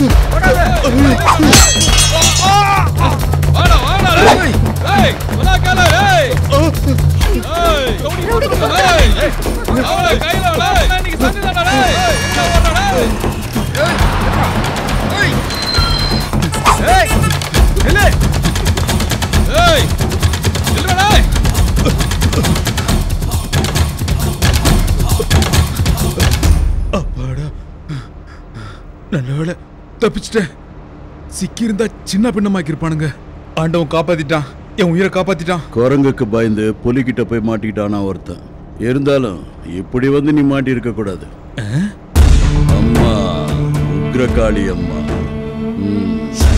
வாடா வாடா டேய் டேய் வலா கால டேய் ஏய் டேய் அவளை கையில டேய் இன்னைக்கு சண்டை தானடா டேய் என்ன ஓடுறா டேய் ஏய் இல்ல ஏய் இல்ல டேய் அப்பாடா நல்ல வேளை தப்பிச்சிட்டேன் சிக்கியிருந்தா சின்ன பின்னமாக்கிருப்பானுங்க ஆண்டவன் காப்பாத்திட்டான் என் உயிரை காப்பாத்திட்டான் குரங்குக்கு பயந்து புலிகிட்ட போய் மாட்டிக்கிட்டானா ஒருத்தன் இருந்தாலும் இப்படி வந்து நீ மாட்டி இருக்க கூடாது அம்மா உக்ரகாளி அம்மா ம்.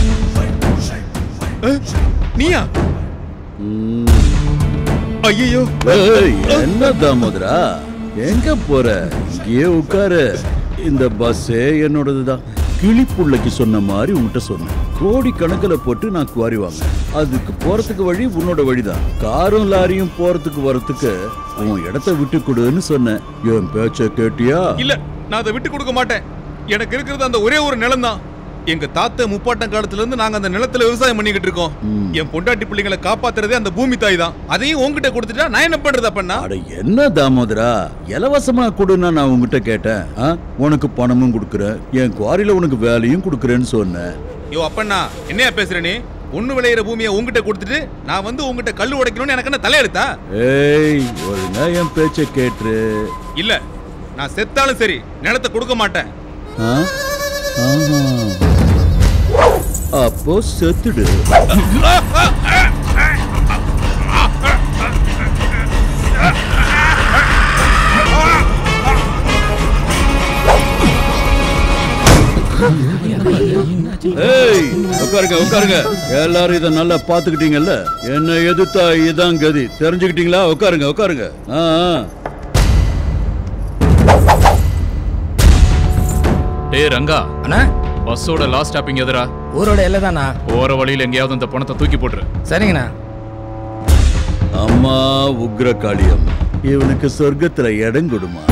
அஹ், நீயா ம். ஐயோ ஏய், என்ன தாமோதரா எங்க போற இங்கேயே உட்காரு இந்த பஸ்ஸே என்னோடதுதான் கிளிப்புள்ளைக்கு சொன்ன மாதிரி உன்கிட்ட சொன்னேன் கோடி கணக்குல போட்டு நான் குவாரி வாங்க அதுக்கு போறதுக்கு வழி உன்னோட வழிதான் காரும் லாரியும் போறதுக்கு வரதுக்கு உன் இடத்த விட்டு கொடுன்னு சொன்னேன் என் பேச்ச கேட்டியா இல்ல நான் அதை விட்டு கொடுக்க மாட்டேன் எனக்கு இருக்கிறது அந்த ஒரே ஒரு நிலம் தான் எங்க தாத்த முப்பாட்டம் காலத்துல இருந்து நாங்க அந்த நிலத்துல விவசாயம் பண்ணிக்கிட்டு இருக்கோம் ம். என் பொண்டாட்டி பிள்ளைங்களை காப்பாத்துறதே அந்த பூமி தாய் தான் அதையும் உன்கிட்ட கொடுத்துட்டா நான் என்ன பண்றது அப்பண்ணா அட என்ன தாமோதரா இலவசமா கொடுன்னா நான் உன்கிட்ட கேட்டேன் ஆ? உனக்கு பணமும் கொடுக்குறேன் என் குவாரியில உனக்கு வேலையும் கொடுக்குறேன்னு சொன்னேன் யோ அப்பண்ணா என்னையா பேசுற நீ ஒண்ணு விளையிற பூமியை உன்கிட்ட கொடுத்துட்டு நான் வந்து உன்கிட்ட கல்லு உடைக்கணும்னு எனக்கு என்ன தலையெடுத்தா ஏய் ஒழுங்கா என் பேச்ச கேட்டுரு இல்ல நான் செத்தாலும் சரி நிலத்தை கொடுக்க மாட்டேன் ஆ? ஆஹா. அப்போ செத்துடு ஏய் உட்காருங்க உட்காருங்க எல்லாரும் இத நல்லா பாத்துக்கிட்டீங்கல்ல என்ன எதிர்த்தா இதான் கதி தெரிஞ்சுக்கிட்டீங்களா உட்காருங்க உட்காருங்க ஆ ஆ. டேய் ரங்கா அண்ணா பஸ்ஸோட லாஸ்ட் ஸ்டாப்பிங் எதுரா ஊரோட எல்லை தானா போற வழியில எங்கேயாவது இந்த பணத்தை தூக்கி போட்டுரு சரிங்கண்ணா அம்மா உக்ரகாளி அம்மா இவனுக்கு சொர்க்கத்துல இடம் கொடுமா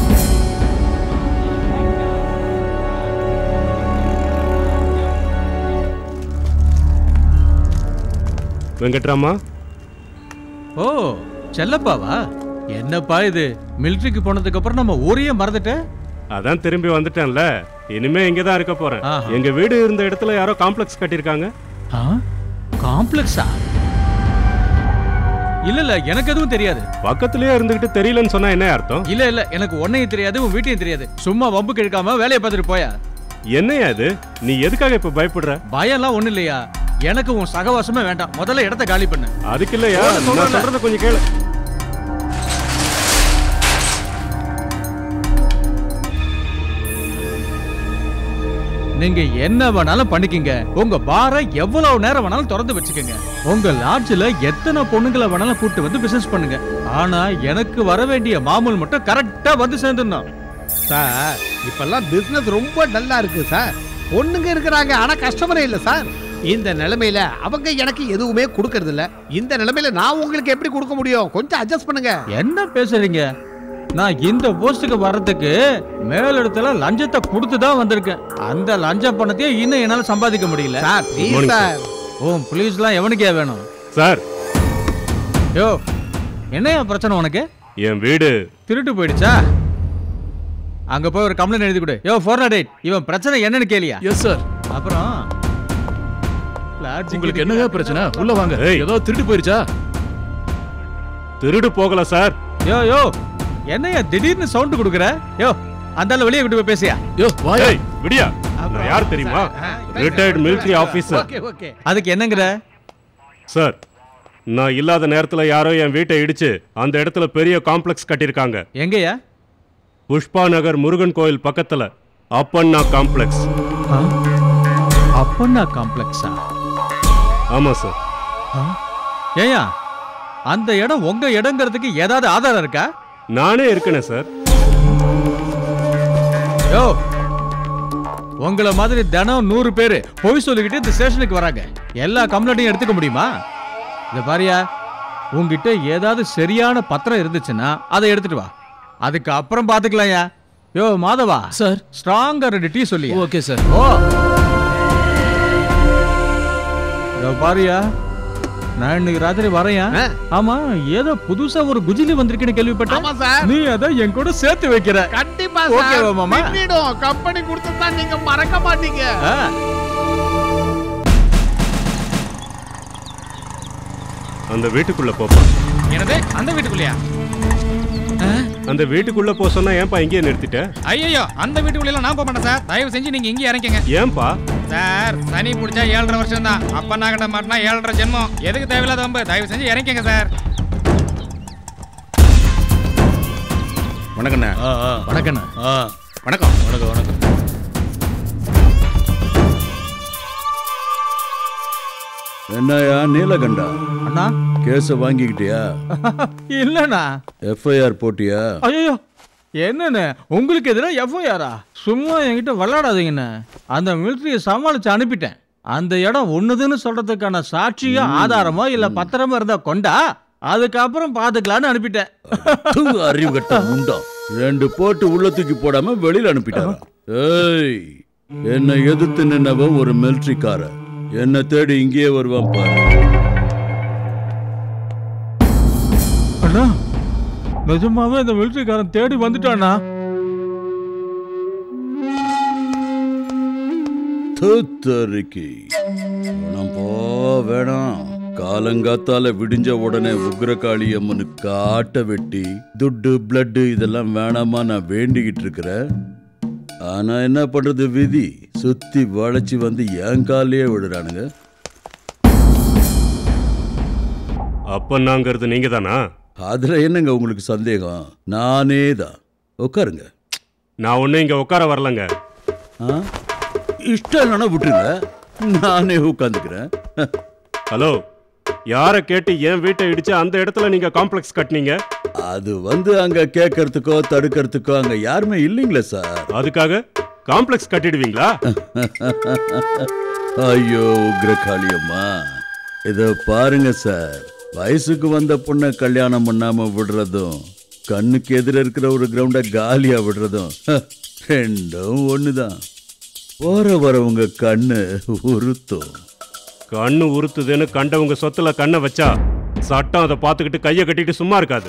வெங்கட்ராமா ஓ செல்லப்பாவா என்னப்பா இது மிலிட்டரிக்கு போனதுக்கு அப்புறம் நம்ம ஊரையே மறந்துட்ட அதான் திரும்பி வந்துட்டேன்ல இனிமே இங்க தான் இருக்க போறேன் ஆஹா. எங்க வீடு இருந்த இடத்துல யாரோ காம்ப்ளெக்ஸ் கட்டியிருக்காங்க காம்ப்ளெக்ஸா இல்ல இல்ல எனக்கு எதுவும் தெரியாது பக்கத்துலயே இருந்துகிட்டு தெரியலன்னு சொன்னா என்ன அர்த்தம் இல்ல இல்ல எனக்கு உன்னையும் தெரியாது உன் வீட்டையும் தெரியாது சும்மா வம்பு கிழக்காம வேலையை பார்த்துட்டு போயா என்னையா இது நீ எதுக்காக இப்ப பயப்படுற பயம்லாம் ஒண்ணு இல்லையா எனக்கு உன் சகவாசமே வேண்டாம் முதல்ல இடத்த காலி பண்ணு அதுக்கு இல்லையா போட நான் சொல்றேன்ல. சொல்றத கொஞ்சம் கேளு நீங்க என்ன வேணாலும் பண்ணிக்கங்க உங்க பாரை எவ்வளவு நேரம் வேணாலும் திறந்து வச்சுக்கோங்க உங்க லாட்ஜ்ல எத்தனை பொண்ணுங்களை வேணாலும் கூட்டு வந்து பிசினஸ் பண்ணுங்க ஆனா எனக்கு வர வேண்டிய மாமூல் மட்டும் கரெக்டா வந்து சேர்ந்துடணும் சார் இப்பெல்லாம் பிசினஸ் ரொம்ப டல்லா இருக்கு சார் பொண்ணுங்க இருக்கிறாங்க ஆனா கஸ்டமரே இல்ல சார் இந்த நிலைமையில அவங்க எனக்கு எதுவுமே கொடுக்கறது இல்ல இந்த நிலைமையில நான் உங்களுக்கு எப்படி கொடுக்க முடியும் கொஞ்சம் அட்ஜஸ்ட் பண்ணுங்க என்ன பேசுறீங்க நான் இந்த போஸ்டுக்கு வர்றதுக்கு மேலிடத்துல லஞ்சத்தை கொடுத்து தான் வந்திருக்கேன் அந்த லஞ்ச பணத்தையே இன்னும் என்னால சம்பாதிக்க முடியல சார் ப்ளீஸ் morning, சார் ஓ ப்ளீஸ்லாம் எவனுக்கே வேணும் சார் யோ என்னையா பிரச்சனை உனக்கு என் வீடு திருட்டு போயிடுச்சா அங்க போய் ஒரு கம்ப்ளைண்ட் எழுதி கொடு யோ ஃபோர் நாட் எயிட் இவன் பிரச்சனை என்னன்னு கேளியா எஸ் சார் அப்புறம் lodge உங்களுக்கு க்கு என்னங்க பிரச்சனை உள்ள வாங்க ஏய். ஏதோ திருட்டு போயிருச்சா திருடு போகல சார் யோ யோ என்னையா திடீர்னு சவுண்ட் கொடுக்குற யோ அந்த ஆளு வெளியே விட்டு போய் பேசியா யோ வாயா ஏய் விடியா நான் யார் தெரியுமா retired military officer okay okay அதுக்கு என்னங்கிற சார் நான் இல்லாத நேரத்துல யாரோ என் வீட்டை இடிச்சு அந்த இடத்துல பெரிய காம்ப்ளெக்ஸ் கட்டியிருக்காங்க எங்கயா புஷ்பா நகர் முருகன் கோயில் பக்கத்துல அப்பண்ணா காம்ப்ளெக்ஸ் அப்பண்ணா காம்ப்ளெக்ஸா ஆமா சார் ஏயா அந்த இடம் உங்க இடங்கிறதுக்கு ஏதாவது ஆதாரம் இருக்கா நானே இருக்கனே சார் யோ உங்கள மாதிரி தினம் நூறு பேர் பொய் சொல்லிக்கிட்டு இந்த ஸ்டேஷனுக்கு வராங்க எல்லா கம்ப்ளைண்ட்டையும் எடுத்துக்க முடியுமா இந்த பாரியா உங்ககிட்ட ஏதாவது சரியான பத்திரம் இருந்துச்சுன்னா அதை எடுத்துட்டு வா அதுக்கு அப்புறம் பாத்துக்கலாம்யா யோ மாதவா சார் ஸ்ட்ராங்கா ரெண்டு டீ சொல்லி ஓகே சார் ஓ இதோ பாரியா நான் இன்னைக்கு ராத்திரி வரையா ஆ. ஆமா ஏதோ புதுசா ஒரு குஜிலி வந்திருக்குன்னு கேள்விப்பட்டேன் ஆமா சார் நீ அதை என் கூட சேர்த்து வைக்கிற கண்டிப்பா ஓகேவா, சார் மாமா? பின்னிடும் கம்பெனி கொடுத்தா நீங்க மறக்க மாட்டீங்க ஆ. அந்த வீட்டுக்குள்ள போப்பா என்னது அந்த வீட்டுக்குள்ளயா அந்த வீட்டுக்குள்ள போ சொன்னா ஏன்பா இங்கேயே நிறுத்திட்ட ஐயோ அந்த வீட்டுக்குள்ள நான் போக மாட்டேன் சார் தயவு செஞ்சு நீங்க இங்கே இறங்கிங்க ஏன்பா சார் சனி பிடிச்சா ஏழரை வருஷம் தான் அப்பா நான் கிட்ட மாட்டினா ஏழரை ஜென்மம் எதுக்கு தேவையில்லாத வம்பு தயவு செஞ்சு இறங்கிங்க சார் வணக்கண்ணே வணக்கண்ணா வணக்கம் வணக்கம் வணக்கம் என்னயா நீலகண்டா அண்ணா கேஸ வாங்கிக்கிட்டியா இல்லண்ணா எஃப்ஐஆர் போட்டியா ஐயோ என்னண்ணே உங்களுக்கு எதிராக எஃப்ஐஆரா சும்மா என்கிட்ட விளையாடாதீங்கண்ணே அந்த மிலிட்டரியை சமாளிச்சு அனுப்பிட்டேன் அந்த இடம் ஒண்ணுதுன்னு சொல்றதுக்கான சாட்சியோ ஆதாரமோ இல்ல பத்திரமோ இருந்தா கொண்டா அதுக்கப்புறம் பாத்துக்கலான்னு அனுப்பிட்டேன் தூ, அறிவு கட்ட உண்டா ரெண்டு போட்டு உள்ள தூக்கி போடாம வெளியில அனுப்பிட்டாரா ஏய் என்னை எதிர்த்து நின்னவன் ஒரு மிலிட்ரிக்காரன் என்ன தேடி இங்கேயே வருவான் பாரு அண்ணா நிஜமாவே இந்த மிலிட்டரிக்காரன் தேடி வந்துட்டானா தூத்தறிக்கை வேணாம் போ வேணாம் காலங்காத்தால விடிஞ்ச உடனே உக்ரகாளி அம்மனு காட்ட வெட்டி துட்டு பிளட்டு இதெல்லாம் வேணாமா நான் வேண்டிக்கிட்டு இருக்கிறேன் ஆனா என்ன பண்றது விதி சுத்தி வளைச்சு வந்து என் காலையே விடுறானுங்க அப்ப நாங்கிறது நீங்க தானா அதுல என்னங்க உங்களுக்கு சந்தேகம் நானே தான் உட்காருங்க நான் ஒன்னும் இங்க உட்கார வரலங்க ஆ? இஷ்டம் இல்லைன்னா விட்டுருங்க நானே உட்காந்துக்கிறேன் ஹலோ யாரை கேட்டு என் வீட்டை இடிச்சு அந்த இடத்துல நீங்க காம்ப்ளெக்ஸ் கட்டினீங்க அது வந்து அங்க கேட்கறதுக்கோ தடுக்கிறதுக்கோ அங்க யாருமே இல்லைங்களே சார் அதுக்காக காம்ப்ளெக்ஸ் கட்டிடுவீங்களா ஐயோ உக்ரகாளி அம்மா இத பாருங்க சார் வயசுக்கு வந்த பொண்ணை கல்யாணம் பண்ணாம விடுறதும் கண்ணுக்கு எதிர இருக்கிற ஒரு கிரவுண்ட காலியா விடுறதும் ஹ, ரெண்டும் ஒண்ணுதான் போற வரவங்க கண்ணு உறுத்தும் கண்ணு உறுத்துதுன்னு கண்டவங்க சொத்துல கண்ணை வச்சா சட்டம் அதை பார்த்துக்கிட்டு கையை கட்டிட்டு சும்மா இருக்காது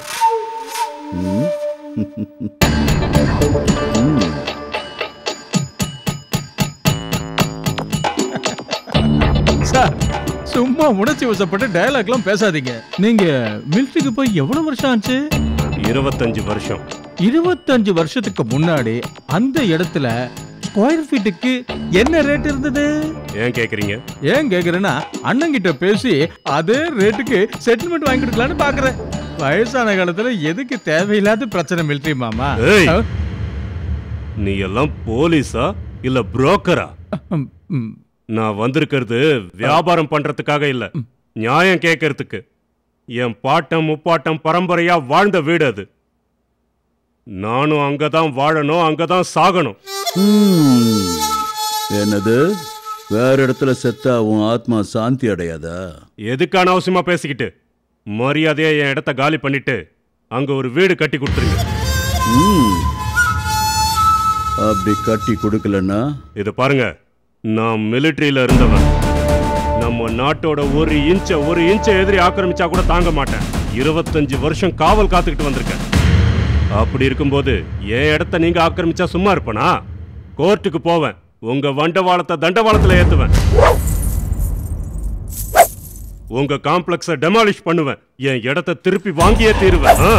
சார் சும்மா உணர்ச்சி வசப்பட்டு டயலாக்லாம் பேசாதீங்க நீங்க மிலிட்டரிக்கு போய் எவ்வளவு வருஷம் ஆச்சு இருபத்தஞ்சு வருஷம் இருபத்தஞ்சு வருஷத்துக்கு முன்னாடி அந்த இடத்துல ஸ்கொயர் ஃபீட்டுக்கு என்ன ரேட் இருந்தது ஏன் கேக்குறீங்க ஏன் கேக்குறேன்னா அண்ணங்கிட்ட பேசி அதே ரேட்டுக்கு செட்டில்மெண்ட் வாங்கி கொடுக்கலான்னு பாக்குறேன் வயசான காலத்துல எதுக்கு தேவையில்லாத பிரச்சனை மிலிட்டரி மாமா ஏய். ஆ? நீ எல்லாம் போலீஸா இல்ல புரோக்கரா ம், ம். நான் வந்திருக்கிறது வியாபாரம் பண்றதுக்காக இல்ல நியாயம் கேட்கறதுக்கு என் பாட்டம் முப்பாட்டம் பரம்பரையா வாழ்ந்த வீடு அது நானும் அங்கதான் வாழணும் அங்கதான் சாகணும் ஹம். என்னது வேற இடத்துல செத்தா உன் ஆத்மா சாந்தி அடையாதா எதுக்கான அவசியமா பேசிக்கிட்டு மரியாதையா என் இடத்த காலி பண்ணிட்டு அங்க ஒரு வீடு கட்டி கொடுத்துருங்க ம். அப்படி கட்டி கொடுக்கலன்னா இத பாருங்க நான் மிலிட்டரியில இருந்தவன் நம்ம நாட்டோட ஒரு இன்ச்ச ஒரு இன்ச்ச எதிரி ஆக்கிரமிச்சா கூட தாங்க மாட்டேன் இருபத்தஞ்சு வருஷம் காவல் காத்துக்கிட்டு வந்திருக்கேன் அப்படி இருக்கும்போது என் இடத்த நீங்க ஆக்கிரமிச்சா சும்மா இருப்பனா கோர்ட்டுக்கு போவேன் உங்க வண்டவாளத்தை தண்டவாளத்துல ஏத்துவேன் உங்க காம்ப்ளெக்ஸ டெமாலிஷ் பண்ணுவேன் என் இடத்த திருப்பி வாங்கியே தீருவேன் ஆ?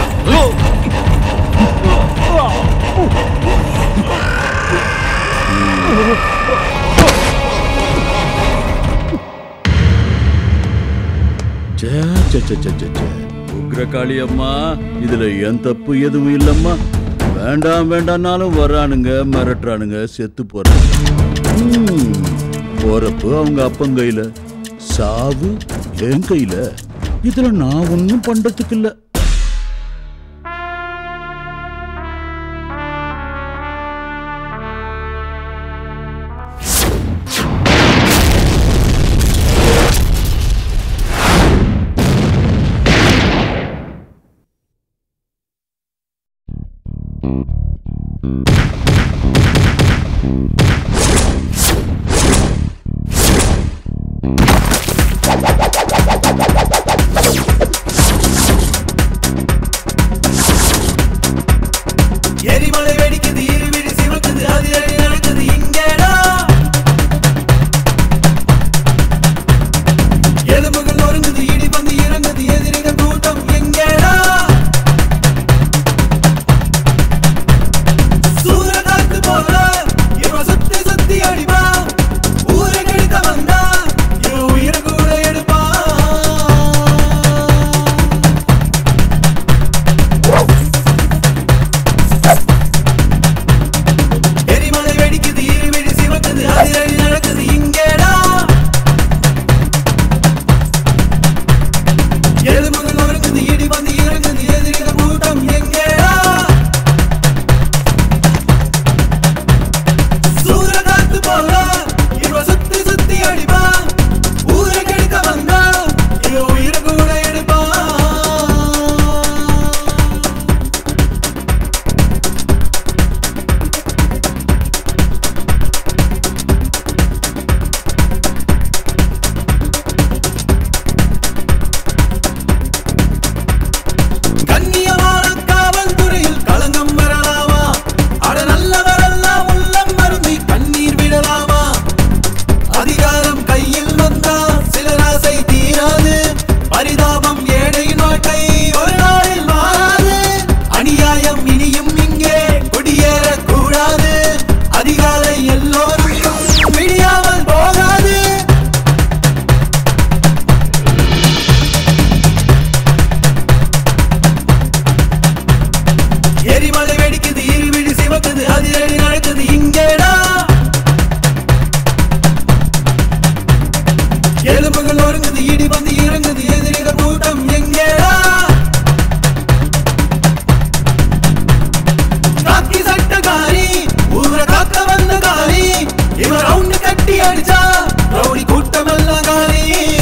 ச்சே, ச்சே, ச்சே, ச்சே, ச்சே, ச்சே. உக்ரகாளி அம்மா இதுல என் தப்பு எதுவும் இல்லம்மா வேண்டாம் வேண்டாம்னாலும் வரானுங்க மிரட்டுறானுங்க செத்து போறாங்க ம். போறப்போ அவங்க அப்பன் கையில சாவு என் கையில இதுல நான் ஒன்னும் பண்றதுக்கு இல்ல எரிமலை வெடிக்குது இருவிழி சிவக்குது அதிரடி நடக்குது இங்கேடா எலும்புகள் ஒருங்குது இடி வந்து இறங்குது எதிரிகள் கூட்டம் எங்கேடா காக்கி சட்டக்காரி ஊர காக்க வந்த காரி இவன் ரவுண்டு கட்டி அடிச்சா ரவுடி கூட்டம் எல்லாம் காலி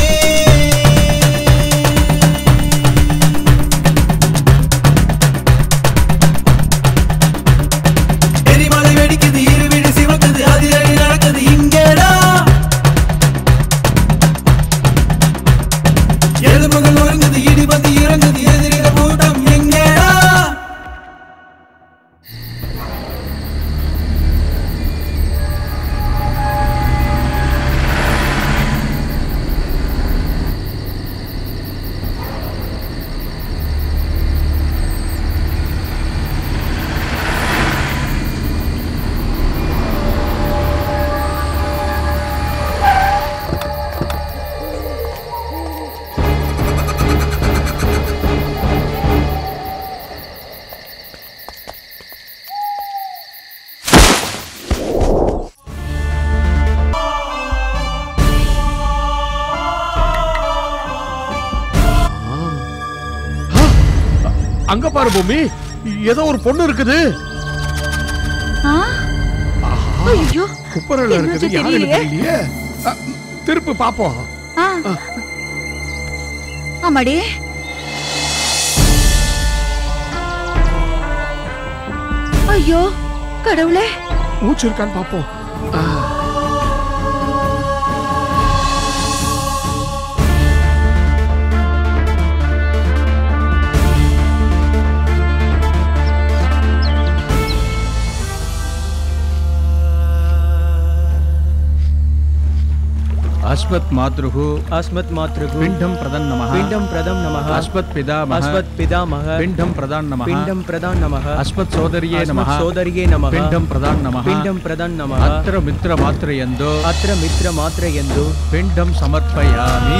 எரிமலை வெடிக்குது இருவிழி சிவக்குது அதிரடி நடக்குது இங்கேடா எலும்புகள் ஒருங்குது இடி வந்து இறங்குது எதிரிகள் கூட்டம் எங்கேடா அங்க பாரு பூமி ஏதோ ஒரு பொண்ணு இருக்குது ஐயோ குப்பரல இருக்குது என்னாச்சு யாருன்னு தெரியலையே? தெரியலையே அ, திருப்பி பாப்போம் ஆ. ஆமாடி ஐயோ கடவுளே மூச்சு இருக்கான்னு பாப்போம் ஆ. அஸ்மத் மாத்ருஹு अस्मत् मातृगु பிண்டம் பிரதன் நமः पिण्डं प्रदं नमः அஸ்மத் பிதாமஹ अस्मत् पितामह பிண்டம் பிரதான் நமः पिण्डं प्रदान् नमः அஸ்மத் சோதரியே நமः अस्मत् सोदर्ये नमः பிண்டம் பிரதான் நமः पिण्डं प्रदान् नमः அத்திர மித்ர மாத்திரையந்தோ अत्र मित्रमात्रयन्तु பிண்டம் சமர்ப்பயாமி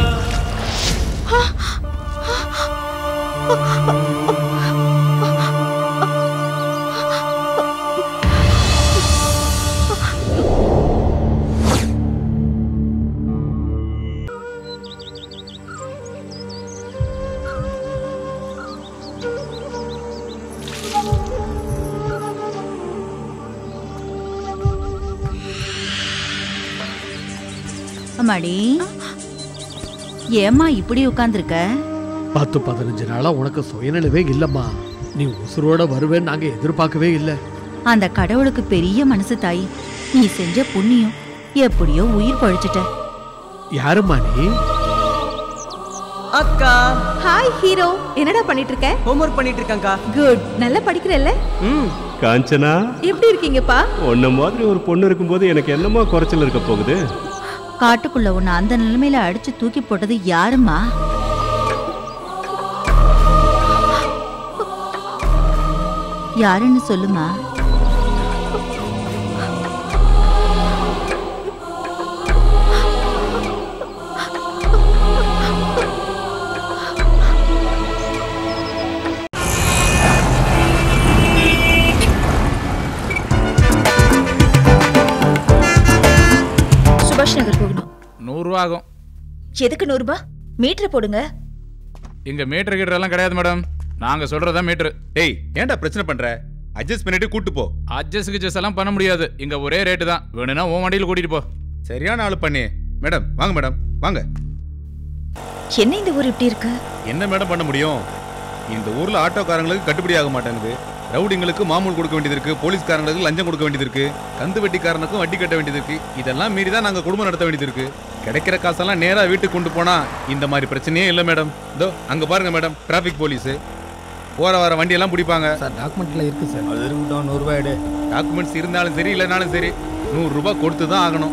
அம்மாடி ஏம்மா இப்படி உட்கார்ந்திருக்க பத்து பதினஞ்சு நாளா உனக்கு சுயநினைவே இல்லம்மா நீ உசுரோட வருவேன்னு நாங்க எதிர்பார்க்கவே இல்ல அந்த கடவுளுக்கு பெரிய மனசு தாய் நீ செஞ்ச புண்ணியம் எப்படியோ உயிர் பழிச்சிட்ட யாரும்மா நீ அக்கா ஹாய் ஹீரோ என்னடா பண்ணிட்டு இருக்க ஹோம்ஒர்க் பண்ணிட்டு இருக்கேன்க்கா குட் நல்லா படிக்கிறல்ல ம் காஞ்சனா எப்படி இருக்கீங்கப்பா உன்ன மாதிரி ஒரு பொண்ணு இருக்கும்போது எனக்கு என்னமா குறைச்சல் இருக்க போகுது காட்டுக்குள்ள உன்னை அந்த நிலைமையில அடிச்சு தூக்கி போட்டது யாரும்மா யாருன்னு சொல்லுமா சுபாஷ் நகர் போகணும் நூறுரூவா ஆகும் எதுக்கு நூறு ரூபாய் மீட்டர் போடுங்க இங்க மீட்டர் கீட்டர் எல்லாம் கிடையாது மேடம் நாங்க சொல்றதா மீட்டர் டேய் ஏன்டா பிரச்சனை பண்ற அட்ஜஸ்ட் பண்ணிட்டு கூட்டு போ அட்ஜஸ்ட் கிஜஸ் எல்லாம் பண்ண முடியாது இங்க ஒரே ரேட்டு தான் வேணும்னா உன் வண்டியில் கூட்டிட்டு போ சரியான ஆளு பண்ணி மேடம் வாங்க மேடம் வாங்க என்ன இந்த ஊர் இப்படி இருக்கு என்ன மேடம் பண்ண முடியும் இந்த ஊர்ல ஆட்டோக்காரங்களுக்கு கட்டுப்படி ஆக மாட்டேங்குது ரவுடிங்களுக்கு மாமூல் கொடுக்க வேண்டியது இருக்கு போலீஸ்காரங்களுக்கு லஞ்சம் கொடுக்க வேண்டியது இருக்கு கந்து வெட்டிக்காரனுக்கும் வட்டி கட்ட வேண்டியது இருக்கு இதெல்லாம் மீறி தான் நாங்க குடும்பம் நடத்த வேண்டியது இருக்கு கிடைக்கிற காசெல்லாம் நேரா வீட்டுக்கு கொண்டு போனா இந்த மாதிரி பிரச்சனையே இல்லை மேடம் இதோ அங்க பாருங்க மேடம் டிராபிக் போலீஸ் போற வர வண்டி எல்லாம் பிடிப்பாங்க சார் டாக்குமெண்ட்ல இருக்கு சார் அது இருக்கட்டும் நூறுரூவா எடு டாக்குமெண்ட்ஸ் இருந்தாலும் சரி இல்லைனாலும் சரி நூறு ரூபாய் கொடுத்து தான் ஆகணும்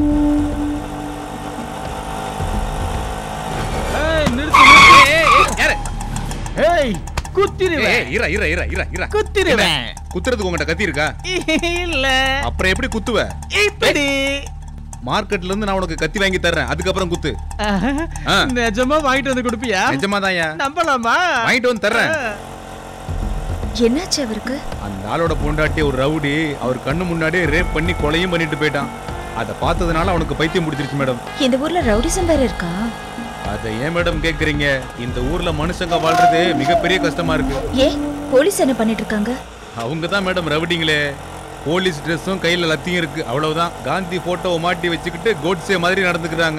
ஏய் நிறுத்து யாரு ஏய் குத்திருவேன் ஏய், இரா இரா இரா இரா இரா குத்திருவேன் குத்துறதுக்கு உங்ககிட்ட கத்தி இருக்கா இல்ல அப்புறம் எப்படி குத்துவ இப்படி மார்க்கெட்ல இருந்து நான் உனக்கு கத்தி வாங்கி தர்றேன் அதுக்கப்புறம் குத்து ஆ. நிஜமா வாங்கிட்டு வந்து கொடுப்பியா நிஜமா தான் நம்பலாமா வாங்கிட்டு வந்து தர்றேன் என்னாச்சு அவருக்கு அந்த ஆளோட பொண்டாட்டி ஒரு ரவுடி அவர் கண்ணு முன்னாடியே ரேப் பண்ணி கொலையும் பண்ணிட்டு போயிட்டான் அதை பார்த்ததுனால அவனுக்கு பைத்தியம் பிடிச்சிருச்சு மேடம் இந்த ஊர்ல ரவுடிசம் வேற இருக்கா அதை ஏன் மேடம் கேக்குறீங்க இந்த ஊர்ல மனுஷங்க வாழ்றது மிகப்பெரிய கஷ்டமா இருக்கு ஏ போலீஸ் என்ன பண்ணிட்டு இருக்காங்க அவங்க தான் மேடம் ரவுடிங்களே போலீஸ் ட்ரெஸ்ஸும் கையில லத்தியும் இருக்கு அவ்வளவுதான் காந்தி போட்டோவை மாட்டி வச்சுக்கிட்டு கோட்ஸே மாதிரி நடந்துக்கிறாங்க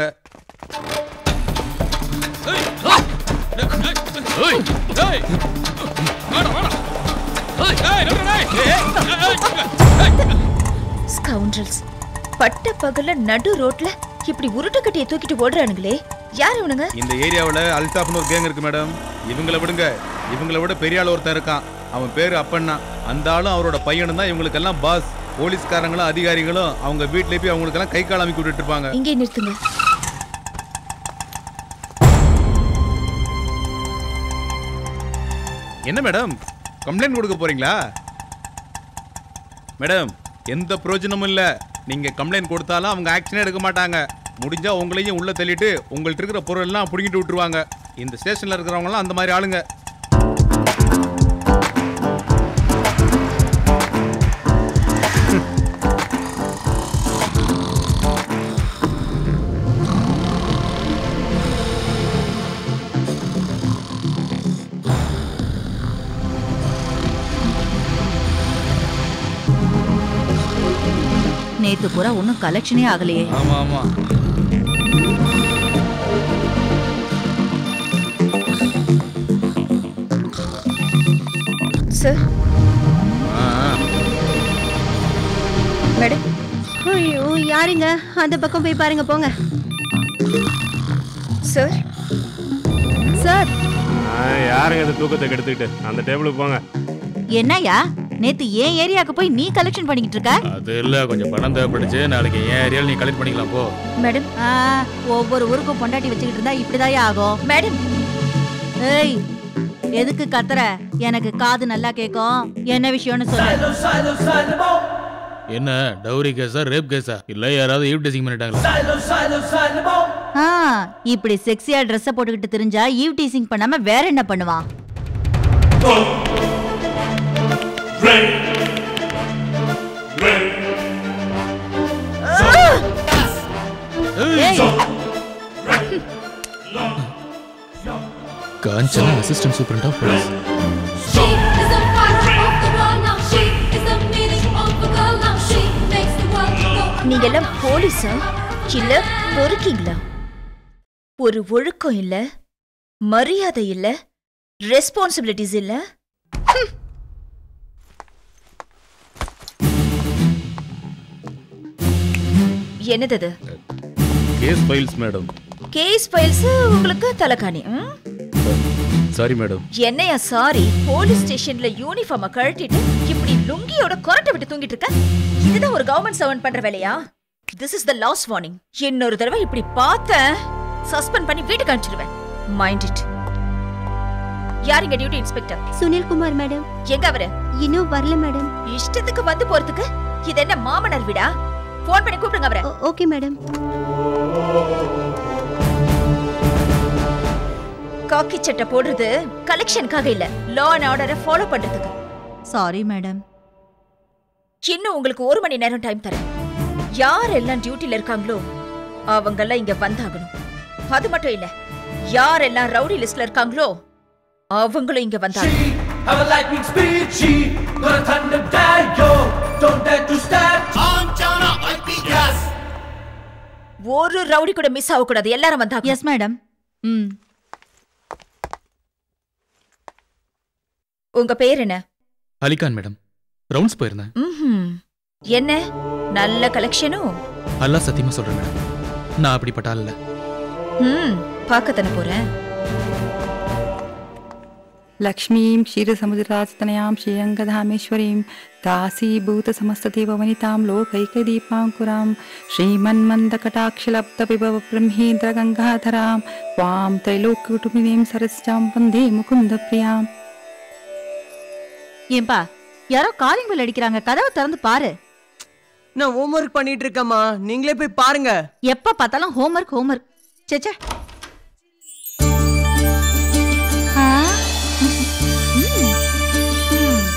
ஏய், ஏய், வாடா, வாடா. ஏய், ஏய், நில்லுடா, ஏய். ஏய், ஏய், ஏய், ஏய். ஸ்கவுண்டல்ஸ் பட்ட பகல்ல நடு ரோட்ல இப்படி உருட்டு கட்டிய தூக்கிட்டு ஓடுறானுங்களே யார் இவனுங்க இந்த ஏரியாவுல அல்தாப்னு ஒரு கேங் இருக்கு மேடம் இவங்கள விடுங்க இவங்கள விட பெரிய ஆள் ஒருத்தன் இருக்கான் அவன் பேரு அப்பண்ணா அந்த ஆளும் அவரோட பையனும் தான் இவங்களுக்கெல்லாம் பாஸ் போலீஸ்காரங்களும் அதிகாரிகளும் அவங்க வீட்லயே போய் அவங்களுக்கெல்லாம் கை கால் அமைக்கி விட்டுட்டு இருப்பாங்க இங்கே நிறுத்துங்க என்ன மேடம் கம்ப்ளைண்ட் கொடுக்க போறீங்களா மேடம் எந்த பிரயோஜனமும் இல்ல நீங்க கம்ப்ளைண்ட் கொடுத்தாலும் அவங்க ஆக்ஷனே எடுக்க மாட்டாங்க முடிஞ்சா உங்களையும் உள்ள தள்ளிட்டு உங்கள்ட்ட இருக்கிற பொருள் எல்லாம் பிடிங்கிட்டு விட்டுருவாங்க இந்த ஸ்டேஷன்ல இருக்கிறவங்க எல்லாம் அந்த மாதிரி ஆளுங்க நேத்து பூரா ஒன்னும் கலெக்ஷனே ஆகலையே ஆமா ஆமா சார் ஆ, ஆ. மேடம் ஐயோ யாருங்க அந்த பக்கம் போய் பாருங்க போங்க சார் சார் ஆ, யாருங்க இந்த தூக்கத்தை கெடுத்துக்கிட்டு அந்த டேபிளுக்கு போங்க என்னய்யா நேத்து ஏன் ஏரியாக்கு போய் நீ கலெக்ஷன் பண்ணிக்கிட்டு இருக்க அது இல்ல கொஞ்சம் பணம் தேவைப்படுச்சு நாளைக்கு என் ஏரியால நீ கலெக்ட் பண்ணிக்கலாம் போ மேடம் ஆ, ஒவ்வொரு ஊருக்கும் பொண்டாட்டி வச்சுக்கிட்டு இருந்தா இப்படிதாயா ஆகும் மேடம் ஏய் எதுக்கு கத்துற எனக்கு காது நல்லா கேக்கும் என்ன விஷயம்னு சொல்லு என்ன டவுரி கேஸா ரேப் கேஸா இல்ல யாராவது ஈவ் டேசிங் பண்ணிட்டாங்களா ஆ இப்படி செக்ஸியா ட்ரெஸ்ஸ போட்டுக்கிட்டு தெரிஞ்சா ஈவ் டீசிங் பண்ணாம வேற என்ன பண்ணுவான் ஏய் Kanchana assistant superintendent of police She is the fire of the world now. She is the meaning of the girl now. She makes the world go. நீங்க எல்லாம் போலீஸா இல்ல பொறுக்கீங்களா ஒரு ஒழுக்கம் இல்ல மரியாதை இல்ல ரெஸ்பான்சிபிலிட்டிஸ் இல்ல ஹம். என்னது அது case files madam case files உங்களுக்கு தலைக்காணி ம்? சாரி மேடம் என்னையா சாரி போலீஸ் ஸ்டேஷன்ல யூனிஃபார்ம கழட்டிட்டு இப்படி லுங்கியோட கொரட்டை விட்டு தூங்கிட்டு இருக்க இதுதான் ஒரு கவர்மெண்ட் சர்வன்ட் பண்ற வேலையா this is the last warning இன்னொரு தடவை இப்படி பார்த்தேன் சஸ்பெண்ட் பண்ணி வீட்டுக்கு அனுப்பிச்சிடுவேன் மைண்ட் இட் யாருங்க duty inspector Sunil Kumar madam எங்க அவரு இன்னும் வரல மேடம் இஷ்டத்துக்கு வந்து போறதுக்கு இது என்ன மாமனார் வீடா போன் பண்ணி கூப்பிடுங்க அவரை ஓகே மேடம் காக்கி சட்டை போடுறது கலெக்ஷனுக்காக இல்ல லா அண்ட் ஆர்டரை ஃபாலோ பண்றதுக்கு சாரி மேடம் இன்னும் உங்களுக்கு ஒரு மணி நேரம் டைம் தரேன் யார் எல்லாம் டியூட்டில இருக்காங்களோ அவங்கெல்லாம் இங்க வந்தாகணும் அது மட்டும் இல்ல யார் எல்லாம் ரவுடி லிஸ்ட்ல இருக்காங்களோ அவங்களும் இங்க வந்தாகணும் Have a lightning speed, she got a thunder dare, yo. Don't dare to stand. Anjana IPS. ஒரு ரவுடி கூட மிஸ் ஆகக்கூடாது எல்லாரும் வந்தாங்க எஸ் மேடம் ம் உங்க பேர் என்ன அலிகான் மேடம் ரவுண்ட்ஸ் போயிருந்தேன் ம்ஹும். என்ன நல்ல கலெக்ஷனும் அல்லா சத்தியமா சொல்றேன் மேடம் நான் அப்படிப்பட்ட ஆள் இல்ல ம் பார்க்கத்தானே போறேன் लक्ष्मीं क्षीरसमुद्रराजतनयां श्रीरङ्गधामेश्वरीं दासीभूतसमस्तदेववनितां लोकैकदीपाङ्कुरां श्रीमन्मन्दकटाक्षलब्धविभवब्रह्मेन्द्रगङ्गाधरां त्वां त्रैलोक्यकुटुम्बिनीं सरस्यां वन्दे मुकुन्दप्रियाम् ஏன்பா யாரோ காலிங் பெல் அடிக்கிறாங்க கதவை திறந்து பாரு நான் ஹோம்ஒர்க் பண்ணிட்டு இருக்கேம்மா நீங்களே போய் பாருங்க எப்ப பார்த்தாலும் ஹோம்ஒர்க் ஹோம்ஒர்க் சேச்சே ஆ? ம். ம்.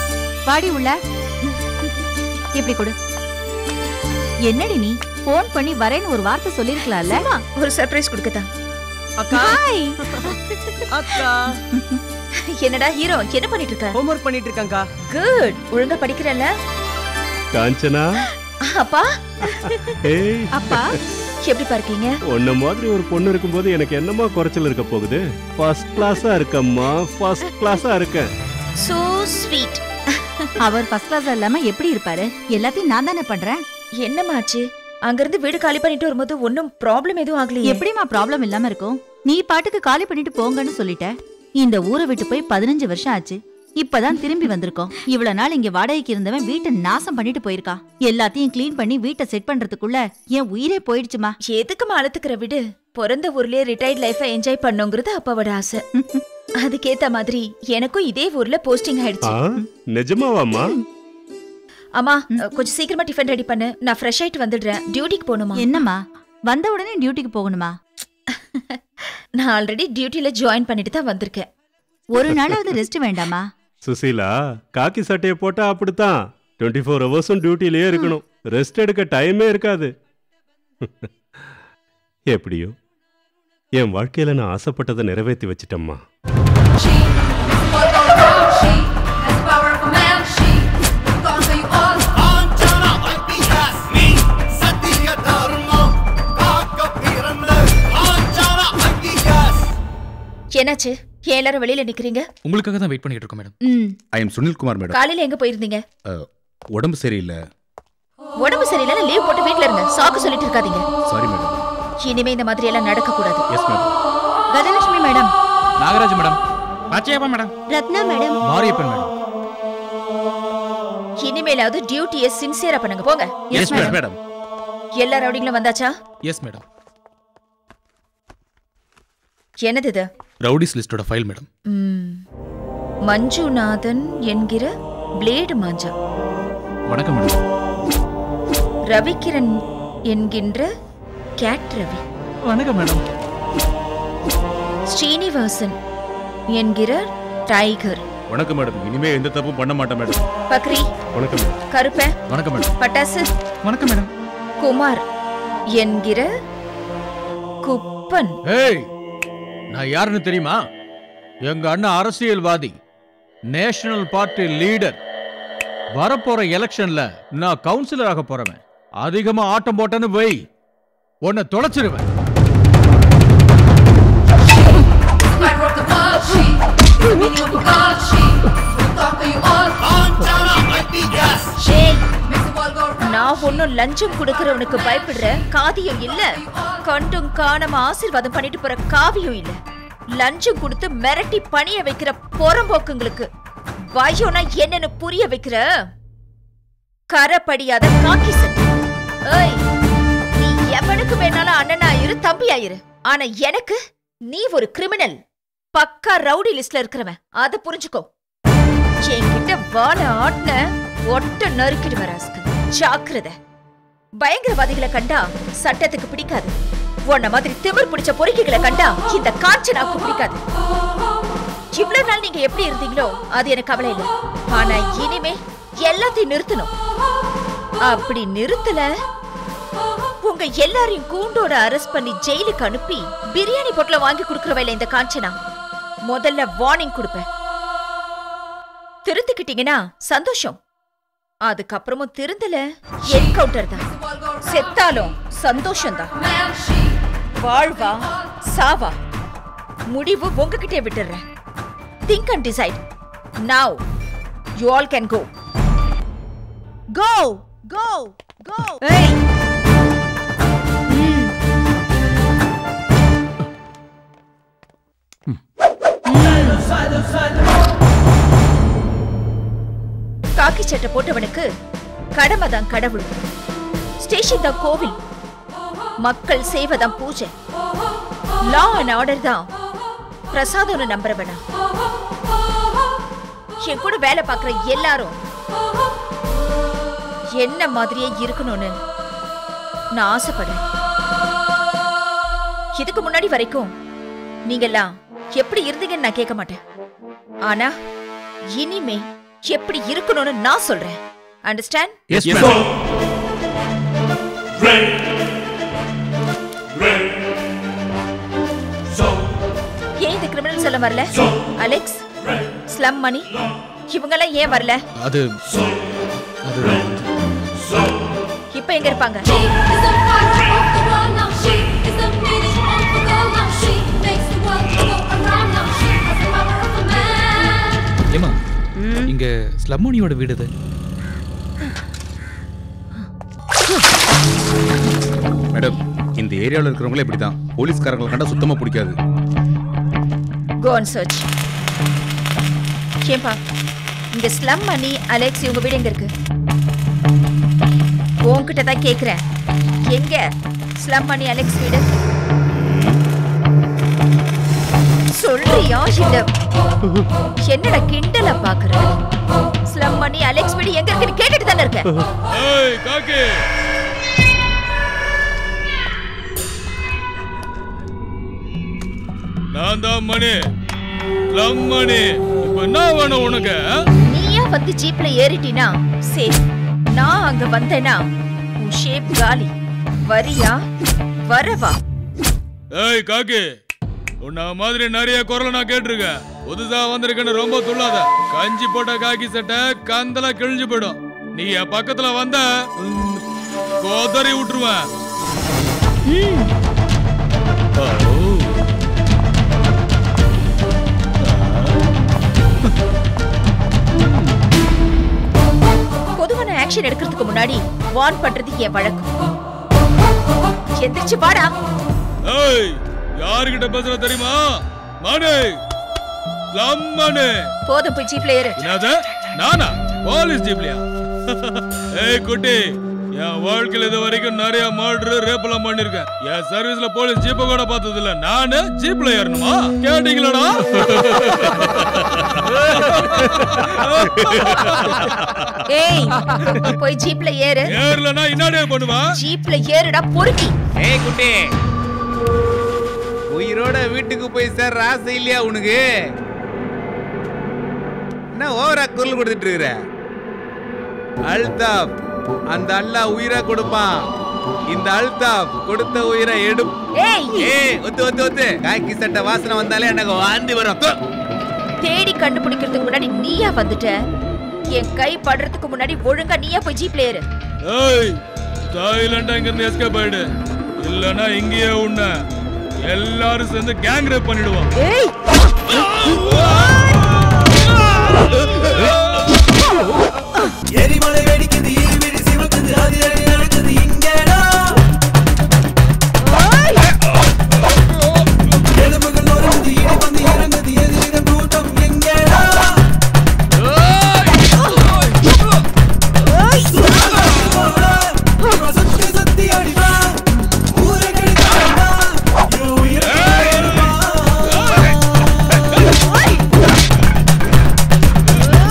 வாடி உள்ள இப்படி கொடு என்னடி நீ போன் பண்ணி வரேன்னு ஒரு வார்த்தை சொல்லிருக்கலாம்ல ஒரு சர்ப்ரைஸ் கொடுக்கத்தான் அக்கா ஹாய் அக்கா என்னடா ஹீரோ என்ன பண்ணிட்டு இருக்க ஹோம்ஒர்க் பண்ணிட்டு இருக்கேன்க்கா குட் ஒழுங்கா படிக்கிறல்ல காஞ்சனா அப்பா ஏய் அப்பா எப்படி பார்க்கீங்க உன்ன மாதிரி ஒரு பொண்ணு இருக்கும்போது எனக்கு என்னமா குறைச்சல் இருக்க போகுது ஃபர்ஸ்ட் கிளாஸா இருக்கம்மா ஃபர்ஸ்ட் கிளாஸா இருக்கேன் சோ ஸ்வீட் அவர் ஃபர்ஸ்ட் கிளாஸ் இல்லாம எப்படி இருப்பாரு எல்லாத்தையும் நான் தானே பண்றேன் என்னமாச்சு அங்கிருந்து வீடு காலி பண்ணிட்டு வரும்போது ஒன்னும் ப்ராப்ளம் எதுவும் ஆகலையே எப்படிமா ப்ராப்ளம் இல்லாம இருக்கும் நீ பாட்டுக்கு காலி பண்ணிட்டு போங்கன்னு சொல்லிட்ட இந்த ஊரை விட்டு போய் பதினஞ்சு வருஷம் ஆச்சு இப்பதான் திரும்பி வந்திருக்கோம் இவ்வளவு நாள் இங்க வாடகைக்கு இருந்தவன் வீட்டை நாசம் பண்ணிட்டு போயிருக்கா எல்லாத்தையும் க்ளீன் பண்ணி வீட்டை செட் பண்றதுக்குள்ள என் உயிரே போயிடுச்சுமா எதுக்குமா அழுத்துக்கிற விடு பிறந்த ஊர்லயே ரிட்டையர்ட் லைஃபை என்ஜாய் பண்ணுங்கிறது அப்பாவோட ஆசை அதுக்கேத்த மாதிரி எனக்கும் இதே ஊர்ல போஸ்டிங் ஆ ஆயிடுச்சு நிஜமாவாம்மா அம்மா கொஞ்சம் சீக்கிரமா டிஃபன் ரெடி பண்ணு நான் ஃப்ரெஷ் ஆயிட்டு வந்துடுறேன் டியூட்டிக்கு போகணுமா என்னம்மா வந்த உடனே டியூட்டிக்கு போகணுமா நான் ஆல்ரெடி டியூட்டில ஜாயின் பண்ணிட்டு தான் வந்திருக்கேன் ஒரு நாளாவது ரெஸ்ட் வேண்டாமா சுசீலா காக்கி சட்டையை போட்டா அப்படித்தான் டுவெண்ட்டி ஃபோர் ஹவர்ஸும் டியூட்டிலேயே இருக்கணும் ரெஸ்ட் எடுக்க டைமே இருக்காது எப்படியோ என் வாழ்க்கையில நான் ஆசைப்பட்டதை நிறைவேற்றி வச்சிட்டம்மா She is the world all around. She has the power of a man. She conquer you all. என்னாச்சு ஏன் எல்லாரும் வெளியில நிக்கிறீங்க உங்களுக்காக தான் வெயிட் பண்ணிட்டு இருக்கோம் மேடம் ம் I am Sunil Kumar madam காலையில எங்க போயிருந்தீங்க அஹ், உடம்பு சரியில்லை உடம்பு சரியில்லைன்னு லீவ் போட்டு வீட்ல இருங்க சாக்கு சொல்லிட்டு இருக்காதீங்க சாரி மேடம் இனிமே இந்த மாதிரி எல்லாம் நடக்க கூடாது yes madam Gajalakshmi madam Nagaraj madam Pachaiyappa madam Ratna madam Mariappan madam இனிமேலாவது டியூட்டியை சின்சியரா பண்ணுங்க போங்க எஸ் மேடம் எல்லா ரவுடிங்களும் வந்தாச்சா எஸ் மேடம் என்னது இது ரவுடிஸ் லிஸ்டோட ஃபைல் மேடம் ம், மஞ்சுநாதன் என்கிற பிளேடு மாஞ்சா வணக்கம் மேடம் ரவிக்கிரண் என்கின்ற கேட் ரவி வணக்கம் மேடம் ஸ்ரீனிவாசன் என்கிற டைகர் வணக்கம் மேடம் இனிமே எந்த தப்பும் பண்ண மாட்டேன் மேடம் பக்ரி வணக்கம் கருப்ப வணக்கம் மேடம் பட்டாசு வணக்கம் மேடம் குமார் என்கிற குப்பன் ஏய் நான் யாருன்னு தெரியுமா எங்க அண்ணன் அரசியல்வாதி நேஷனல் பார்ட்டி லீடர் வரப்போற எலெக்ஷன்ல நான் கவுன்சிலர் ஆக போறவன் அதிகமா ஆட்டம் போட்டேன்னு வை உன்னை தொலைச்சிருவேன் Fighter of the world. She is the meaning of a god. She will conquer you all. She makes the world go round. நான் ஒன்னும் லஞ்சம் கொடுக்கறவனுக்கு பயப்படுற காதியும் இல்ல கண்டும் காணாம ஆசீர்வாதம் பண்ணிட்டு போற காவியும் இல்ல லஞ்சம் கொடுத்து மிரட்டி பணிய வைக்கிற புறம்போக்குங்களுக்கு பயம்னா என்னன்னு புரிய வைக்கிற கரப்படியாத காக்கி சட்டை ஏய் நீ எவனுக்கு வேணாலும் அண்ணனா இரு தம்பியாயிரு ஆனா எனக்கு நீ ஒரு கிரிமினல் பக்கா ரவுடி லிஸ்ட்ல இருக்கிறவன் அத புரிஞ்சுக்கோ என்கிட்ட வாழ ஆட்டின ஒட்ட நறுக்கிடுவ ராஸ்கல் ஜாக்கிரதை பயங்கரவாதிகளை கண்டா சட்டத்துக்கு பிடிக்காது உன்ன மாதிரி திமிர் பிடிச்ச பொறுக்கிகளை கண்டா இந்த காஞ்சனாக்கு பிடிக்காது இவ்வளவு நாள் நீங்க எப்படி இருந்தீங்களோ அது எனக்கு கவலை இல்லை ஆனா இனிமே எல்லாத்தையும் நிறுத்தணும் அப்படி நிறுத்தல உங்க எல்லாரையும் கூண்டோட அரெஸ்ட் பண்ணி ஜெயிலுக்கு அனுப்பி பிரியாணி பொட்டலம் வாங்கி கொடுக்கறவையில இந்த காஞ்சனா முதல்ல வார்னிங் கொடுப்பேன் திருத்திக்கிட்டீங்கன்னா சந்தோஷம் அதுக்கப்புறமும் திருந்தல என்கவுண்டர் தான் செத்தாலும் சந்தோஷம் தான் வாழ்வா சாவா முடிவு உங்ககிட்டே விட்டுறேன் think and decide now you all can go go go go ஏய் காக்கி சட்டை போட்டவனுக்கு கடமை தான் கடவுள் ஸ்டேஷன் தான் கோவில் மக்கள் சேவை தான் பூஜை லா அண்ட் ஆர்டர் தான் பிரசாதம்னு நம்புறவனா என் கூட வேலை பார்க்குற எல்லாரும் என்ன மாதிரியே இருக்கணும்னு நான் ஆசைப்படுறேன் இதுக்கு முன்னாடி வரைக்கும் நீங்கெல்லாம் எப்படி இருந்தீங்கன்னு நான் கேட்க மாட்டேன் ஆனா இனிமே எப்படி இருக்கணும்னு நான் சொல்றேன் அண்டர்ஸ்டாண்ட் Yes, Yes, ma'am. ஏன் இந்த கிரிமினல் சொல்ல வரல அலெக்ஸ் ஸ்லம் மணி இவங்கெல்லாம் ஏன் வரல அது அது இப்ப எங்க இருப்பாங்க Is the fire of the world now. She is the meaning of the girl now. She makes the world go around now. She has the power of a man. ஏமா இங்க ஸ்லம்மோனியோட வீடு இது மேடம் இந்த ஏரியாவில் இருக்கிறவங்களே இப்படி தான் போலீஸ்காரங்களை கண்டா சுத்தமா பிடிக்காது கோ அண்ட் சர்ச் ஏன்பா இங்க ஸ்லம் மணி அலெக்ஸ் இவங்க வீடு எங்க இருக்கு உன்கிட்ட தான் கேக்குறேன் எங்க ஸ்லம் மணி அலெக்ஸ் வீடு சொல்றியா இல்ல என்னடா கிண்டல பாக்குற ஸ்லம் மணி அலெக்ஸ் வீடு எங்க இருக்குன்னு கேட்டுட்டு தானே இருக்க ஏய் காக்கி நான் தான் மணி லம் மணி இப்ப என்ன வேணும் உனக்கு ஆ? நீயா வந்து ஜீப்ல ஏறிட்டினா சரி நான் அங்க வந்தேனா உன் ஷேப் காலி வரியா வரவா ஏய் காக்கி உன்ன மாதிரி நிறைய குரலை நான் கேட்டிருக்கேன் புதுசா வந்திருக்கேன்னு ரொம்ப துள்ளாத கஞ்சி போட்ட காக்கி சட்டை கந்தல கிழிஞ்சு போயிடும் நீ என் பக்கத்துல வந்த ம், கோதறி விட்டுருவேன் ஓ. பொதுவான ஆக்ஷன் எடுக்கிறதுக்கு முன்னாடி வார்ன் பண்றது என் வழக்கம் எந்திரிச்சு வாடா ஏய் யாருகிட்ட பேசுற தெரியுமா மணி லம்மனு போதும் போய் ஜீப்ல ஏறு என்னது நானா போலீஸ் ஜீப்லியா ஏய் குட்டி என் வாழ்க்கையில இது வரைக்கும் நிறைய மர்டர் ரேப் எல்லாம் பண்ணிருக்கேன் என் சர்வீஸ்ல போலீஸ் ஜீப்ப கூட பார்த்தது இல்ல நானு ஜீப்ல ஏறணுமா கேட்டீங்களடா ஏய் போய் ஜீப்ல ஏறு ஏறலனா என்னடே பண்ணுவா ஜீப்ல ஏறுடா பொறுக்கி ஏய் குட்டி உயிரோட வீட்டுக்கு போய் சேர்ற ஆசை இல்லையா உனக்கு என்ன ஓவரா குரல் கொடுத்துட்டு இருக்கிற அல்தாப் அந்த அல்லாஹ் உயிரை கொடுப்பான் இந்த அல்தாப் கொடுத்த உயிரை எடு ஏய் ஏய் ஒத்து ஒத்து ஒத்து காக்கி சட்டை வாசனை வந்தாலே எனக்கு வாந்தி வரும் து. தேடி கண்டுபிடிக்கிறதுக்கு முன்னாடி நீயா வந்துட்ட என் கை படுறதுக்கு முன்னாடி ஒழுங்கா நீயா போய் ஜீப்ல ஏறு ஏய் சைலண்டா இங்க இருந்து எஸ்கேப் ஆயிடு இல்லனா இங்கேயே உன்ன எல்லாரும் சேர்ந்து கேங் ரேப் பண்ணிடுவோம் ஏய் எரிமலை வெடிக்குது இருவிடி சிவக்குது அதிரடி நடக்குது இங்கேடா எலும்புகள் நொறுங்குது இடி வந்து இறங்குது எதிரிடம் கூட்டம் எங்கேடா இவன் சுத்தி சுத்தி அடிவா ஊரை கெடுக்காதா இவன் உயிரை கெடுப்பா.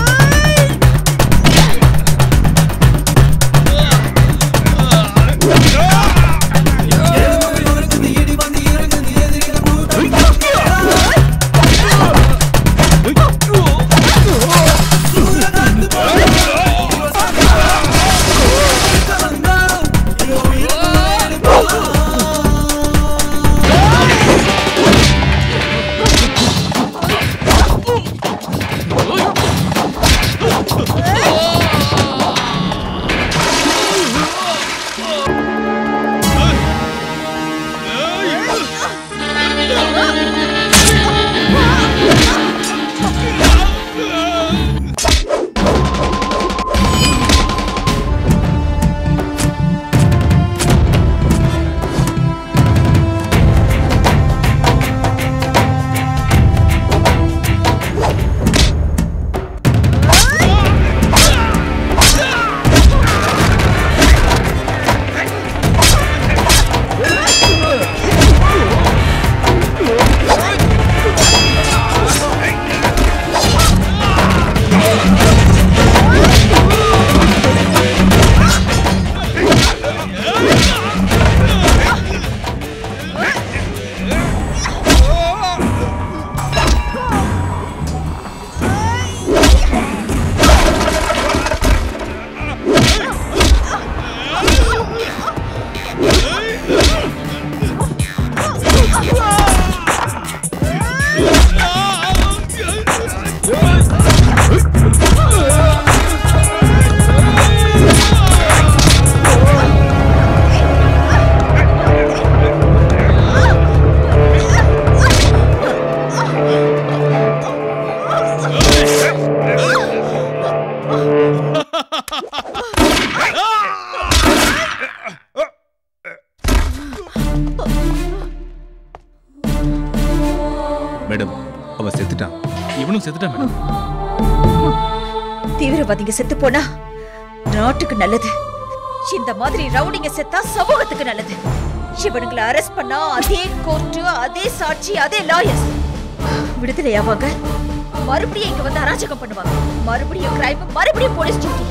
தீவிரவாதிங்க செத்து போனா நாட்டுக்கு நல்லது இந்த மாதிரி ரவுடிங்க செத்தா சமூகத்துக்கு நல்லது இவனுங்களை அரெஸ்ட் பண்ணா அதே கோர்ட்டு அதே சாட்சி அதே லாயர்ஸ் விடுதலை ஆவாங்க மறுபடியும் இங்க வந்து அராஜகம் பண்ணுவாங்க மறுபடியும் கிரைம் மறுபடியும் போலீஸ் டியூட்டி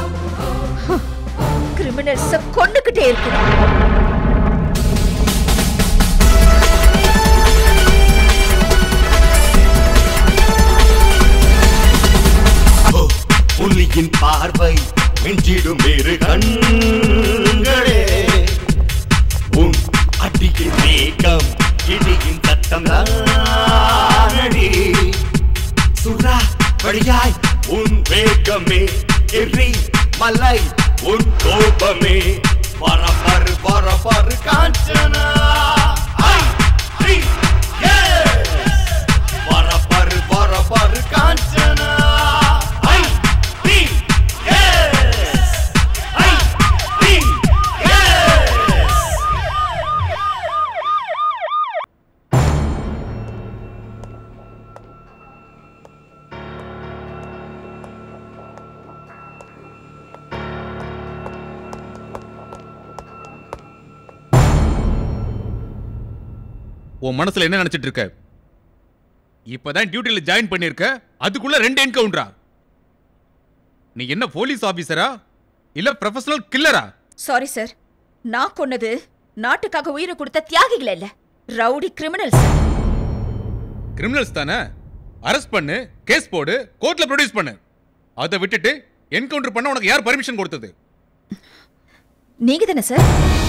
கிரிமினல்ஸ் கொண்டுகிட்டே இருக்கணும் புலியின் பார்வை மிஞ்சிடும் வேறு கண்களே உன் அடியின் வேகம் இடியின் சத்தம் தானடி சுறா வழியாய் உன் வேகமே எரி மலை உன் கோபமே பரபர் பரபர் காஞ்சனா ஐ, ஐ, yeah! பரபர் பரபர் காஞ்சனா ஐ, ஐ, yes! ஐ, ஐ, yes! உன் மனசுல என்ன நினைச்சிட்டு இருக்க இப்பதான் டியூட்டில ஜாயின் பண்ணிருக்க அதுக்குள்ள ரெண்டு என்கவுண்டரா நீ என்ன போலீஸ் ஆபீசரா இல்ல ப்ரொஃபஷனல் கில்லரா சாரி சார் நான் கொன்னது நாட்டுக்காக உயிரை கொடுத்த தியாகிகள் இல்ல ரவுடி கிரிமினல்ஸ் கிரிமினல்ஸ் தானே அரெஸ்ட் பண்ணு கேஸ் போடு கோர்ட்ல ப்ரொடியூஸ் பண்ணு அதை விட்டுட்டு என்கவுண்டர் பண்ண உனக்கு யார் பர்மிஷன் கொடுத்தது நீங்க தானே sir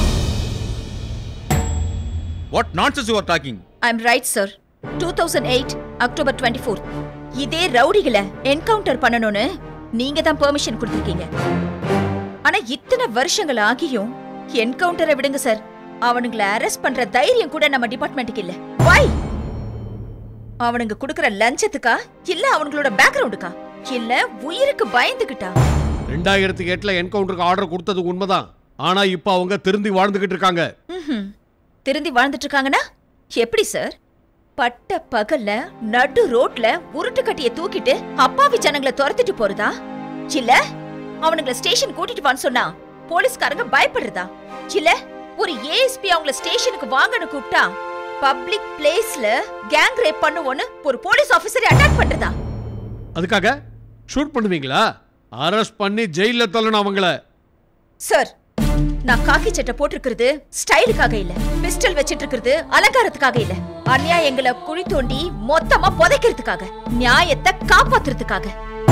what nonsense you are talking I am right sir two thousand eight October twenty four இதே ரவுடிகளை என்கவுண்டர் பண்ணணும்னு நீங்க தான் பெர்மிஷன் கொடுத்துருக்கீங்க ஆனா இத்தனை வருஷங்கள் ஆகியும் என்கவுண்டரை விடுங்க சார் அவனுங்களை அரெஸ்ட் பண்ற தைரியம் கூட நம்ம டிபார்ட்மெண்ட்டுக்கு இல்ல வை அவனுங்க குடுக்கற லஞ்சத்துக்கா இல்ல அவங்களோட பேக்ரவுண்டுக்கா இல்ல உயிருக்கு பயந்துகிட்டா ரெண்டாயிரத்தி எட்டுல என்கவுண்டருக்கு ஆர்டர் கொடுத்தது உண்மைதான் ஆனா இப்ப அவங்க திருந்தி வாழ்ந்துகிட்டு இருக்காங்க ம்ஹும். திருந்தி வாழ்ந்துட்டு இருக்காங்கன்னா எப்படி சார் பட்ட பகல்ல நடு ரோட்ல உருட்டு கட்டிய தூக்கிட்டு அப்பாவி ஜனங்களை துரத்திட்டு போறதா இல்ல அவனுங்கள ஸ்டேஷன் கூட்டிட்டு வான்னு சொன்னா போலீஸ்காரங்க பயப்படுறதா இல்ல ஒரு ஏஎஸ்பி அவங்கள ஸ்டேஷனுக்கு வாங்கன்னு கூப்பிட்டா பப்ளிக் பிளேஸ்ல கேங் ரேப் பண்ணுவோன்னு ஒரு போலீஸ் ஆபீசரை அட்டாக் பண்றதா அதுக்காக ஷூட் பண்ணுவீங்களா அரெஸ்ட் பண்ணி ஜெயில தள்ளணும் அவங்கள சார் நான் காக்கி சட்டை போட்டிருக்கிறது ஸ்டைலுக்காக இல்ல பிஸ்டல் வச்சிட்டு இருக்கிறது அலங்காரத்துக்காக இல்ல அநியாயங்களை குழி தோண்டி மொத்தமா புதைக்கிறதுக்காக நியாயத்தை காப்பாத்துறதுக்காக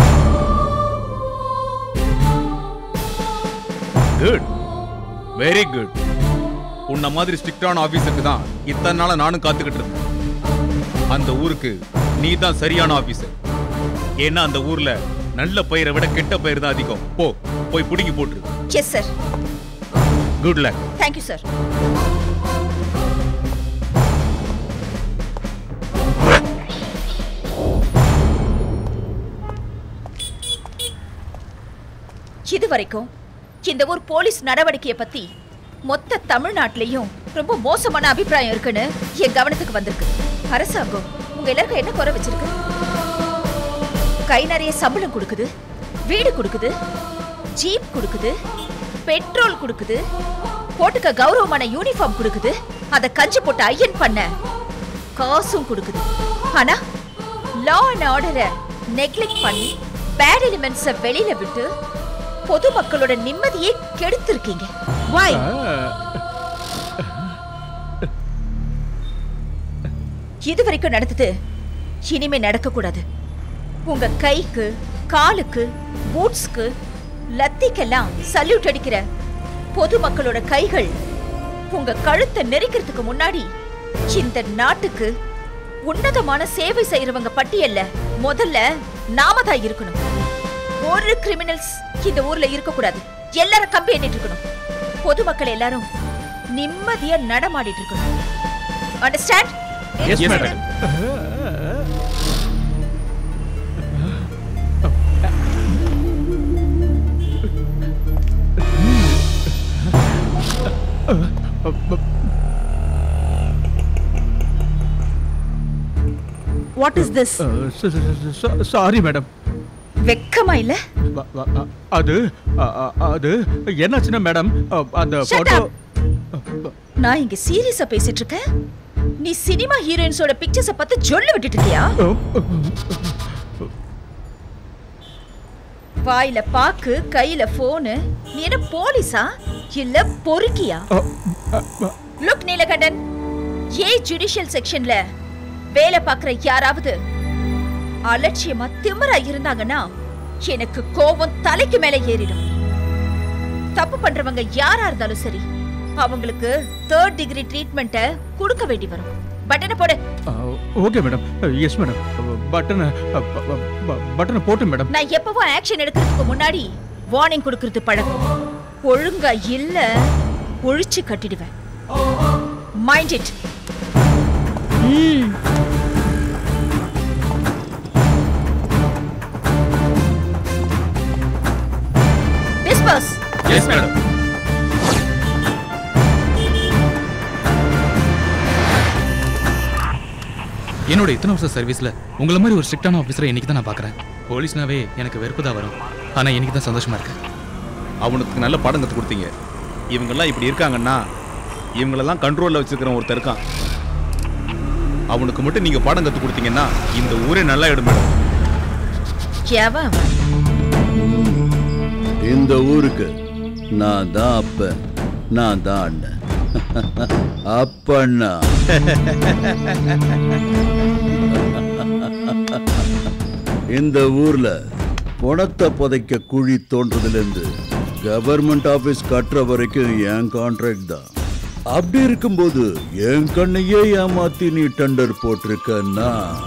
குட் வெரி குட் உன்ன மாதிரி ஸ்ட்ரிக்டான ஆபீஸருக்கு தான் இத்தனை நாளா நானும் காத்துக்கிட்டு இருந்தேன் அந்த ஊருக்கு நீ தான் சரியான ஆபீசர் ஏன்னா அந்த ஊர்ல நல்ல பயிரை விட கெட்ட பயிர் தான் அதிகம் போ போய் புடுங்கி போட்டுரு yes sir good luck thank you sir இது வரைக்கும் இந்த ஊர் போலீஸ் நடவடிக்கையை பத்தி மொத்த தமிழ்நாட்டிலையும் ரொம்ப மோசமான அபிப்பிராயம் இருக்குன்னு என் கவனத்துக்கு வந்திருக்கு அரசாங்கம் உங்க எல்லாருக்கும் என்ன குறை வச்சிருக்கு கை நிறைய சம்பளம் கொடுக்குது வீடு கொடுக்குது ஜீப் கொடுக்குது பெட்ரோல் கொடுக்குது போட்டுக்க கௌரவமான யூனிஃபார்ம் கொடுக்குது அத கஞ்சி போட்டு ஐயன் பண்ண காசும் கொடுக்குது ஆனா லா அண்ட் ஆர்டரை நெக்லெக்ட் பண்ணி பேட் எலிமெண்ட்ஸ வெளியில விட்டு பொதுமக்களோட நிம்மதியை கெடுத்திருக்கீங்க வாய் இது வரைக்கும் நடந்தது இனிமே நடக்க கூடாது உங்க கைக்கு காலுக்கு பூட்ஸ்க்கு லத்திக்கெல்லாம் சல்யூட் அடிக்கிற பொதுமக்களோட கைகள் உங்க கழுத்தை நெரிக்கிறதுக்கு முன்னாடி இந்த நாட்டுக்கு உன்னதமான சேவை செய்யறவங்க பட்டியல்ல முதல்ல நாம தான் இருக்கணும் ஒரு கிரிமினல்ஸ் இந்த ஊர்ல இருக்க கூடாது எல்லாரும் கம்பி எண்ணிட்டு இருக்கணும் பொதுமக்கள் எல்லாரும் நிம்மதியா நடமாடிட்டு இருக்கணும் understand Yes, madam. What is this? Sorry madam வெக்கமா இல்ல வ- வ- அ- அது அ- அ- அது என்னாச்சுன்னா மேடம் அ, அந்த Shut போட்டோ up. நான் இங்க சீரியஸா பேசிட்டு இருக்கேன் நீ சினிமா ஹீரோயின்ஸோட பிக்சர்ஸ பார்த்து ஜொல்லு விட்டுட்டு இருக்கியா வாயில பாக்கு கையில போனு நீ என்ன போலீஸா இல்ல பொறுக்கியா லுக் நீலகண்டன் ஏ ஜுடிஷியல் செக்ஷன்ல வேலை பார்க்குற யாராவது அலட்சியமா திமிரா இருந்தாங்கன்னா எனக்கு கோபம் தலைக்கு மேல ஏறிடும் தப்பு பண்றவங்க யாரா இருந்தாலும் சரி அவங்களுக்கு தேர்ட் டிகிரி ட்ரீட்மெண்ட்ட கொடுக்க வேண்டி வரும் பட்டனை போடு ஓகே மேடம் எஸ் மேடம் பட்டனை பட்டனை போட்டு மேடம் நான் எப்பவும் ஆக்ஷன் எடுக்கிறதுக்கு முன்னாடி வார்னிங் கொடுக்கறது பழக்கம் ஒழுங்கா இல்ல ஒழிச்சு கட்டிடுவேன் mind it disperse yes madam என்னோட இத்தனை வருஷம் சர்வீஸ்ல உங்கள மாதிரி ஒரு ஸ்ட்ரிக்டான ஆஃபீஸரை இன்னைக்கு தான் நான் பார்க்குறேன் போலீஸ்னாவே எனக்கு வெறுப்பு தான் வரும் ஆனா இன்னைக்கு தான் சந்தோஷமா இருக்கு அவனுக்கு நல்ல பாடம் கற்றுக் கொடுத்தீங்க இவங்கெல்லாம் இப்படி இருக்காங்கன்னா இவங்களெல்லாம் கண்ட்ரோலில் வச்சிருக்கிற ஒருத்தர் இருக்கான் அவனுக்கு மட்டும் நீங்கள் பாடம் கற்றுக் கொடுத்தீங்கன்னா இந்த ஊரே நல்லா இடம் மேடம் எவன் அவன்? இந்த ஊருக்கு நான் தான் அப்ப நான் தான் அண்ணன் அப்பண்ணா இந்த ஊர்ல பணத்தை புதைக்க குழி தோன்றதுலேருந்து கவர்மெண்ட் ஆபீஸ் கட்டுற வரைக்கும் என் கான்ட்ராக்ட் தான் அப்படி இருக்கும்போது என் கண்ணையே ஏமாத்தி நீ டெண்டர் போட்டிருக்கன்னா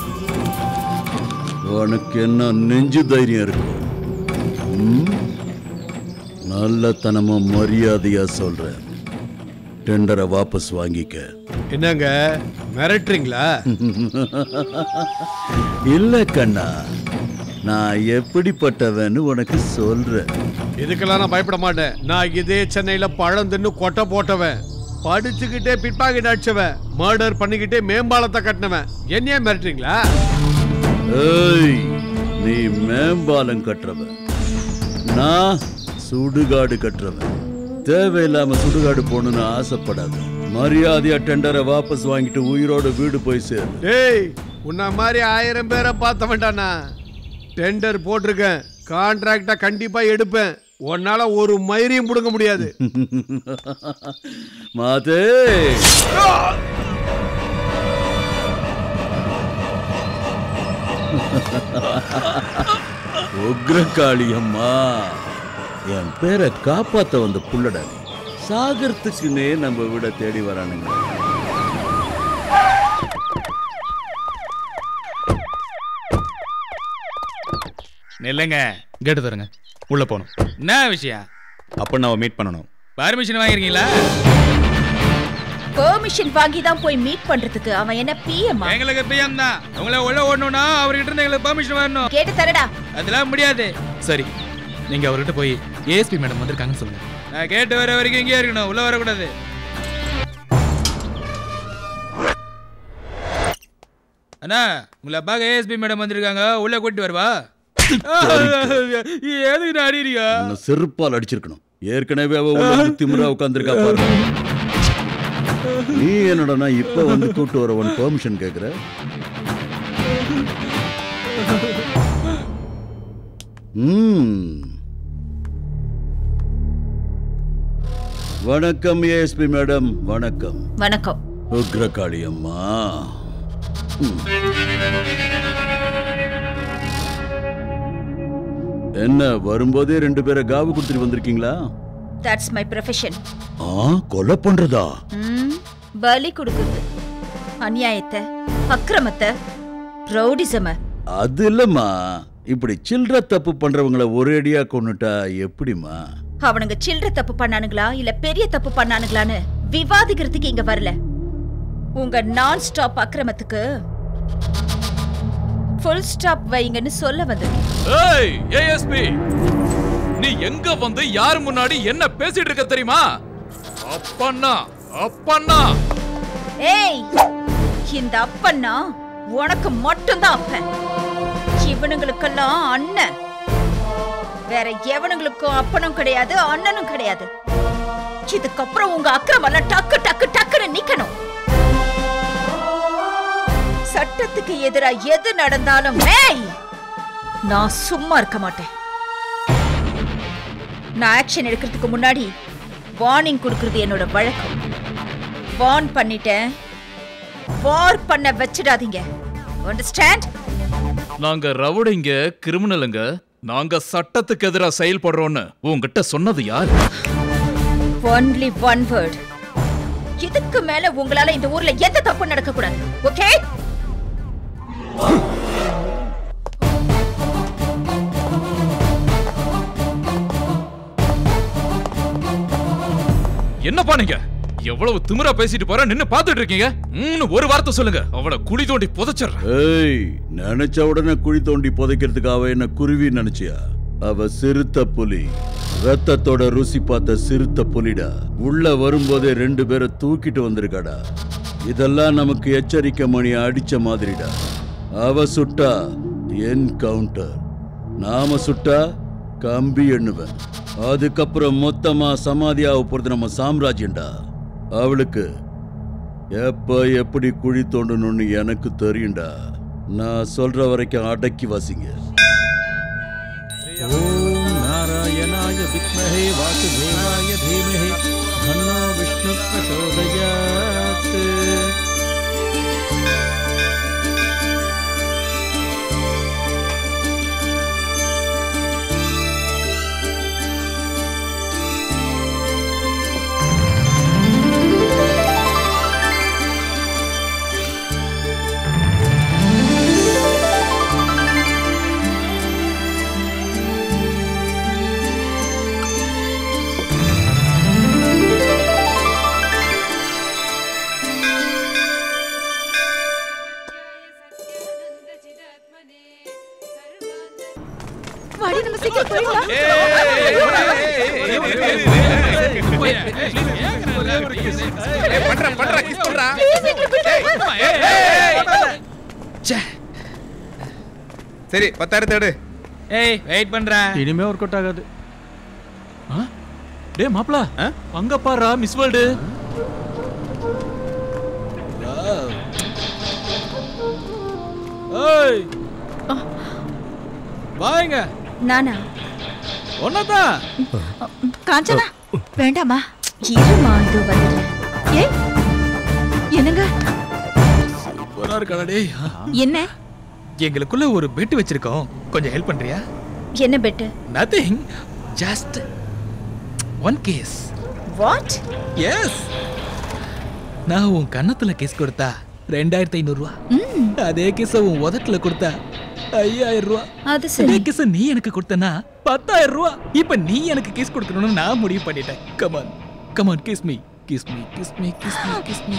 உனக்கு என்ன நெஞ்சு தைரியம் இருக்கும் ம்? நல்லத்தனமா மரியாதையா சொல்றேன் டெண்டரை வாபஸ் வாங்கிக்க என்னங்க மிரட்டுறீங்களா இல்ல கண்ணா நான் எப்படிப்பட்டவன்னு உனக்கு சொல்றேன் இதுக்கெல்லாம் நான் பயப்பட மாட்டேன் நான் இதே சென்னையில பழம் தின்னு கொட்டை போட்டவன் படிச்சுக்கிட்டே பிட்பாக்கெட் அடிச்சவன் மர்டர் பண்ணிக்கிட்டே மேம்பாலத்தை கட்டினவன் என்னையே மிரட்டுறீங்களா ஏய் நீ மேம்பாலம் கட்டுறவன் நான் சுடுகாடு கட்டுறவன் தேவையில்லாம சுடுகாடு போகணும்னு ஆசைப்படாத மரியாதையா டெண்டரை வாபஸ் வாங்கிட்டு உயிரோட வீடு போய் சேர் டேய் உன்ன மாதிரி ஆயிரம் பேரை பார்த்த வேண்டாண்ணா டெண்டர் போட்டிருக்கேன் கான்ட்ராக்டா கண்டிப்பா எடுப்பேன் உன்னால ஒரு மயிரையும் பிடுங்க முடியாது மாதே உக்ரகாளி அம்மா என் பேரை காப்பாத்த வந்த புள்ளடா நீ. சாகறதுக்குன்னே நம்ம விட தேடி வரானுங்க இல்லைங்க கேட்டு தருங்க உள்ள போகணும் என்ன விஷயம் அப்போ நான் மீட் பண்ணணும் பர்மிஷன் வாங்கிருக்கீங்களா பெர்மிஷன் வாங்கி தான் போய் மீட் பண்றதுக்கு அவன் என்ன பிஎம் எங்களுக்கு பிஎம் தான் உங்களை உள்ள ஓடணும்னா அவர்கிட்ட இருந்து எங்களுக்கு பர்மிஷன் வரணும் கேட்டு தரடா அதெல்லாம் முடியாது சரி நீங்க அவர்கிட்ட போய் ஏஎஸ்பி மேடம் வந்திருக்காங்கன்னு சொல்லுங்க நான் கேட்டு வர வரைக்கும் இங்கே இருக்கணும் உள்ள வரக்கூடாது அண்ணா உங்களை பார்க்க ஏஎஸ்பி மேடம் வந்திருக்காங்க உள்ள கூட்டி வருவா எதுக்கு நான் அடிக்கிறீங்க உன்னை செருப்பால் அடிச்சிருக்கணும் ஏற்கனவே அவ உள்ள வந்து திமிரா உட்காந்துருக்கா பாரு நீ என்னடா இப்ப வந்து கூட்டு வர உன் பெர்மிஷன் கேக்குற ம். வணக்கம் ஏஎஸ்பி மேடம் வணக்கம் வணக்கம் உக்ரகாளி அம்மா ம். என்ன வரும்போதே ரெண்டு பேரை காவு கொடுத்துட்டு வந்திருக்கீங்களா தட்ஸ் மை ப்ரொஃபஷன் ஆ கொலை பண்றதா பலி கொடுக்குறது அநியாயத்தை அக்கிரமத்தை ரவுடிசம அது இல்லம்மா இப்படி சில்லற தப்பு பண்றவங்கள ஒரேடியா கொன்னுட்டா எப்படிம்மா அவனுங்க சில்லற தப்பு பண்ணானுங்களா இல்ல பெரிய தப்பு பண்ணானுங்களான்னு விவாதிக்கிறதுக்கு இங்க வரல உங்க நான் ஸ்டாப் அக்கிரமத்துக்கு ஃபுல் ஸ்டாப் வைங்கன்னு சொல்ல வந்திருக்கேன் ஏய் ஏஎஸ்பி நீ எங்க வந்து யார் முன்னாடி என்ன பேசிட்டு இருக்க தெரியுமா அப்பண்ணா அப்பண்ணா ஏய் இந்த அப்பன்னா உனக்கு மட்டும்தான் அப்பன் இவனுங்களுக்கெல்லாம் அண்ணன் வேற எவனுங்களுக்கும் அப்பனும் கிடையாது அண்ணனும் கிடையாது இதுக்கப்புறம் உங்க அக்கிரமெல்லாம் டக்கு டக்கு டக்குன்னு நிக்கணும் சட்டத்துக்கு எதிரா எது நடந்தாலும் ஏய், நான் சும்மா இருக்க மாட்டேன் நான் ஆக்ஷன் எடுக்கிறதுக்கு முன்னாடி வார்னிங் கொடுக்கிறது என்னோட வழக்கம் வார்ன் பண்ணிட்டேன் வார் பண்ண வச்சிடாதீங்க அண்டர்ஸ்டாண்ட் நாங்க ரவுடிங்க கிரிமினலுங்க நாங்க சட்டத்துக்கு எதிரா செயல்படுறோம்னு உங்ககிட்ட சொன்னது யார் ஒன்லி ஒன் வேர்ட் இதுக்கு மேல உங்களால இந்த ஊர்ல எந்த தப்பு நடக்க கூடாது ஓகே என்னப்பா நீங்க எவ்வளவு திமிரா பேசிட்டு போற நின்னு பாத்துட்டு இருக்கீங்க ம்னு ஒரு வார்த்தை சொல்லுங்க அவளை குழி தோண்டி புதைச்சிடுறேன் ஏய் நினைச்ச உடனே குழி தோண்டி புதைக்கிறதுக்கு அவ என்ன குருவி நினைச்சியா அவ சிறுத்த புலி ரத்தத்தோட ருசி பார்த்த சிறுத்த புலிடா உள்ள வரும்போதே ரெண்டு பேரை தூக்கிட்டு வந்திருக்காடா இதெல்லாம் நமக்கு எச்சரிக்கை மணி அடிச்ச மாதிரிடா அவ சுட்டா என் கவுண்டர் நாம சுட்டா கம்பி எண்ணுவேன் அதுக்கப்புறம் மொத்தமா சமாதியாக போறது நம்ம சாம்ராஜ்யம்டா அவளுக்கு எப்ப எப்படி குழி தோண்டணும்னு எனக்கு தெரியும்டா நான் சொல்ற வரைக்கும் அடக்கி வாசிங்க ஓம் நாராயணாய வித்மஹே வாசுதேவாய தீமஹி தன்னோ விஷ்ணு பிரசோதயாத் வாடி நம்ம சீக்கிரம் போயிடலாம் சரி பத்தாயிரத்தை எடு ஏய் வெயிட் பண்றேன் இனிமே ஒர்க் அவுட் ஆகாது ஆ? டேய் மாப்ள அங்க பாருடா மிஸ் வேர்ல்டு ஏய் வாங்க நானா ஒன்னதான் காஞ்சனா வேண்டாமா இருமா இது வந்துடுறேன் ஏய் என்னங்க சூப்பரா இருக்காடா டேய் என்ன எங்களுக்குள்ள ஒரு பெட் வச்சிருக்கோம் கொஞ்சம் ஹெல்ப் பண்றியா என்ன bet nothing just one case what yes நான் உன் கன்னத்துல கேஸ் கொடுத்தா ரெண்டாயிரத்தி ஐநூறு ரூபா அதே கேஸ உன் உதட்டுல கொடுத்தா ஐயாயிரம் ரூபா அது அதே கேஸ நீ எனக்கு கொடுத்தனா பத்தாயிரம் ரூபா இப்ப நீ எனக்கு கேஸ் கொடுக்கணும்னு நான் முடிவு பண்ணிட்டேன் come on come on kiss me kiss me kiss me kiss me kiss me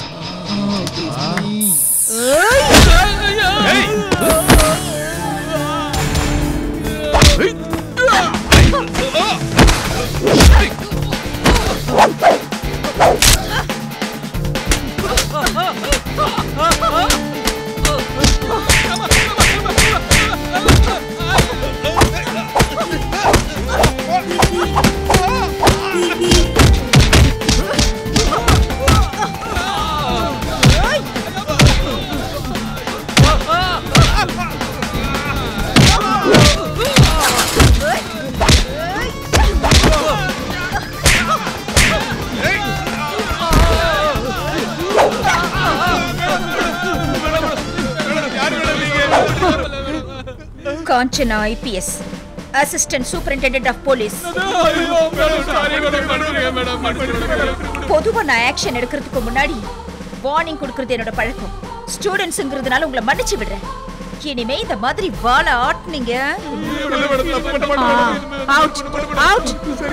Kanchana IPS assistant superintendent of police பொதுவா நான் ஆக்ஷன் எடுக்கிறதுக்கு முன்னாடி வார்னிங் கொடுக்கறது என்னோட பழக்கம் ஸ்டூடெண்ட்ஸ்ங்கிறதுனால உங்களை மன்னிச்சு விடுறேன் இனிமே இந்த மாதிரி வாழ ஆட்டுனீங்க அவுட் அவுட்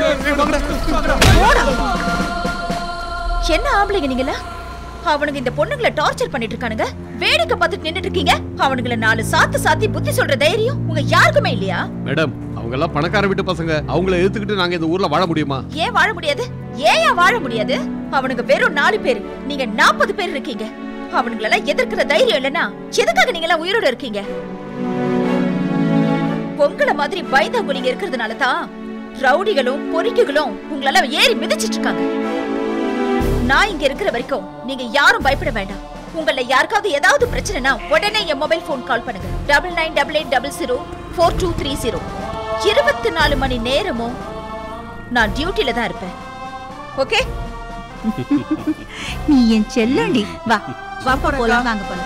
என்ன ஆம்பளைங்க நீங்களா அவனுங்க இந்த பொண்ணுங்களை டார்ச்சர் பண்ணிட்டு இருக்கானுங்க வேடிக்கை பார்த்துட்டு நின்னுட்டு இருக்கீங்க அவனுங்களை நாலு சாத்து சாத்தி புத்தி சொல்ற தைரியம் உங்க யாருக்குமே இல்லையா மேடம் அவங்க எல்லாம் பணக்கார வீட்டு பசங்க அவங்கள எடுத்துக்கிட்டு நாங்க இந்த ஊர்ல வாழ முடியுமா ஏன் வாழ முடியாது ஏன் வாழ முடியாது அவனுங்க வெறும் நாலு பேர் நீங்க நாற்பது பேர் இருக்கீங்க அவனுங்களெல்லாம் எதிர்க்கிற தைரியம் இல்லனா எதுக்காக நீங்க எல்லாம் உயிரோட இருக்கீங்க உங்கள மாதிரி பயந்தவங்க நீங்க இருக்கிறதுனால தான் ரவுடிகளும் பொறிக்குகளும் உங்களெல்லாம் ஏறி மிதிச்சிட்டு இருக்காங்க நான் இங்க இருக்கிற வரைக்கும் நீங்க யாரும் பயப்பட வேண்டாம் உங்கள யாருக்காவது ஏதாவது பிரச்சனைனா உடனே என் மொபைல் ஃபோன் கால் பண்ணுங்க double nine double eight double zero four two three zero இருபத்தி நாலு மணி நேரமும் நான் டியூட்டில தான் இருப்பேன் ஓகே நீ என் செல்லண்டி வா வா போலாம் வாங்க போலாம்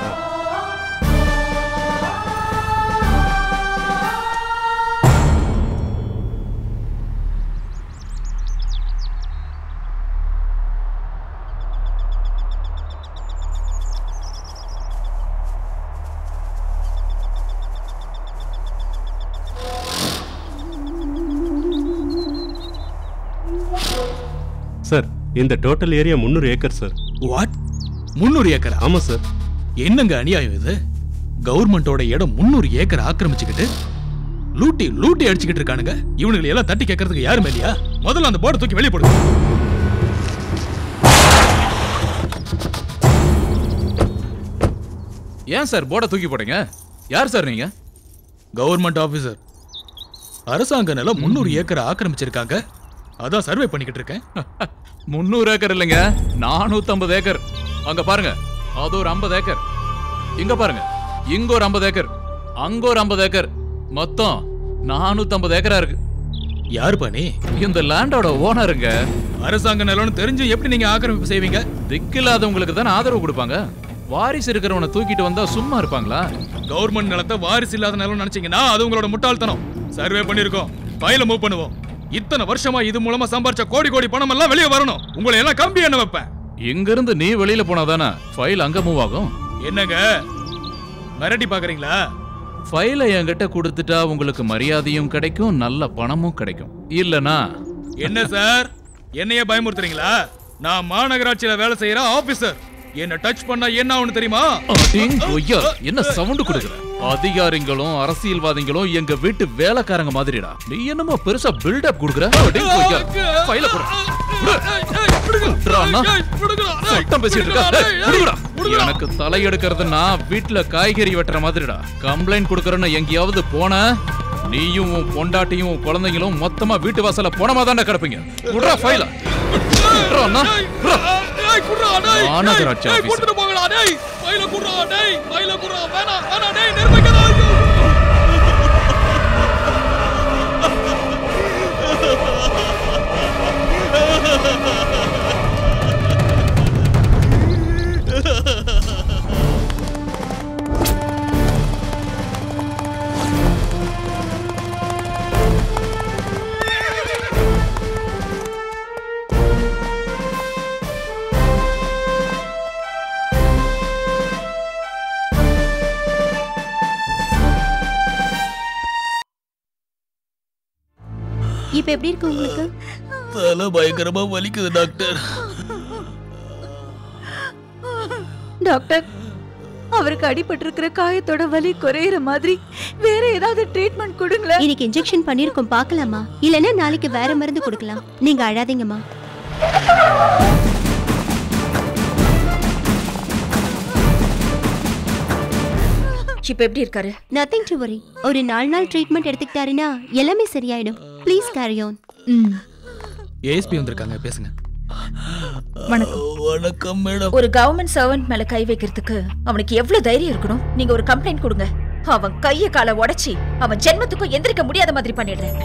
சார் இந்த டோட்டல் ஏரியா முந்நூறு ஏக்கர் சார் வாட் முந்நூறு ஏக்கர் ஆமா சார் என்னங்க அநியாயம் இது கவர்மெண்டோட இடம் முந்நூறு ஏக்கர் ஆக்கிரமிச்சுக்கிட்டு லூட்டி லூட்டி அடிச்சுக்கிட்டு இருக்கானுங்க இவனுங்களை எல்லாம் தட்டி கேட்கறதுக்கு யாருமே இல்லையா முதல்ல அந்த போர்டை தூக்கி வெளியே போடுங்க ஏன் சார் போர்டை தூக்கி போட்டீங்க யார் சார் நீங்க கவர்மெண்ட் ஆபீசர் அரசாங்க நிலம் முந்நூறு ஏக்கர் ஆக்கிரமிச்சிருக்காங்க அதான் சர்வே பண்ணிக்கிட்டு இருக்கேன் முந்நூறு ஏக்கர் இல்லைங்க நானூத்தம்பது ஏக்கர் அங்க பாருங்க அது ஒரு ஐம்பது ஏக்கர் இங்க பாருங்க இங்க ஒரு ஐம்பது ஏக்கர் அங்க ஒரு ஐம்பது ஏக்கர் மொத்தம் நானூத்தம்பது ஏக்கரா இருக்கு யார் பண்ணி இந்த லேண்டோட ஓனருங்க அரசாங்க நிலம்னு தெரிஞ்சு எப்படி நீங்க ஆக்கிரமிப்பு செய்வீங்க திக்கில்லாதவங்களுக்கு தானே ஆதரவு கொடுப்பாங்க வாரிசு இருக்கிறவனை தூக்கிட்டு வந்தா சும்மா இருப்பாங்களா கவர்மெண்ட் நிலத்தை வாரிசு இல்லாத நிலம் நினைச்சீங்கன்னா அது உங்களோட முட்டாள்தனம் சர்வே பண்ணிருக்கோம் ஃபைல மூவ் பண்ணுவோம் இத்தனை வருஷமா இது மூலமா சம்பாரிச்ச கோடி கோடி பணம் எல்லாம் வெளியே வரணும் உங்களை எல்லாம் கம்பி என்ன வைப்பேன் இங்க இருந்து நீ வெளியில போனாதானே ஃபைல் அங்க மூவ் ஆகும் என்னங்க மிரட்டி பாக்குறீங்களா ஃபைலை என்கிட்ட கொடுத்துட்டா உங்களுக்கு மரியாதையும் கிடைக்கும் நல்ல பணமும் கிடைக்கும் இல்லனா என்ன சார் என்னைய பயமுறுத்துறீங்களா நான் மாநகராட்சியில வேலை செய்யற ஆபீசர் என்ன டச் பண்ணா என்ன ஆகும்னு தெரியுமா அடிங் கொய்யா, என்ன சவுண்ட் கொடுக்குற அதிகாரிகளும் அரசியல்வாதிகளும் எங்க வீட்டு வேலைக்காரங்க மாதிரிடா நீ என்னமோ பெருசா பில்டப் கொடுக்குற அடிங் கொய்யா, ஃபைல கொடு. விடு. விட்றா அண்ணா. சத்தம் பேசிட்டு இருக்கா? டேய், விடுங்கடா. எனக்கு தலை எடுக்கிறதுனா வீட்டுல காய்கறி வெட்டுற மாதிரிடா கம்ப்ளைண்ட் கொடுக்கறன்னு எங்கேயாவது போன நீயும் உன் பொண்டாட்டியும் உன் குழந்தைங்களும் மொத்தமா வீட்டு வாசல்ல போனமா தானே கிடப்பீங்க விட்றா ஃபைல விட்றா அண்ணா. விட்றா. மாநகராட்சி ஆபீசர் கூட்டிட்டு போங்கடா டேய் ஃபைல குடுறா டேய் ஃபைல குடுறா வேணாம் வேணாம் டேய் நிர்பகிக்கடா இப்ப எப்படி இருக்கு உங்களுக்கு தலை பயங்கரமா வலிக்குது டாக்டர் டாக்டர் அவருக்கு அடிபட்டிருக்கிற காயத்தோட வலி குறையிற மாதிரி வேற ஏதாவது ட்ரீட்மெண்ட் கொடுங்களேன் இன்னைக்கு இன்ஜெக்ஷன் பண்ணிருக்கோம் பார்க்கலாமா இல்லைன்னா நாளைக்கு வேற மருந்து கொடுக்கலாம் நீங்க அழாதீங்கம்மா இப்ப எப்படி இருக்காரு நத்திங் டு வரி ஒரு நாலு நாள் ட்ரீட்மெண்ட் எடுத்துக்கிட்டாருன்னா எல்லாமே சரியாயிடும் ப்ளீஸ் கேரி ஆன் ஏஎஸ்பி வந்திருக்காங்க பேசுங்க வணக்கம் வணக்கம் மேடம் ஒரு கவர்மெண்ட் சர்வன்ட் மேல கை வைக்கிறதுக்கு அவனுக்கு எவ்வளவு தைரியம் இருக்கணும் நீங்க ஒரு கம்ப்ளைண்ட் கொடுங்க அவன் கைய காலை உடைச்சி அவன் ஜென்மத்துக்கும் எந்திரிக்க முடியாத மாதிரி பண்ணிடுறேன்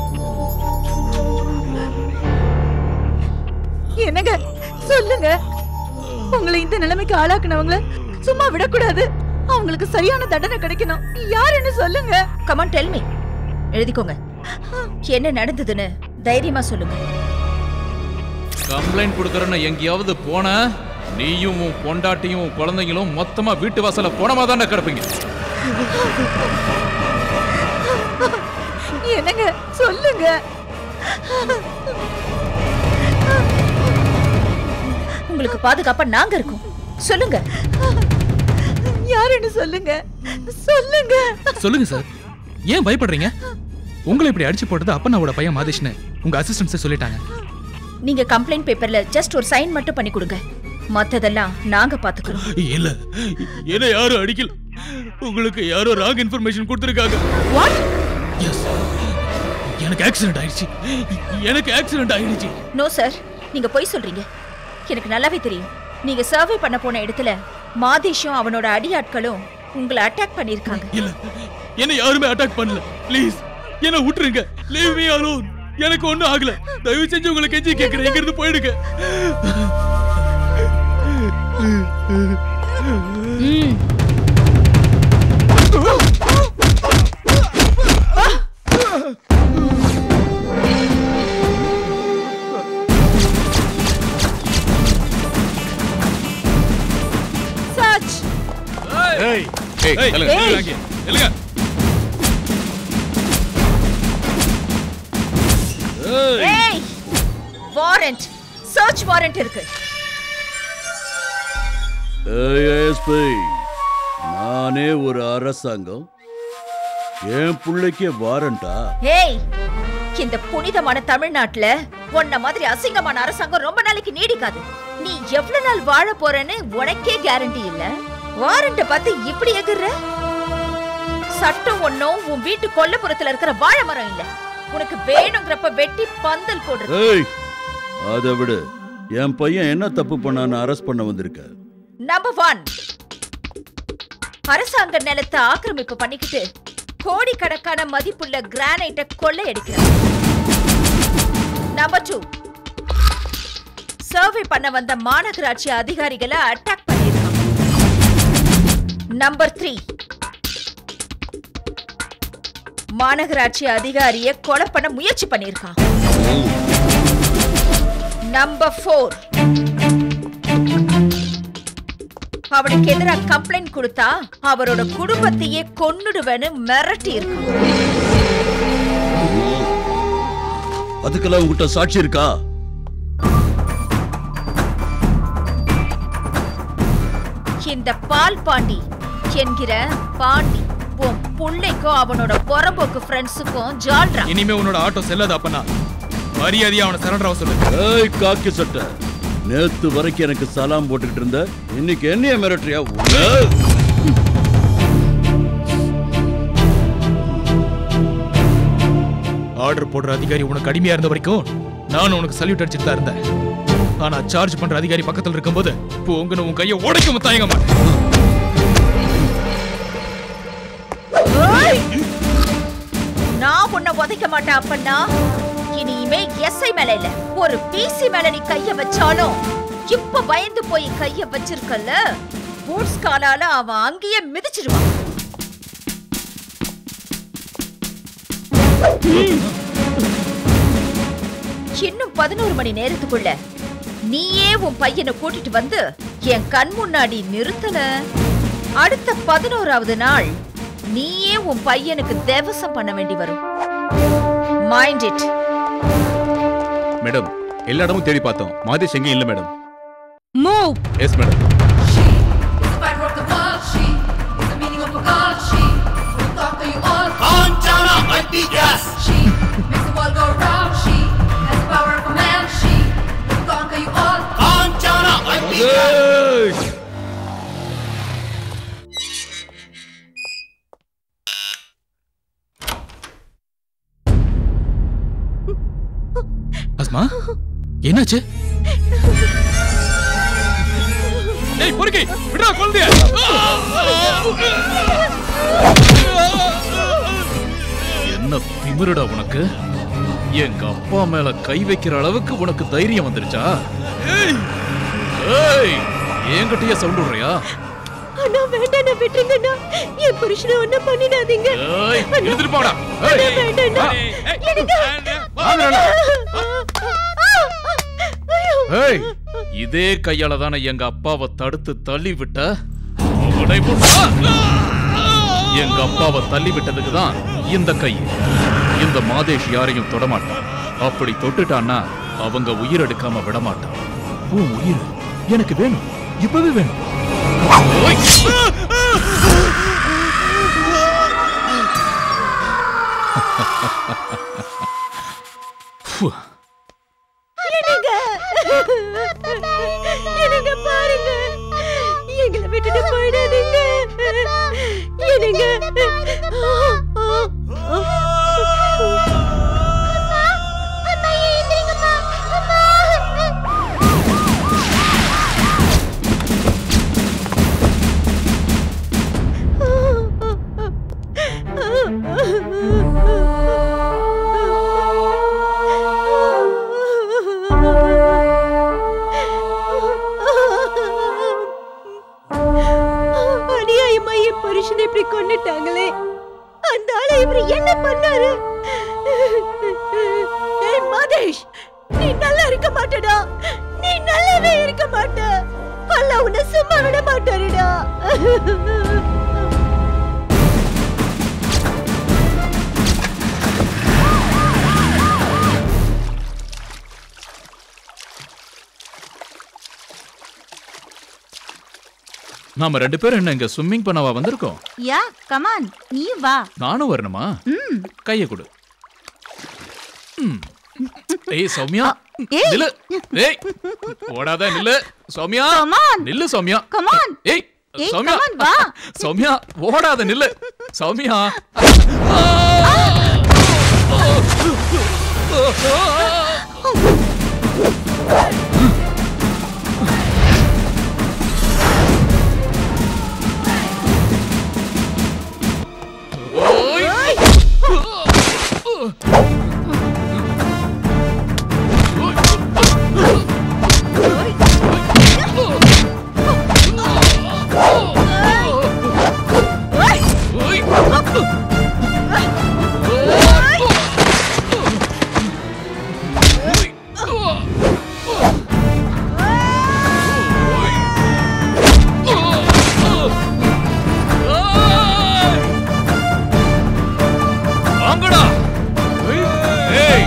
என்னங்க சொல்லுங்க உங்களை இந்த நிலைமைக்கு ஆளாக்குனவங்கள சும்மா விடக்கூடாது அவங்களுக்கு சரியான தண்டனை கிடைக்கணும் யாருன்னு சொல்லுங்க கமான் டெல் மீ எழுதிக்கோங்க என்ன நடந்ததுன்னு தைரியமா சொல்லுங்க கம்ப்ளைண்ட் கொடுக்கறன்னு எங்கேயாவது போன நீயும் உன் பொண்டாட்டியும் உன் குழந்தைங்களும் மொத்தமா வீட்டு வாசல்ல போனமா தானே கிடப்பீங்க என்னங்க சொல்லுங்க உங்களுக்கு பாதுகாப்பா நாங்க இருக்கோம் சொல்லுங்க யாருன்னு சொல்லுங்க சொல்லுங்க சொல்லுங்க சார் ஏன் பயப்படுறீங்க உங்களை இப்படி அடிச்சு போட்டது அப்பனாவோட பையன் மாதேஷ்னு உங்க அசிஸ்டன்ஸே சொல்லிட்டாங்க நீங்க கம்ப்ளைண்ட் பேப்பர்ல ஜஸ்ட் ஒரு சைன் மட்டும் பண்ணி கொடுங்க மத்ததெல்லாம் நாங்க பாத்துக்கிறோம் இல்ல என்ன யாரும் அடிக்கல உங்களுக்கு யாரோ ராங் இன்ஃபர்மேஷன் கொடுத்துருக்காங்க வாட் எஸ் எனக்கு ஆக்சிடென்ட் ஆயிடுச்சு எனக்கு ஆக்சிடென்ட் ஆயிடுச்சு நோ சார் நீங்க பொய் சொல்றீங்க எனக்கு நல்லாவே தெரியும் நீங்க சர்வே பண்ண போன இடத்துல மாதேஷும் அவனோட அடியாட்களும் உங்களை அட்டாக் பண்ணிருக்காங்க இல்ல என்ன யாருமே அட்டாக் பண்ணல ப்ளீஸ் என்ன விட்டுருங்க லீவ் மீ அலோன் எனக்கு ஒண்ணும் ஆகல தயவு செஞ்சு உங்களை கெஞ்சி கேக்குறேன் இங்க இருந்து போயிடுங்க சர்ச் ஏய் ஏய், ஏய் நில்லுங்க, நில்லுங்க நில்லுங்க. அங்கே, நில்லுங்க ஏய் வாரண்ட் சர்ச் வாரண்ட் இருக்கு ஏஎஸ்பி நானே ஒரு அரசாங்கம் என் பிள்ளைக்கே வாரண்டா ஏய் இந்த புனிதமான தமிழ்நாட்டுல உன்ன மாதிரி அசிங்கமான அரசாங்கம் ரொம்ப நாளைக்கு நீடிக்காது நீ எவ்வளவு நாள் வாழ போறேன்னு உனக்கே கேரண்டி இல்ல வாரண்ட பார்த்து இப்படி எதிர்ற சட்டம் ஒண்ணும் உன் வீட்டு கொல்லப்புறத்துல இருக்கிற வாழை மரம் இல்ல உனக்கு வேணுங்கிறப்ப வெட்டி பந்தல் போடுறது ஏய் அதை விடு என் பையன் என்ன தப்பு பண்ணான்னு அரெஸ்ட் பண்ண வந்திருக்க நம்பர் ஒன் அரசாங்க நிலத்தை ஆக்கிரமிப்பு பண்ணிக்கிட்டு கோடிக்கணக்கான மதிப்புள்ள கிரானைட்டை கொள்ளையடிக்கிறான் நம்பர் டூ சர்வே பண்ண வந்த மாநகராட்சி அதிகாரிகளை அட்டாக் பண்ணிருக்கான் நம்பர் த்ரீ மாநகராட்சி அதிகாரிய கொலை பண்ண முயற்சி பண்ணிருக்கான் நம்பர் ஃபோர் அவனுக்கு எதிராக கம்ப்ளைண்ட் கொடுத்தா அவரோட குடும்பத்தையே கொன்னுடுவேன்னு மிரட்டி இருக்கான் அதுக்கெல்லாம் உங்ககிட்ட சாட்சி இருக்கா இந்த பால் பாண்டி என்கிற பாண்டி உன் புள்ளைக்கும் அவனோட புறம்போக்கு ஃப்ரெண்ட்ஸுக்கும் ஜால்ரா இனிமே உன்னோட ஆட்டோ செல்லாத அப்பனா மரியாதையா அவனை சரண்டர் ஆக சொல்லு ஏய் காக்கி சட்டை நேத்து வரைக்கும் எனக்கு சலாம் போட்டுக்கிட்டு இருந்த இன்னைக்கு என்னைய மிரட்டுறியா உன்னை? ஆர்டர் போடுற அதிகாரி உனக்கு அடிமையா இருந்த வரைக்கும் நானும் உனக்கு சல்யூட் அடிச்சுட்டு தான் இருந்தேன் ஆனா சார்ஜ் பண்ற அதிகாரி பக்கத்துல இருக்கும்போது போங்கன்னு உன் கையை உடைக்க தயங்க மாட்டேன் ஏய்! நான் உன்னை உதைக்க மாட்டேன் அப்பன்னா இனிமே எஸ்ஐ மேல இல்ல ஒரு பிசி மேல நீ கைய வச்சாலும் இப்ப பயந்து போய் கைய வச்சிருக்கல்ல பூட்ஸ் காலால அவன் அங்கேயே மிதிச்சிடுவான் இன்னும் பதினோரு மணி நேரத்துக்குள்ள நீயே உன் பையனை கூட்டிட்டு வந்து என் கண் முன்னாடி நிறுத்தல அடுத்த பதினோராவது நாள் நீயே உன் பையனுக்கு தேவசம் பண்ண வேண்டி வரும் மைண்ட் இட் மேடம் எல்லா இடமும் தேடி பார்த்தோம் மாதேஷ் எங்கேயும் இல்லை madam move yes madam Fiber of the world, she is the meaning of a god. She will conquer you all. Kanchana Antigas. She makes the world go round. She has the power of a man. She will conquer you all. Kanchana Antigas. Asma என்னாச்சு ஏய் பொறுக்கி விடுறா குழந்தைய என்ன திமிருடா உனக்கு எங்க அப்பா மேல கை வைக்கிற அளவுக்கு உனக்கு தைரியம் வந்துருச்சா ஏய் என்கிட்டயே சவுண்ட் விடுறியா அண்ணா வேண்டாண்ணா விட்டுருங்கண்ணா என் புருஷனை ஒண்ணும் பண்ணிடாதீங்க ஏய் அண்ணா, எடுத்துட்டு போடா அண்ணா, ஏய் வேண்டாண்ணா. எனக்கு ஏய் இதே கையால தானே எங்க அப்பாவை தடுத்து தள்ளி விட்ட அவனை விட்டா? எங்க அப்பாவை தள்ளி விட்டதுக்கு தான் இந்த கை இந்த மாதேஷ் யாரையும் தொடமாட்டான் அப்படி தொட்டுட்டான்னா அவங்க உயிர் எடுக்காம விடமாட்டான் உன் உயிர் எனக்கு வேணும் இப்பவே வேணும் ஓய்! ஃபு. என்னங்க என்னங்க பாருங்க எங்களை விட்டுட்டு போயிடாதீங்க என்னங்க மாதேஷ் நீ நல்லா இருக்க மாட்டடா நீ நல்லாவே இருக்க மாட்ட அல்ல உன்னை சும்மா விட மாட்டாருடா நாம ரெண்டு பேரும் என்ன இங்க ஸ்விம்மிங் பண்ணவா வந்திருக்கோம் யா கமான் நீயும் வா நானும் வரணுமா ம் கைய கொடு ம். ஏய் சௌமியா ஏய். நில்லு ஏய் ஓடாத நில்லு சௌமியா நில்லு சௌமியா கமான் ஏய் ஏய் சௌமியா கமான் வா சௌமியா ஓடாத நில்லு சௌமியா வாங்கடா ஏய்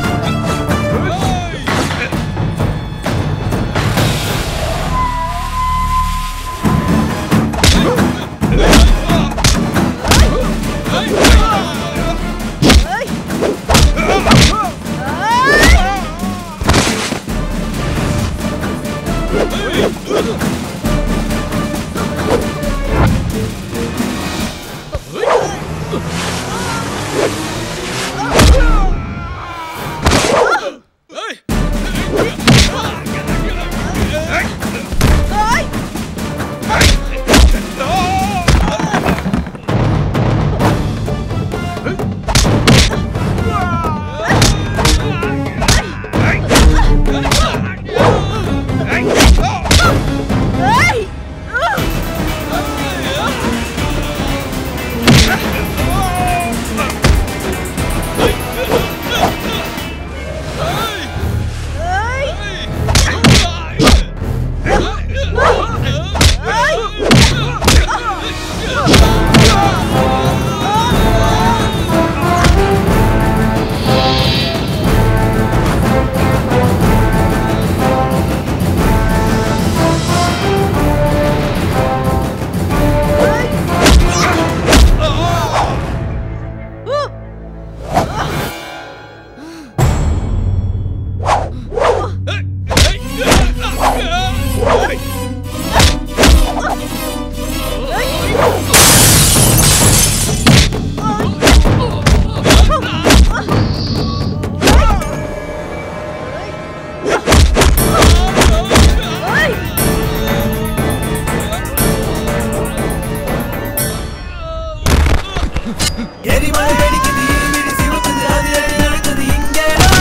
எரிமலை வெடிக்குது இருமிடி சிவக்குது அது அடி நடக்குது இங்கேடா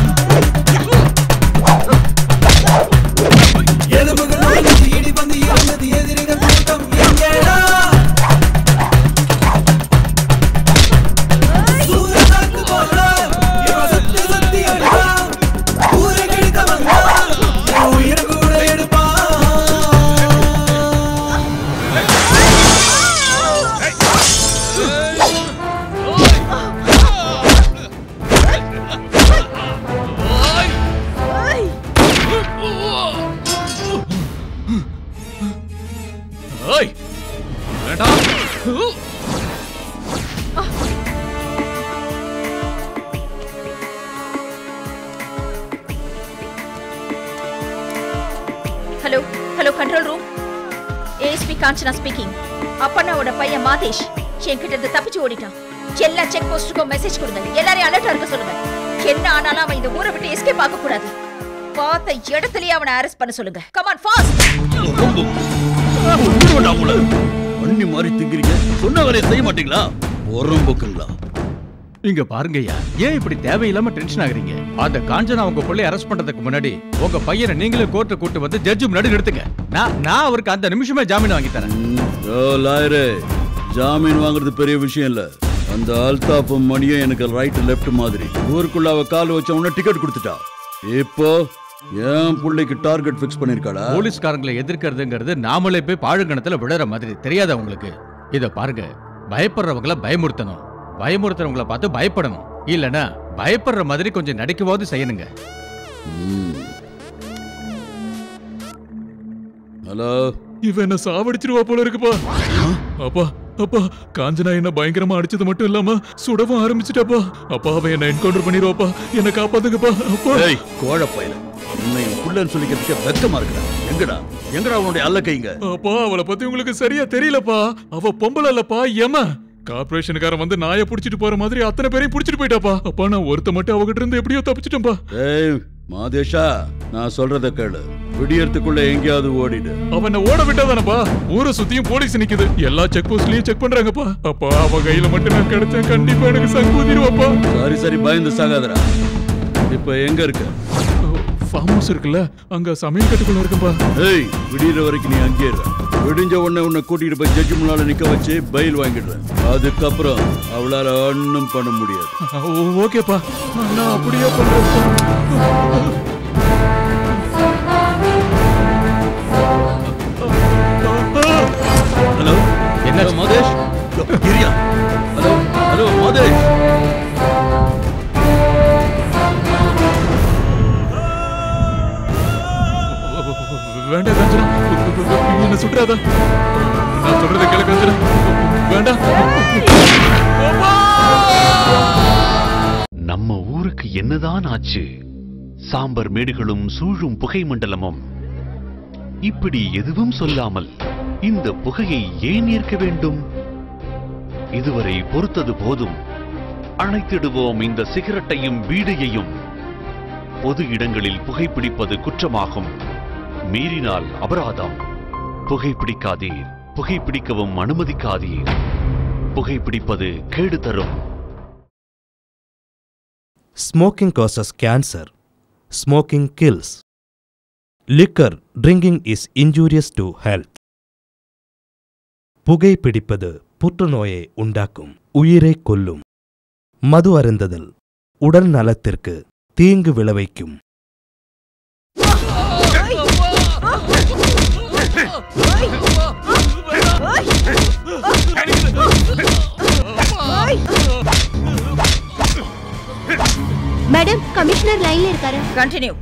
எலும்புகள் உடைஞ்சு இடி வந்து இறந்தது எதிரிகள் கூட்டம் இங்கேடா சூரனாக்கு போல இவன் சுத்தி சுத்தி அடிப்பான் ஊரை கெடுக்க வந்தான் இவன் உயிரை கூட எடுப்பான் ஏய் வேண்டாம் hello hello control room ASP Kanchana speaking அப்பண்ணாவோட பையன் மாதேஷ் என்கிட்ட இருந்து தப்பிச்சு ஓடிட்டான் எல்லா செக் போஸ்ட்டுக்கும் மெசேஜ் கொடுங்க எல்லாரையும் அலர்ட்டா இருக்க சொல்லுங்க என்ன ஆனாலும் அவன் இந்த ஊரை விட்டு எஸ்கேப் ஆக கூடாது பார்த்த இடத்துலயே அவனை அரெஸ்ட் பண்ண சொல்லுங்க கமான் ஃபாஸ்ட் பண்ணி மாதிரி திங்கிறீங்க சொன்ன வேலையை செய்ய மாட்டீங்களா உரம்புக்குங்களா இங்க பாருங்கய்யா ஏன் இப்படி தேவையில்லாம டென்ஷன் ஆகுறீங்க அந்த காஞ்சனா உங்க பிள்ளை அரெஸ்ட் பண்றதுக்கு முன்னாடி உங்க பையனை நீங்களே கோர்ட்டு கூட்டு வந்து ஜட்ஜு முன்னாடி நிறுத்துங்க நான் நான் அவருக்கு அந்த நிமிஷமே ஜாமீன் வாங்கி தரேன் ஓ லாயரே ஜாமீன் வாங்குறது பெரிய விஷயம் இல்ல அந்த அல்தாப் மணியும் எனக்கு ரைட் லெஃப்ட் மாதிரி ஊருக்குள்ள அவ கால் வச்ச உடனே டிக்கெட் கொடுத்துட்டா இப்போ என் பிள்ளைக்கு டார்கெட் ஃபிக்ஸ் பண்ணிருக்காளா போலீஸ்காரங்களை எதிர்க்கிறதுங்கிறது நாமளே போய் பாழுங்கணத்துல விழுற மாதிரி தெரியாதா உங்களுக்கு இத பாருங்க பயப்படுறவங்கள பயமுறுத்தணும் பயமுறுத்துறவங்கள பார்த்து பயப்படணும் இல்லனா பயப்படுற மாதிரி கொஞ்சம் நடிக்கவாவது செய்யணுங்க ஹலோ இவன் என்ன சாவடிச்சிருவா போல இருக்குப்பா அப்பா அப்பா காஞ்சனா என்ன பயங்கரமா அடிச்சது மட்டும் இல்லாம சுடவும் ஆரம்பிச்சிட்டாப்பா அப்பா அவன் என்ன என்கவுண்டர் பண்ணிடுவாப்பா என்ன காப்பாத்துங்கப்பா அப்பா ஏய் கோழப்பையில உன்னை என் புள்ளன்னு சொல்லிக்கிறதுக்கு வெக்கமா இருக்குடா எங்கடா எங்கடா உன்னுடைய அல்ல கைங்க அப்பா அவளை பத்தி உங்களுக்கு சரியா தெரியலப்பா அவ பொம்பளை இல்லப்பா எம கார்பரேஷனுக்காரன் வந்து நாயை புடிச்சிட்டு போற மாதிரி அத்தனை பேரையும் புடிச்சிட்டு போயிட்டாப்பா அப்பா நான் ஒருத்த மட்டும் அவகிட்ட இருந்து எப்படியோ தப்பிச்சிட்டேன்பா ஏய் மாதேஷா நான் சொல்றத கேளு விடியறதுக்குள்ள எங்கேயாவது ஓடிடு அவனை ஓட விட்டாதானப்பா ஊரை சுத்தியும் போலீஸ் நிக்குது எல்லா செக் போஸ்ட்லயும் செக் பண்றாங்கப்பா அப்பா அவ கையில மட்டும் நான் கிடைச்சேன் கண்டிப்பா எனக்கு சங்கூதிருவாப்பா சரி சரி பயந்து சாகாதடா இப்ப எங்க இருக்க ஃபார்ம் ஹவுஸ் இருக்குல்ல அங்க சமையல் கட்டுக்குள்ள இருக்குப்பா ஏய் விடியற வரைக்கும் நீ அங்கே இரு விடிஞ்ச உடனே உன்னை கூட்டிட்டு போய் ஜட்ஜி முன்னால நிக்க வச்சு பயில் வாங்கிடுறேன் அதுக்கப்புறம் அவளால ஒண்ணும் பண்ண முடியாது ஓ- ஓகேப்பா நான் அப்படியே பண்றேன் ஹலோ என்ன மதேஷ் கிரியா ஹலோ ஹலோ மதேஷ் வேண்டாம் காஞ்சனா என்ன சுற்றாத நான் சொல்றதை கேளு காஞ்சனா வேண்டாம் நம்ம ஊருக்கு என்னதான் ஆச்சு சாம்பர் மேடுகளும் சூழும் புகை மண்டலமும் இப்படி எதுவும் சொல்லாமல் இந்த புகையை ஏன் ஏற்க வேண்டும் இதுவரை பொறுத்தது போதும் அணைத்திடுவோம் இந்த சிகரெட்டையும் பீடியையும் பொது இடங்களில் புகைப்பிடிப்பது குற்றமாகும் மீறினால் அபராதம் புகைப்பிடிக்காதீர் புகைப்பிடிக்கவும் அனுமதிக்காதீர் புகைப்பிடிப்பது கேடு தரும் Smoking causes cancer. Smoking kills. Liquor drinking is injurious to health. புகைப்பிடிப்பது புற்றுநோயை உண்டாக்கும் உயிரை கொல்லும் மது அருந்துதல் உடல் நலத்திற்கு தீங்கு விளைவிக்கும் மேடம் கமிஷனர் லைன்ல இருக்காரு continue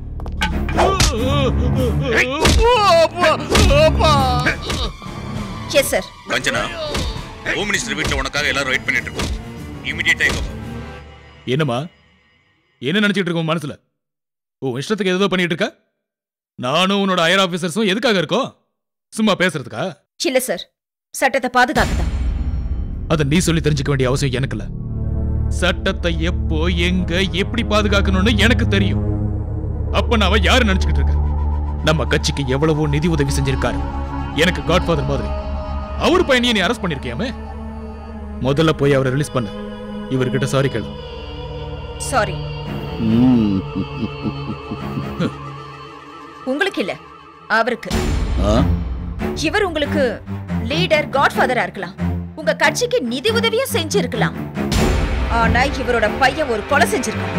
yes sir Kanchana home minister வீட்டில் உனக்காக எல்லாரும் வெயிட் பண்ணிட்டு இருக்கோம் இமிடியேட்டா இங்க வா. என்னம்மா என்ன நினைச்சிட்டு இருக்க உன் மனசுல ஓ இஷ்டத்துக்கு ஏதோ பண்ணிட்டு இருக்க நானும் உன்னோட ஹையர் ஆபீசர்ஸும் எதுக்காக இருக்கோம் சும்மா பேசுறதுக்கா இல்ல சார் சட்டத்தை பாதுகாக்கதான் அதை நீ சொல்லி தெரிஞ்சுக்க வேண்டிய அவசியம் எனக்கு இல்ல சட்டத்தை எப்போ எங்க எப்படி பாதுகாக்கணும்னு எனக்கு தெரியும் அப்ப நான் அவன் யாரு நினைச்சுக்கிட்டு இருக்க நம்ம கட்சிக்கு எவ்வளவோ நிதி உதவி செஞ்சிருக்காரு எனக்கு காட்ஃபாதர் மாதிரி அவர் பையனையே நீ அரெஸ்ட் பண்ணிருக்கியாமே முதல்ல போய் அவரை ரிலீஸ் பண்ணு இவர்கிட்ட சாரி கேளு சாரி ம். உங்களுக்கு இல்ல அவருக்கு ஆ? இவர் உங்களுக்கு லீடர் காட்ஃபாதரா இருக்கலாம் உங்க கட்சிக்கு நிதி உதவியும் செஞ்சிருக்கலாம் ஆனா இவரோட பையன் ஒரு கொலை செஞ்சிருக்கான்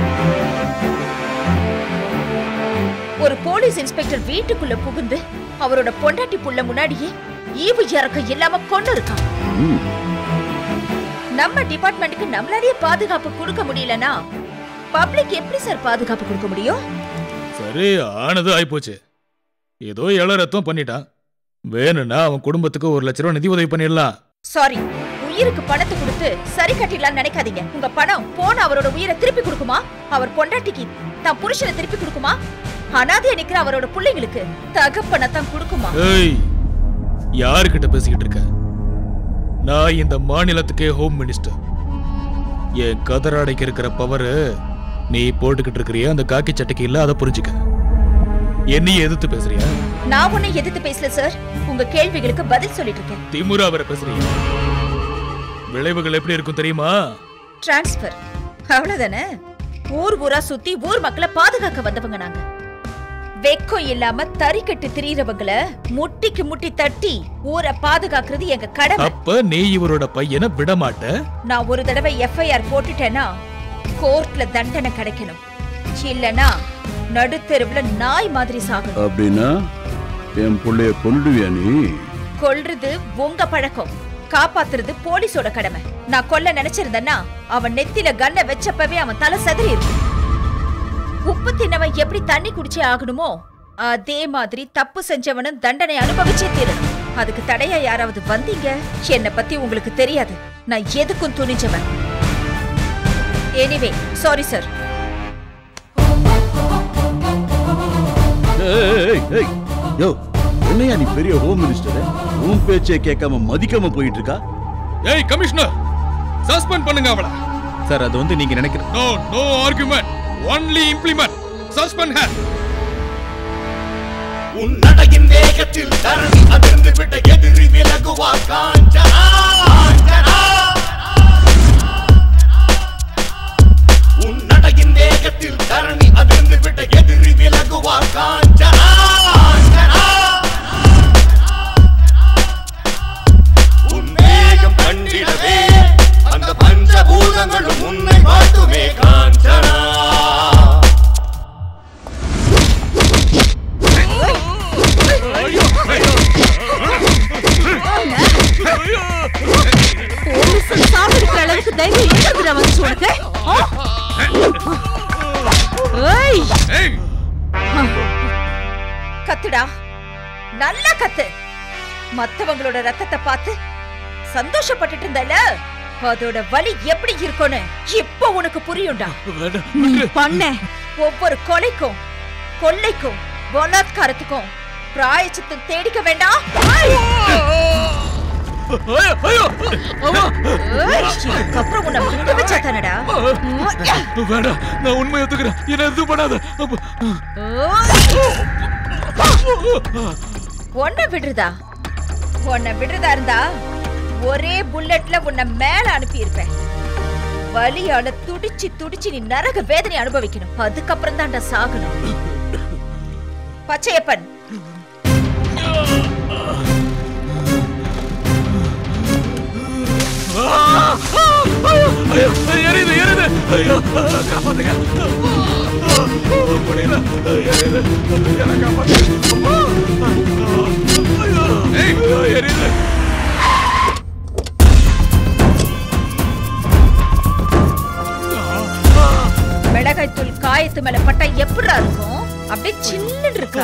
ஒரு போலீஸ் இன்ஸ்பெக்டர் வீட்டுக்குள்ள புகுந்து அவரோட பொண்டாட்டி புள்ள முன்னாடியே ஈவு இறக்கம் இல்லாம கொண்டு இருக்கான் ம். நம்ம டிபார்ட்மெண்ட்டுக்கு நம்மளாலேயே பாதுகாப்பு கொடுக்க முடியலனா பப்ளிக் எப்படி சார் பாதுகாப்பு கொடுக்க முடியும் சரி ஆனது ஆயிப்போச்சு ஏதோ இள ரத்தம் பண்ணிட்டான் வேணும்னா அவன் குடும்பத்துக்கு ஒரு லட்ச ரூபா நிதி உதவி பண்ணிடலாம் சாரி உயிருக்கு பணத்தை கொடுத்து சரி கட்டிடலாம்னு நினைக்காதீங்க உங்க பணம் போன அவரோட உயிரை திருப்பி கொடுக்குமா அவர் பொண்டாட்டிக்கு தான் புருஷனை திருப்பி கொடுக்குமா அனாதையா நிக்கிற அவரோட பிள்ளைங்களுக்கு தகப்பனை தான் கொடுக்குமா ஏய் யாருக்கிட்ட பேசிக்கிட்டு இருக்க நான் இந்த மாநிலத்துக்கே ஹோம் மினிஸ்டர் என் கதராடைக்கு இருக்கிற பவரு நீ போட்டுக்கிட்டு இருக்கிறிய அந்த காக்கி சட்டைக்கு இல்ல அதை புரிஞ்சுக்க என்னையே எதிர்த்து பேசுறியா நான் உன்னை எதிர்த்து பேசல சார் உங்க கேள்விகளுக்கு பதில் சொல்லிட்டு இருக்கேன் திமுறா வர பேசுறியா விளைவுகள் எப்படி இருக்கும் தெரியுமா டிரான்ஸ்பர் அவ்வளவுதானே ஊர் ஊரா சுத்தி ஊர் மக்களை பாதுகாக்க வந்தவங்க நாங்க வெக்கம் இல்லாம தறிக்கட்டு திரியறவங்கள முட்டிக்கு முட்டி தட்டி ஊரை பாதுகாக்கிறது எங்க கடமை அப்ப நீ இவரோட பையனை விட மாட்ட நான் ஒரு தடவை எஃப்ஐஆர் போட்டுட்டேன்னா கோர்ட்ல தண்டனை கிடைக்கணும் இல்லனா நடுத்தெருவுல நாய் மாதிரி சாகணும் அப்படின்னா என் புள்ளைய கொண்டுடுவியா நீ கொல்றது உங்க பழக்கம் காப்பாத்துறது போலீஸோட கடமை நான் கொல்ல நினைச்சிருந்தேன்னா அவன் நெத்தில கண்ணை வச்சப்பவே அவன் தலை செதறி இருக்கும் உப்பு தின்னவன் எப்படி தண்ணி குடிச்சே ஆகணுமோ அதே மாதிரி தப்பு செஞ்சவனும் தண்டனை அனுபவிச்சே தீரணும் அதுக்கு தடையா யாராவது வந்தீங்க என்னை பத்தி உங்களுக்கு தெரியாது நான் எதுக்கும் துணிஞ்சவன் எனிவே சாரி சார் ஏய், ஏய், ஏய். யோ என்னையா நீ பெரிய ஹோம் மினிஸ்டர் உன் பேச்சே கேட்காம மதிக்காம போயிட்டு இருக்கா ஏய் கமிஷனர் சஸ்பெண்ட் பண்ணுங்க அவள சார் அது வந்து நீங்க நினைக்கிற no no argument only implement suspend her உன் நடையின் வேகத்தில் தரணி அதிர்ந்து விட்ட எதிரி விலகுவா காஞ்சனா காஞ்சனா. உன் நடையின் வேகத்தில் தரணி அதிர்ந்து விட்ட எதிரி விலகுவா காஞ்சனா காஞ்சனா. உன் வேகம் கண்டிடவே அந்த பஞ்சபூதங்களும் உன்னை வாழ்த்துமே காஞ்சனா போலீஸ் சாப்பிடுற அளவுக்கு தைரியம் எங்கிருந்துடா வந்துச்சு உனக்கு ஆ? ஏய் கத்துடா நல்லா கத்து மத்தவங்களோட ரத்தத்தை பார்த்து சந்தோஷப்பட்டுட்டு இருந்தல அதோட வலி எப்படி இருக்கும்னு இப்போ உனக்கு புரியும்டா நீ பண்ண ஒவ்வொரு கொலைக்கும் கொள்ளைக்கும் பலாத்காரத்துக்கும் பிராயச்சித்தம் தேடிக்க வேண்டாம் ஏய், இதுக்கப்புறம் உன்னை விட்டு வச்சா தானடா வேண்டாம் நான் உண்மை ஒத்துக்கிறேன் என்ன எதுவும் பண்ணாத உன்னை விடுறதா உன்னை விடுறதா இருந்தா ஒரே புல்லட்ல உன்னை மேல அனுப்பி இருப்பேன் வலியால துடிச்சு துடிச்சு நீ நரக வேதனை அனுபவிக்கணும் அதுக்கப்புறம் தான்டா சாகணும் பச்சையப்பன் எரியுது எரியுது ஐயோ காப்பாத்துங்க முடியல எரியுது என்ன காப்பாத்துங்க ஐயோ எரியுது மிளகாய் தூள் காயத்து மேல பட்டா எப்படிடா இருக்கும் அப்படியே சில்லுன்னு இருக்கா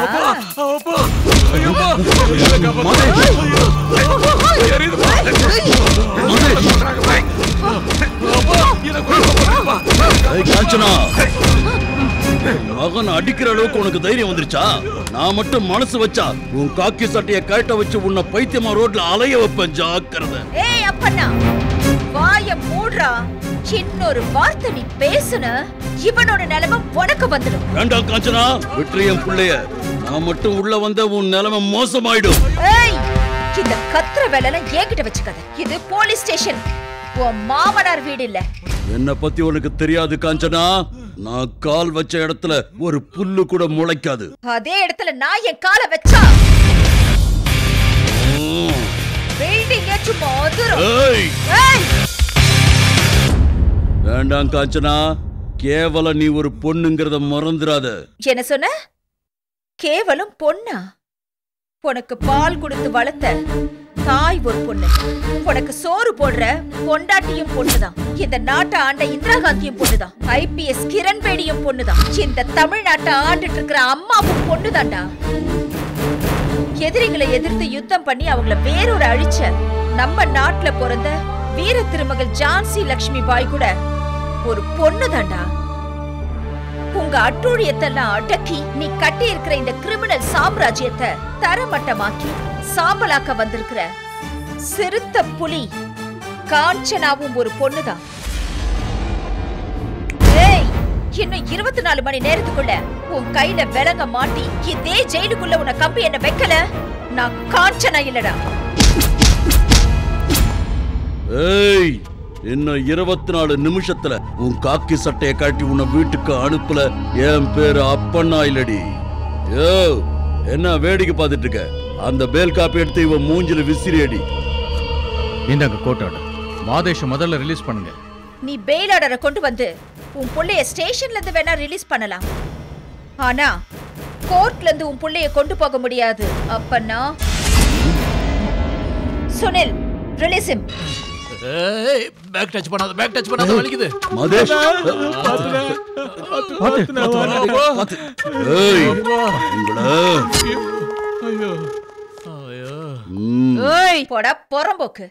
ஏய், காஞ்சனா மகன் அடிக்கிற அளவுக்கு உனக்கு தைரியம் வந்துருச்சா நான் மட்டும் மனசு வச்சா உன் காக்கி சட்டைய கழட்ட வச்சு உன்னை பைத்தியமா ரோட்ல அலைய வைப்பேன் ஜாக்கிரதை ஏய் அப்பண்ணா வாய மூடுறா இன்னொரு வார்த்தை நீ பேசுன இவனோட நிலைமை உனக்கு வந்துடும் வேண்டாம் காஞ்சனா விட்டுரு என் பிள்ளைய நான் மட்டும் உள்ள வந்த உன் நிலைமை மோசமாயிடும் ஏய் இந்த கத்துற வேலைலாம் என்கிட்ட வச்சுக்காத இது போலீஸ் ஸ்டேஷன் உன் மாமனார் வீடு இல்ல என்ன பத்தி உனக்கு தெரியாது காஞ்சனா நான் கால் வச்ச இடத்துல ஒரு புல்லு கூட முளைக்காது அதே இடத்துல நான் என் காலை வச்சா ம். பில்டிங் சும்மா அதிரும் ஏய். ஏய் வேண்டாம் காஞ்சனா கேவலம் நீ ஒரு பொண்ணுங்கிறத மறந்துடாத என்ன சொன்ன கேவலம் பொண்ணா உனக்கு பால் கொடுத்து வளர்த்த தாய் ஒரு பொண்ணு உனக்கு சோறு போடுற பொண்டாட்டியும் பொண்ணுதான் இந்த நாட்டை ஆண்ட இந்திரா காந்தியும் பொண்ணுதான் ஐபிஎஸ் கிரண் பேடியும் பொண்ணுதான் இந்த தமிழ்நாட்டை ஆண்டுட்டு இருக்கிற அம்மாவும் பொண்ணுதான்டா எதிரிகளை எதிர்த்து யுத்தம் பண்ணி அவங்கள வேறொரு அழிச்ச நம்ம நாட்டுல பிறந்த வீர திருமகள் ஜான்சி லக்ஷ்மி பாய் கூட ஒரு பொண்ணுதான்டா உங்க அட்டூழியத்தெல்லாம் அடக்கி நீ கட்டி இருக்கிற இந்த கிரிமினல் சாம்ராஜ்யத்தை தரமட்டமாக்கி சாம்பலாக்க வந்திருக்கிற சிறுத்த புலி காஞ்சனாவும் ஒரு பொண்ணுதான் ஏய் இன்னும் இருபத்தி நாலு மணி நேரத்துக்குள்ள உன் கையில விலங்க மாட்டி இதே ஜெயிலுக்குள்ள உன்னை கம்பி என்ன வைக்கல நான் காஞ்சனா இல்லடா ஏய் இன்னும் இருபத்தி நாலு நிமிஷத்துல உன் காக்கி சட்டையை காட்டி உன்னை வீட்டுக்கு அனுப்பல என் பேரு அப்பண்ணா இல்லடி யோ என்ன வேடிக்கை பார்த்துட்டு இருக்க அந்த பேல் காப்பி எடுத்து இவன் மூஞ்சில விசிறி அடி இந்தாங்க கோர்ட் ஆர்டர் மாதேஷ் முதல்ல ரிலீஸ் பண்ணுங்க நீ பெயில் ஆர்டரை கொண்டு வந்து உன் புள்ளைய ஸ்டேஷன்ல இருந்து வேணா ரிலீஸ் பண்ணலாம் ஆனா கோர்ட்ல இருந்து உன் புள்ளைய கொண்டு போக முடியாது அப்பன்னா சுனில் ரிலீஸ் him ஏய் பேக் டச் பண்ணாத பேக் டச் பண்ணாத வலிக்குது மாதேஷ் ஏய் உங்கள ஐயோ ம். ஏய் போடா பொறம்போக்கு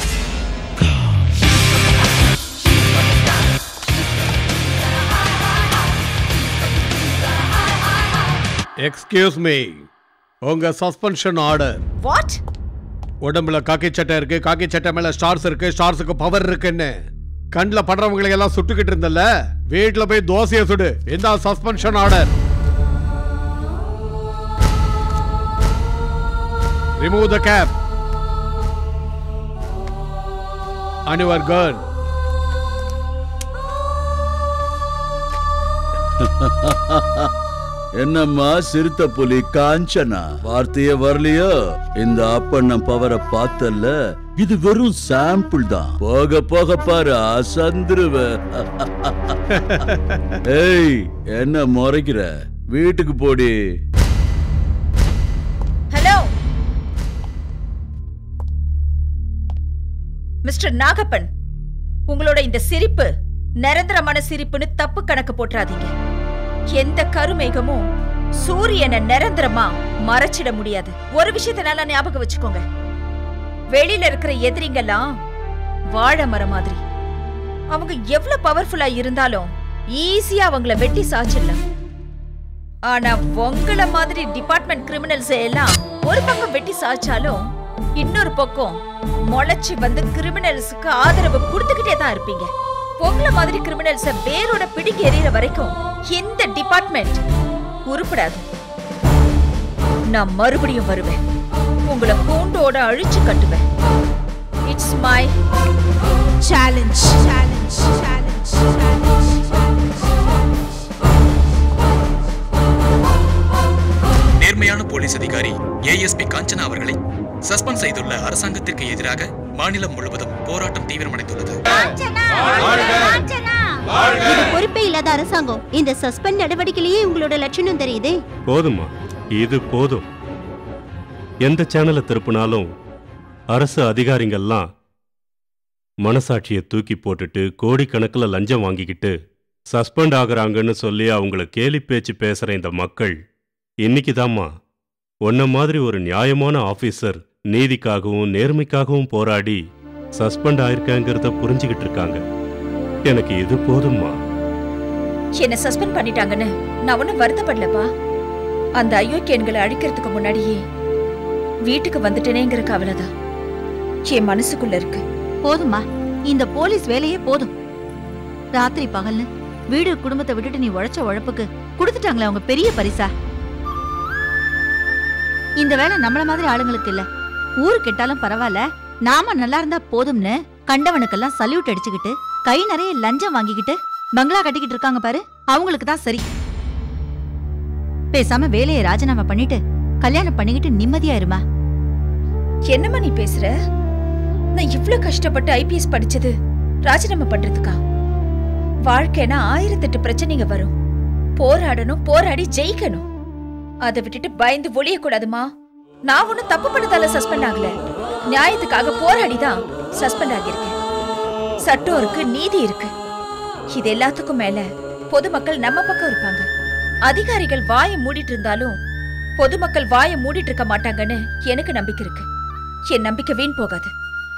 எக்ஸ்கியூஸ் மீ உங்க சஸ்பென்ஷன் ஆர்டர் வாட் உடம்புல காக்கி சட்டை இருக்கு காக்கி சட்டை மேல ஸ்டார்ஸ் இருக்கு ஸ்டார்ஸுக்கு பவர் இருக்குன்னு கண்ணில் படுறவங்களை எல்லாம் சுட்டுக்கிட்டு இருந்தல வீட்டுல போய் தோசையை சுடு இந்த suspension order remove the cap and your gun என்னம்மா சிறுத்த புலி காஞ்சனா வார்த்தையே வரலையோ இந்த அப்பண்ணம் பவரை பார்த்தல்ல இது வெறும் சாம்பிள் தான் போக போக பாரு அசந்துருவ ஏய் என்ன முறைக்கிற வீட்டுக்கு போடி ஹலோ மிஸ்டர் நாகப்பன் உங்களோட இந்த சிரிப்பு நிரந்தரமான சிரிப்புன்னு தப்பு கணக்கு போட்டுறாதீங்க எந்த கருமேகமும் சூரியனை நிரந்தரமா மறைச்சிட முடியாது ஒரு விஷயத்தை நல்லா ஞாபகம் வச்சுக்கோங்க வெளியில இருக்கிற எதிரிங்கெல்லாம் வாழை மரம் மாதிரி அவங்க எவ்வளவு பவர்ஃபுல்லா இருந்தாலும் ஈஸியா அவங்கள வெட்டி சாச்சிடலாம் ஆனா உங்கள மாதிரி டிபார்ட்மெண்ட் கிரிமினல்ஸ் எல்லாம் ஒரு பக்கம் வெட்டி சாய்ச்சாலும் இன்னொரு பக்கம் முளைச்சு வந்து கிரிமினல்ஸுக்கு ஆதரவு கொடுத்துக்கிட்டே தான் இருப்பீங்க உங்கள மாதிரி கிரிமினல்ஸ வேரோட பிடிக்க எறிகிற வரைக்கும் இந்த டிபார்ட்மெண்ட் உருப்படாது நான் மறுபடியும் வருவேன் உங்களை கூண்டோட அழிச்சு கட்டுவேன் it's my challenge challenge challenge நேர்மையான போலீஸ் அதிகாரி ஏஎஸ்பி காஞ்சனா அவர்களை சஸ்பெண்ட் செய்துள்ள அரசாங்கத்திற்கு எதிராக மாநிலம் முழுவதும் போராட்டம் தீவிரமடைந்துள்ளது இது பொறுப்பே இல்லாத அரசாங்கம் இந்த சஸ்பெண்ட் நடவடிக்கையிலேயே உங்களோட லட்சணம் தெரியுதே போதுமா இது போதும் எந்த சேனலை திருப்பினாலும் அரசு அதிகாரிங்கெல்லாம் மனசாட்சியை தூக்கி போட்டுட்டு கோடிக்கணக்கில் லஞ்சம் வாங்கிக்கிட்டு சஸ்பெண்ட் ஆகுறாங்கன்னு சொல்லி அவங்கள கேலி பேச்சு பேசுகிற இந்த மக்கள் இன்னைக்குதாம்மா உன்ன மாதிரி ஒரு நியாயமான ஆபீசர் நீதிக்காகவும் நேர்மைக்காகவும் போராடி சஸ்பெண்ட் ஆயிருக்காங்கிறத புரிஞ்சுக்கிட்டு இருக்காங்க எனக்கு இது போதும்மா என்ன சஸ்பெண்ட் பண்ணிட்டாங்கன்னு நான் ஒன்னும் வருத்தப்படலப்பா அந்த அயோக்கியன்களை அழிக்கிறதுக்கு முன்னாடியே வீட்டுக்கு வந்துட்டேனேங்கிற கவலைதான் என் மனசுக்குள்ள இருக்கு போதுமா இந்த போலீஸ் வேலையே போதும் ராத்திரி பகல்னு வீடு குடும்பத்தை விட்டுட்டு நீ உழைச்ச உழைப்புக்கு கொடுத்துட்டாங்களே அவங்க பெரிய பரிசா இந்த வேலை நம்மள மாதிரி ஆளுங்களுக்கு இல்ல ஊரு கெட்டாலும் பரவாயில்ல நாம நல்லா இருந்தா போதும்னு கண்டவனுக்கெல்லாம் சல்யூட் அடிச்சுக்கிட்டு கை நிறைய லஞ்சம் வாங்கிக்கிட்டு பங்களா கட்டிக்கிட்டு இருக்காங்க பாரு அவங்களுக்கு தான் சரி பேசாம வேலையை ராஜினாமா பண்ணிட்டு கல்யாணம் பண்ணிக்கிட்டு நிம்மதியா இருமா என்னம்மா நீ பேசுற நான் இவ்ளோ கஷ்டப்பட்டு ஐபிஎஸ் படிச்சது ராஜினாமா பண்றதுக்கா வாழ்க்கைனா ஆயிரத்தெட்டு பிரச்சனைங்க வரும் போராடணும் போராடி ஜெயிக்கணும் அதை விட்டுட்டு பயந்து ஒளிய கூடாதுமா நான் ஒன்னும் தப்பு பண்ணதால சஸ்பெண்ட் ஆகல நியாயத்துக்காக போராடி தான் சஸ்பெண்ட் ஆகியிருக்கேன் சட்டம் இருக்கு நீதி இருக்கு இது எல்லாத்துக்கும் மேல பொதுமக்கள் நம்ம பக்கம் இருப்பாங்க அதிகாரிகள் வாயை மூடிட்டு இருந்தாலும் பொதுமக்கள் வாயை மூடிட்டு இருக்க மாட்டாங்கன்னு எனக்கு நம்பிக்கை இருக்கு என் நம்பிக்கை வீண் போகாது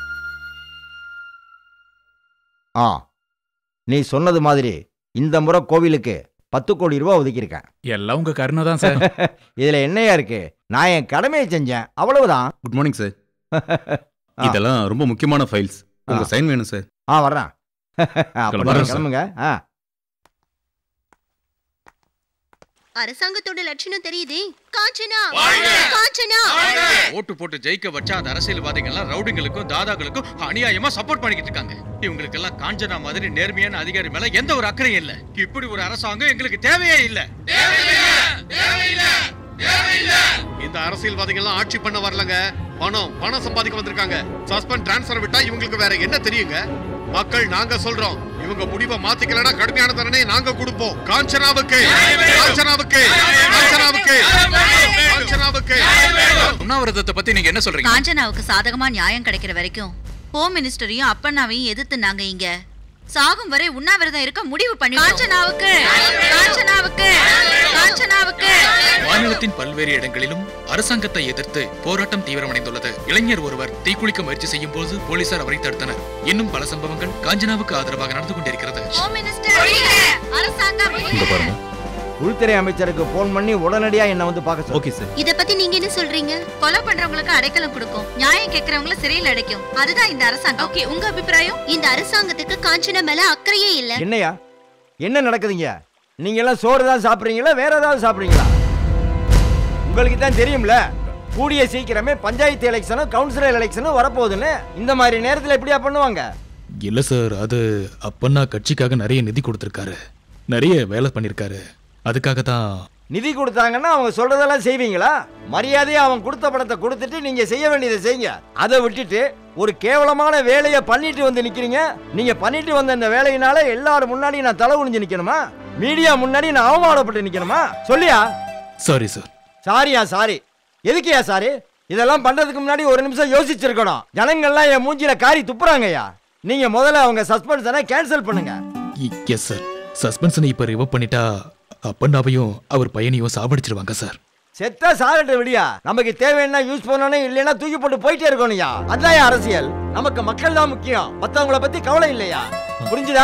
ஆ நீ சொன்னது மாதிரி இந்த முறை கோவிலுக்கு பத்து கோடி ரூபாய் ஒதுக்கியிருக்கேன் எல்லாம் உங்க கருணை தான் சார் இதுல என்னையா இருக்கு நான் என் கடமையை செஞ்சேன் அவ்வளவுதான் குட் மார்னிங் சார் இதெல்லாம் ரொம்ப முக்கியமான ஃபைல்ஸ் உங்க ஆ. சைன் வேணும் சார் ஆ வர்றேன் அப்ப கிளம்புறேன் நீங்க சார். கிளம்புங்க ஆ அரசாங்கத்தோட லட்சணம் தெரியுதே காஞ்சனா காஞ்சனா ஓட்டு போட்டு ஜெயிக்க வச்சா அந்த அரசியல்வாதிகள் எல்லாம் ரவுடிங்களுக்கும் தாதாக்களுக்கும் அநியாயமா சப்போர்ட் பண்ணிக்கிட்டு இருக்காங்க இவங்களுக்கு எல்லாம் காஞ்சனா மாதிரி நேர்மையான அதிகாரி மேல எந்த ஒரு அக்கறையும் இல்ல இப்படி ஒரு அரசாங்கம் எங்களுக்கு தேவையே இல்ல இந்த அரசியல்வாதிகள் எல்லாம் ஆட்சி பண்ண வரலங்க பணம் பணம் சம்பாதிக்க வந்திருக்காங்க சஸ்பெண்ட் டிரான்ஸ்ஃபர் விட்டா இவங்களுக்கு வேற என்ன தெரியுங்க மக்கள் நாங்க சொல்றோம் இவங்க முடிவை மாத்திக்கலனா கடுமையான தண்டனை நாங்க கொடுப்போம் காஞ்சனாவுக்கு காஞ்சனாவுக்கு காஞ்சனாவுக்கு காஞ்சனாவுக்கு உண்ணாவிரதத்தை பத்தி நீங்க என்ன சொல்றீங்க காஞ்சனாவுக்கு சாதகமா நியாயம் கிடைக்கிற வரைக்கும் ஹோம் மினிஸ்டரையும் அப்பண்ணாவையும் எதிர்த்து நாங்க இங்க சாகும் வரை உண்ணாவிரதம் இருக்க முடிவு பண்ணி காஞ்சனாவுக்கு காஞ்சனாவுக்கு காஞ்சனாவுக்கு மாநிலத்தின் பல்வேறு இடங்களிலும் அரசாங்கத்தை எதிர்த்து போராட்டம் தீவிரமடைந்துள்ளது இளைஞர் ஒருவர் தீக்குளிக்க முயற்சி செய்யும் போது போலீசார் அவரை தடுத்தனர் இன்னும் பல சம்பவங்கள் காஞ்சனாவுக்கு ஆதரவாக நடந்து கொண்டிருக்கிறது ஹோம் மினிஸ்டர் அரசாங்கம் இங்க பாருங்க உள்துறை அமைச்சருக்கு போன் பண்ணி உடனடியா என்ன வந்து பார்க்க சொல்லு ஓகே சார் இத பத்தி நீங்க என்ன சொல்றீங்க கொலை பண்றவங்களுக்கு அடைக்கலம் கொடுக்கும் நியாயம் கேட்கறவங்கள சிறையில் அடைக்கும் அதுதான் இந்த அரசாங்கம் ஓகே உங்க அபிப்பிராயம் இந்த அரசாங்கத்துக்கு காஞ்சனா மேல அக்கறையே இல்ல என்னையா என்ன நடக்குதுங்க நீங்க எல்லாம் சோறு தான் சாப்பிடுறீங்களா வேற ஏதாவது சாப்பிடுறீங்களா உங்களுக்கு தான் தெரியும்ல கூடிய சீக்கிரமே பஞ்சாயத்து எலெக்ஷனும் கவுன்சிலர் எலெக்ஷனும் வரப்போகுதுன்னு இந்த மாதிரி நேரத்தில் எப்படியா பண்ணுவாங்க இல்ல சார் அது அப்பன்னா கட்சிக்காக நிறைய நிதி கொடுத்திருக்காரு நிறைய வேலை பண்ணிருக்காரு அதுக்காக தான் நிதி கொடுத்தாங்கன்னா அவங்க சொல்றதெல்லாம் செய்வீங்களா மரியாதையா அவன் கொடுத்த பணத்தை கொடுத்துட்டு நீங்க செய்ய வேண்டியதை செய்யுங்க அதை விட்டுட்டு ஒரு கேவலமான வேலையை பண்ணிட்டு வந்து நிக்கிறீங்க நீங்க பண்ணிட்டு வந்த இந்த வேலையினால எல்லாரும் முன்னாடி நான் தலை குனிஞ்சு நிக்கணுமா மீடியா முன்னாடி நான் அவமானப்பட்டு நிக்கணுமா சொல்லியா சாரி சார் சாரியா சாரி எதுக்குயா சாரி இதெல்லாம் பண்றதுக்கு முன்னாடி ஒரு நிமிஷம் யோசிச்சிருக்கணும் ஜனங்கள்லாம் என் மூஞ்சில காரி துப்புறாங்கய்யா நீங்க முதல்ல அவங்க சஸ்பென்ஷனை கேன்சல் பண்ணுங்க எஸ் சார் சஸ்பென்ஷனை இப்ப ரிவர்வ் பண்ணிட்டா அப்பன்னாவையும் அவர் பையனையும் சாவடிச்சிருவாங்க சார் செத்தா சாகட்ட விடியா நமக்கு தேவைன்னா யூஸ் பண்ணணும் இல்லைன்னா தூக்கி போட்டு போயிட்டே இருக்கணும்யா அதான் அரசியல் நமக்கு மக்கள் தான் முக்கியம் மத்தவங்கள பத்தி கவலை இல்லையா புரிஞ்சுதா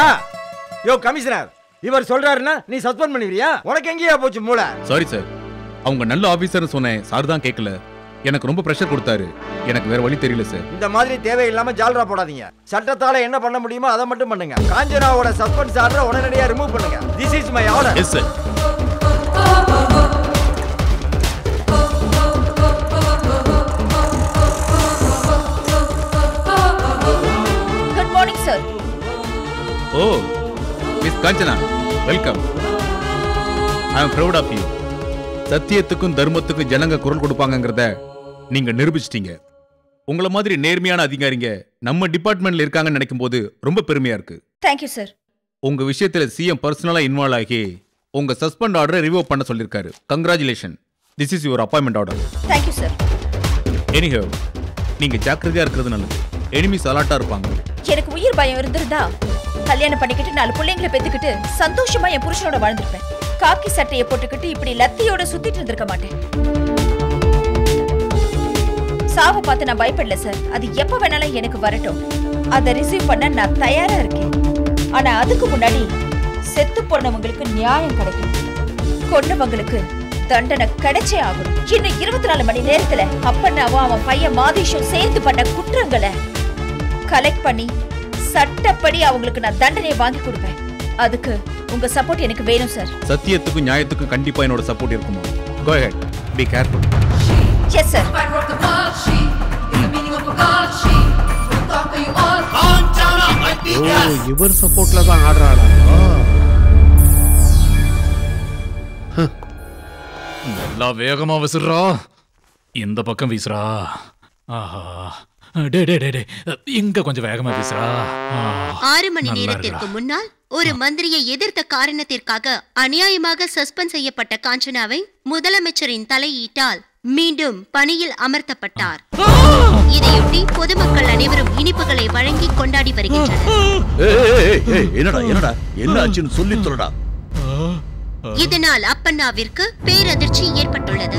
யோ கமிஷனர் இவர் சொல்றாருன்னா நீ சஸ்பெண்ட் பண்ணுவியா உனக்கு எங்கேயா போச்சு மூளை சாரி சார் அவங்க நல்ல ஆபீசர்னு சொன்னேன் சார் தான் கேட்கல எனக்கு ரொம்ப ப்ரெஷர் கொடுத்தாரு எனக்கு வேற வழி தெரியல சார் இந்த மாதிரி தேவையில்லாம ஜால்ரா போடாதீங்க சட்டத்தால என்ன பண்ண முடியுமோ அதை மட்டும் பண்ணுங்க காஞ்சனாவோட சஸ்பென்ஸ் ஆர்டர் உடனடியா ரிமூவ் பண்ணுங்க this is my order yes sir good morning sir oh miss Kanchana welcome I am proud of you சத்தியத்துக்கும் தர்மத்துக்கும் ஜனங்க குரல் கொடுப்பாங்கங்கிறத நீங்க நிரூபிச்சிட்டீங்க உங்கள மாதிரி நேர்மையான அதிகாரிங்க நம்ம டிபார்ட்மெண்ட்ல இருக்காங்கன்னு நினைக்கும் போது ரொம்ப பெருமையா இருக்கு தேங்க்யூ சார் உங்க விஷயத்துல சிஎம் பர்சனலா இன்வால்வ் ஆகி உங்க சஸ்பெண்ட் ஆர்டரை ரிவர்வ் பண்ண சொல்லிருக்காரு congratulation this is your appointment order thank you sir anyhow நீங்க ஜாக்கிரதையா இருக்கிறது நல்லது எனிமிஸ் அலாட்டா இருப்பாங்க எனக்கு உயிர் பயம் இருந்திருந்தா கல்யாணம் பண்ணிக்கிட்டு நாலு பிள்ளைங்களை பெத்துக்கிட்டு சந்தோஷமா என் புருஷனோட வாழ்ந்திருப்பேன் காக்கி சட்டையை போட்டுக்கிட்டு இப்படி லத்தியோட சுத்திட்டு இருந்திருக்க மாட்டேன் சாவை பார்த்து நான் பயப்படல சார் அது எப்ப வேணாலும் எனக்கு வரட்டும் அதை ரிசீவ் பண்ண நான் தயாரா இருக்கேன் ஆனா அதுக்கு முன்னாடி செத்து போனவங்களுக்கு நியாயம் கிடைக்கும் கொன்னவங்களுக்கு தண்டனை கிடைச்சே ஆகணும் இன்னும் இருபத்தி நாலு மணி நேரத்துல அப்பண்ணாவும் அவன் பையன் மாதேஷும் சேர்ந்து பண்ண குற்றங்களை கலெக்ட் பண்ணி சட்டப்படி அவங்களுக்கு நான் தண்டனையை வாங்கி கொடுப்பேன் அதுக்கு உங்க சப்போர்ட் எனக்கு வேணும் சார் சத்தியத்துக்கும் நியாயத்துக்கும் கண்டிப்பா என்னோட சப்போர்ட் இருக்குமா go ahead be careful yes sir oh இவர் சப்போர்ட்ல தான் ஆடுறாளா நல்லா வேகமா விசிறா இந்த பக்கம் வீசுறா ஆஹா டே டே டே டே இங்க கொஞ்சம் வேகமா வீசுறா ஆ, ஆறு மணி நல்லா நேரத்திற்கு இருக்குடா. முன்னால் ஒரு மந்திரியை எதிர்த்த காரணத்திற்காக அநியாயமாக சஸ்பெண்ட் செய்யப்பட்ட காஞ்சனாவை முதலமைச்சரின் தலையீட்டால் மீண்டும் பணியில் அமர்த்தப்பட்டார் இதையொட்டி பொதுமக்கள் அனைவரும் இனிப்புகளை வழங்கி கொண்டாடி வருகின்றனர் ஏய், ஏய், ஏய், ஏய், என்னடா என்னடா என்ன ஆச்சுன்னு சொல்லி சொல்லடா இதனால் அப்பண்ணாவிற்கு பேரதிர்ச்சி ஏற்பட்டுள்ளது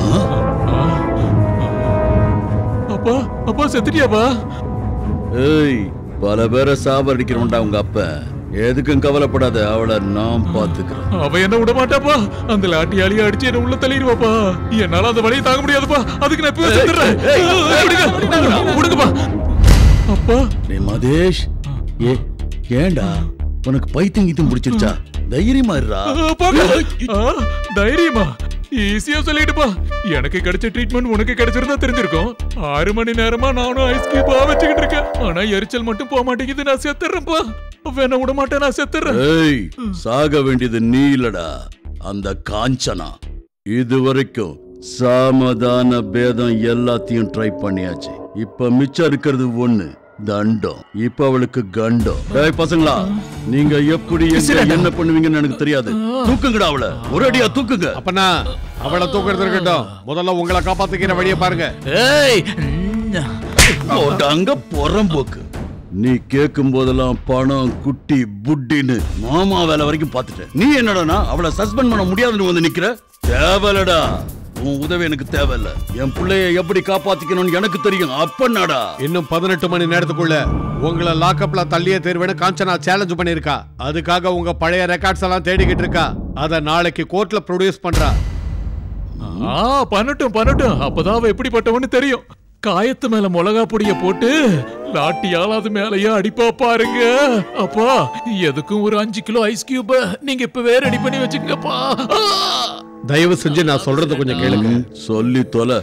அப்பா அப்பா செத்துட்டியாப்பா ஏய் பல பேரை சாவடிக்கிறோம்டா உங்க அப்ப எதுக்கும் கவலைப்படாத அவளை நான் பாத்துக்கிறேன் அவ என்ன விட மாட்டாப்பா அந்த லாட்டியாலியை அடிச்சு என்ன உள்ள தள்ளிடுவாப்பா என்னால அந்த வழியை தாங்க முடியாதுப்பா அதுக்கு நான் இப்பவே செத்துறேன் விடுங்க, விடுங்கப்பா அப்பா நீ மதேஷ் ஏ ஏன்டா உனக்கு பைத்தியம் கீத்தம் பிடிச்சிருச்சா தைரியமா இருடா அப்பாங்க. ஆ, தைரியமா ஈஸியா சொல்லிடுப்பா எனக்கு கிடைச்ச ட்ரீட்மெண்ட் உனக்கு கிடைச்சிருந்தா தெரிஞ்சிருக்கும் ஆறு மணி நேரமா நானும் ஐஸ் கியூபா வச்சுக்கிட்டு இருக்கேன் ஆனா எரிச்சல் மட்டும் போக மாட்டேங்குது நான் செத்துறேன்ப்பா வேணா விட மாட்டேன் நான் செத்துறேன் ஏய் சாக வேண்டியது நீ இல்லடா அந்த காஞ்சனா இது வரைக்கும் சாமதான பேதம் எல்லாத்தையும் ட்ரை பண்ணியாச்சு இப்ப மிச்சம் இருக்கிறது ஒண்ணு தண்டம் இப்ப அவளுக்கு கண்டம் டேய் பசங்களா நீங்க எப்படி எங்க என்ன பண்ணுவீங்கன்னு எனக்கு தெரியாது தூக்குங்கடா அவளை ஒரு அடியா தூக்குங்க அப்பனா அவளை தூக்குறது இருக்கட்டும் முதல்ல உங்களை காப்பாத்திக்கிற வழியை பாருங்க ஏய் போட்டாங்க புறம்போக்கு நீ கேட்கும் போதெல்லாம் பணம் குட்டி புட்டின்னு மாமா வேலை வரைக்கும் பார்த்துட்டேன் நீ என்னடானா அவளை சஸ்பெண்ட் பண்ண முடியாதுன்னு வந்து நிக்கிற தேவையில்லடா உன் உதவி எனக்கு தேவையில்ல என் பிள்ளைய எப்படி காப்பாத்திக்கணும்னு எனக்கு தெரியும் அப்பனாடா இன்னும் பதினெட்டு மணி நேரத்துக்குள்ள உங்களை லாக்அப்ல தள்ளியே தேர்வேன்னு காஞ்சனா சேலஞ்ச் பண்ணிருக்கா அதுக்காக உங்க பழைய ரெக்கார்ட்ஸ் எல்லாம் தேடிக்கிட்டு இருக்கா அத நாளைக்கு கோர்ட்ல ப்ரொடியூஸ் பண்றா ஆ பண்ணட்டும் பண்ணட்டும் அப்பதான் அவ எப்படிப்பட்டவன்னு தெரியும் காயத்து மேல மிளகா பொடிய போட்டு லாட்டியால் அது மேலயே அடிப்பா பாருங்க அப்பா எதுக்கும் ஒரு அஞ்சு கிலோ ஐஸ் கியூப் நீங்க இப்பவே ரெடி பண்ணி வச்சுக்கப்பா தயவு செஞ்சு நான் சொல்றத கொஞ்சம் கேளுங்க சொல்லி தொலை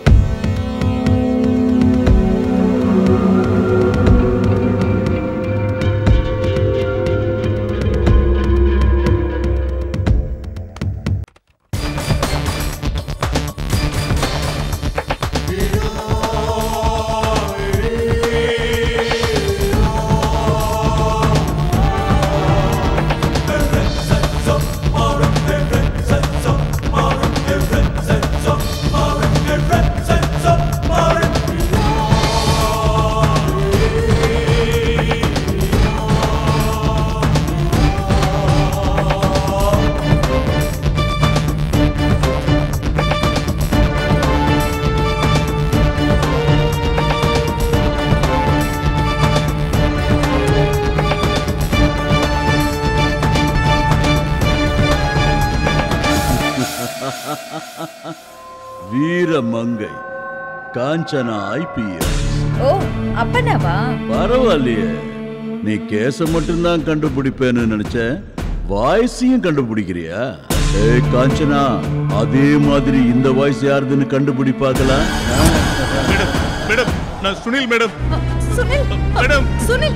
வீரமங்கை காஞ்சனா ஐபிஎஸ் ஓ அப்பனாவா பரவாயில்லையே நீ கேஸ மட்டும்தான் கண்டுபிடிப்பேன்னு நினைச்சேன் வாய்ஸையும் கண்டுபிடிக்கிறியா ஏய் காஞ்சனா அதே மாதிரி இந்த வாய்ஸ் யாருதுன்னு கண்டுபிடி பார்க்கலாம் மேடம் நான் Sunil madam Sunil madam Sunil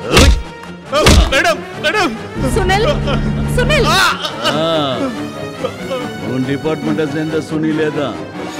madam madam Sunil Sunil ஆ, உன் டிபார்ட்மெண்ட்டை சேர்ந்த சுனிலே தான்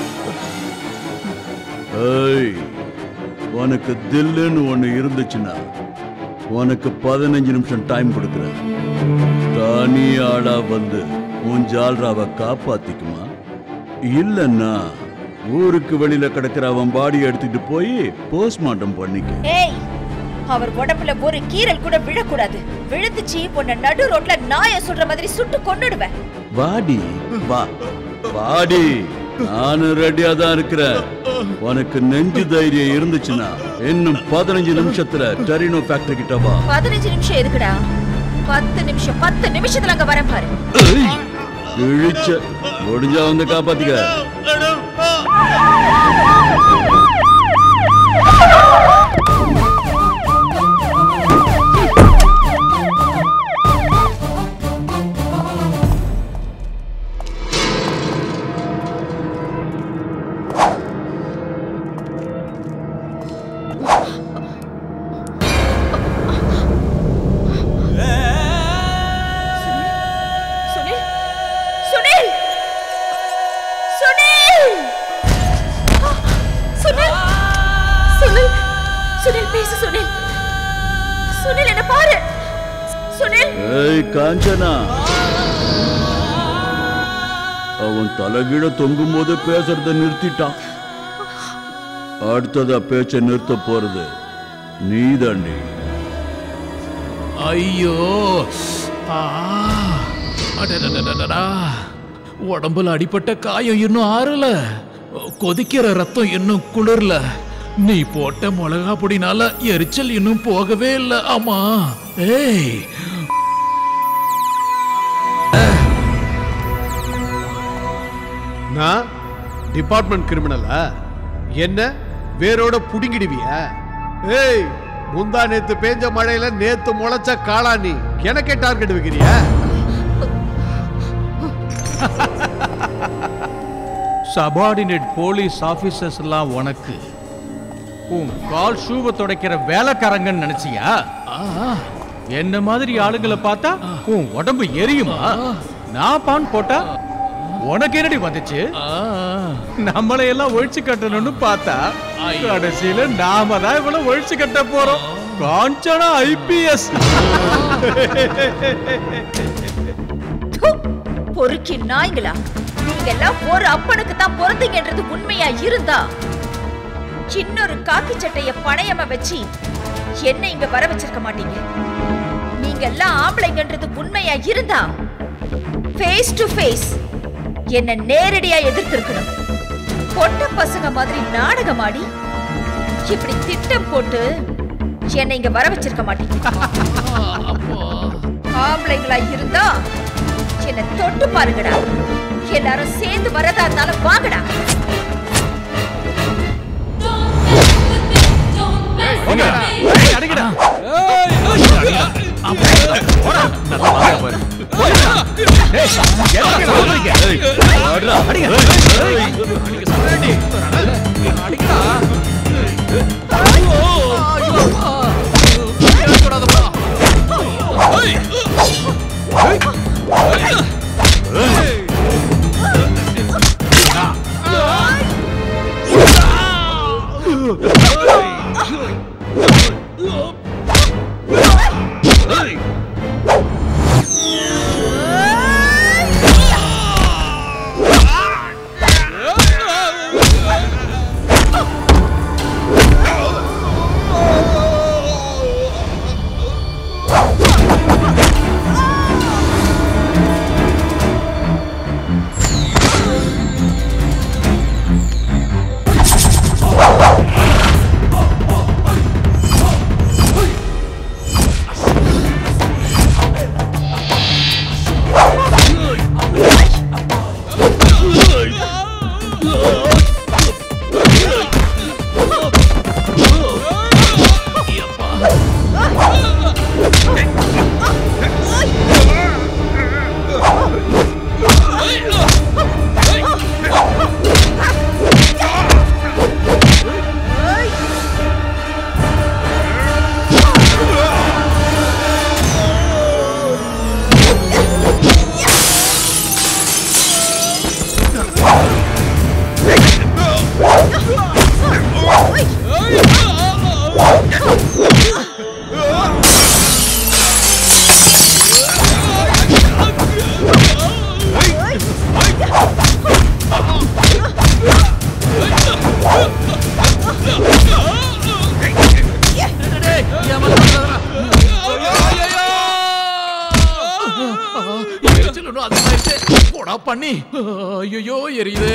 ஏய் உனக்கு தில்லுன்னு ஒண்ணு இருந்துச்சுன்னா உனக்கு பதினஞ்சு நிமிஷம் டைம் கொடுக்குறேன் தனி ஆளா வந்து உன் ஜால்ராவை காப்பாத்திக்குமா இல்லன்னா ஊருக்கு வெளியில கிடக்கிற அவன் பாடியை எடுத்துட்டு போய் போஸ்ட்மார்ட்டம் பண்ணிக்க ஏய் அவர் உடம்புல ஒரு கீரல் கூட விழக்கூடாது விழுந்துச்சு பொண்ண நடு ரோட்ல நாய சொல்ற மாதிரி சுட்டு கொன்னுடுவேன் வாடி வா வாடி நானும் ரெடியா தான் இருக்கிறேன் உனக்கு நெஞ்சு தைரியம் இருந்துச்சுன்னா இன்னும் பதினஞ்சு நிமிஷத்துல டெரினோ ஃபேக்டரி கிட்ட வா பதினஞ்சு நிமிஷம் எதுக்குடா பத்து நிமிஷம் பத்து நிமிஷத்துல அங்க வரேன் பாரு ஏய், கிழிச்ச முடிஞ்சா வந்து காப்பாத்திக்க சுனில் சுனில் சுனில் சுனில் சுனில் சுனில் பேசு சுனில் சுனில் என்ன பாரு சுனில் ஏய் காஞ்சனா அவன் தலைகீழ தொங்கும் போது பேசுறத நிறுத்திட்டான் அடுத்ததா பேச்ச நிறுத்த போறது நீதாண்டி ஐயோ ஆ அடடடடடடா. உடம்புல அடிபட்ட காயம் இன்னும் ஆறல கொதிக்கிற ரத்தம் இன்னும் குளிரல நீ போட்ட மிளகா பொடினால எரிச்சல் இன்னும் போகவே இல்ல ஆமா ஏய் நான் டிபார்ட்மெண்ட் கிரிமினலா என்ன வேரோட புடுங்கிடுவியா ஏய் முந்தா நேத்து பேஞ்ச மழையில நேத்து முளைச்ச காளானி எனக்கே டார்கெட் வைக்கிறியா சபார்டினேட் போலீஸ் ஆபீசர்ஸ் எல்லாம் உனக்கு உன் கால் ஷூவை துடைக்கிற வேலைக்காரங்கன்னு நினைச்சியா என்ன மாதிரி ஆளுங்களை பார்த்தா உன் உடம்பு எரியுமா நான் பான் போட்டா உனக்கு என்னடி வந்துச்சு நம்மளை எல்லாம் ஒழிச்சு கட்டணும்னு பார்த்தா கடைசியில நாம தான் இவள ஒழிச்சு கட்ட போறோம் காஞ்சனா ஐபிஎஸ் பொறுக்கி நாய்ங்களா நீங்க எல்லாம் ஒரு அப்பனுக்கு தான் பிறந்தீங்கன்றது உண்மையா இருந்தா இன்னொரு காக்கி சட்டைய பணையமா வச்சு என்ன இங்க வர வச்சிருக்க மாட்டீங்க நீங்க எல்லாம் ஆம்பளைங்கன்றது உண்மையா இருந்தா ஃபேஸ் டு ஃபேஸ் என்ன நேரடியா எதிர்த்திருக்கணும் பொட்ட பசங்க மாதிரி நாடகம் ஆடி இப்படி திட்டம் போட்டு என்னை இங்க வர வச்சிருக்க மாட்டீங்க ஆம்பளைங்களா இருந்தா என்ன தொட்டு பாருங்கடா எல்லாரும் சேர்ந்து வரதா இருந்தாலும் வாங்கடா எரிச்சல் இன்னும் அதிகமாயிடுச்சு. போடா பண்ணி ஐயோ எரியுது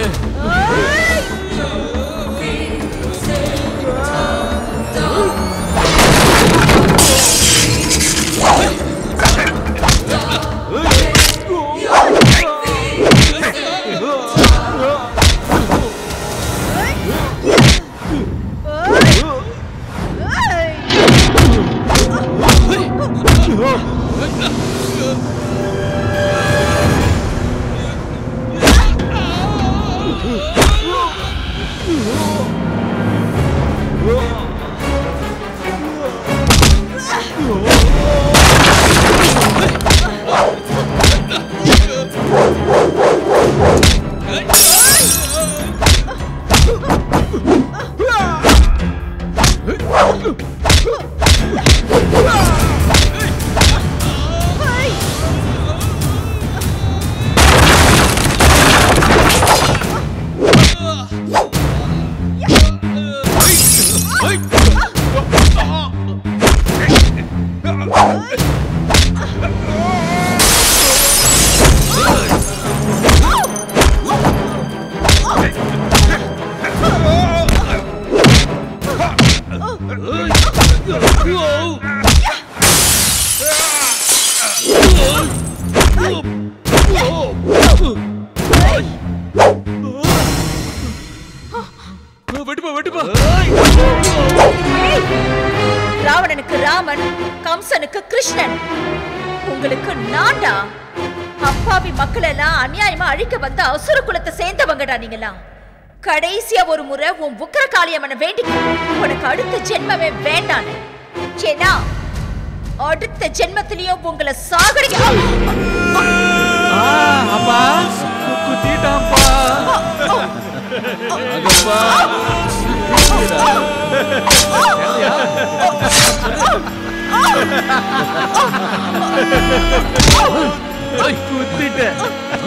வெட்டுப்பா வெட்டுப்பா ராவணனுக்கு ராமன் கம்சனுக்கு கிருஷ்ணன் உங்களுக்கு நான்டா அப்பாவி மக்கள் எல்லாம் அநியாயமா அழிக்க வந்த அசுர குலத்தை சேர்ந்தவங்கடா நீங்களாம் கடைசியா ஒரு முறை உன் உக்கர காளியம்மனை வேண்டிக்க உனக்கு அடுத்த ஜென்மமே வேண்டாம் ஏன்னா அடுத்த ஜென்மத்திலயும் உங்களை சாகடிக்க அப்பா குத்திட்டான்ப்பா அகப்பா குத்திட்டேன்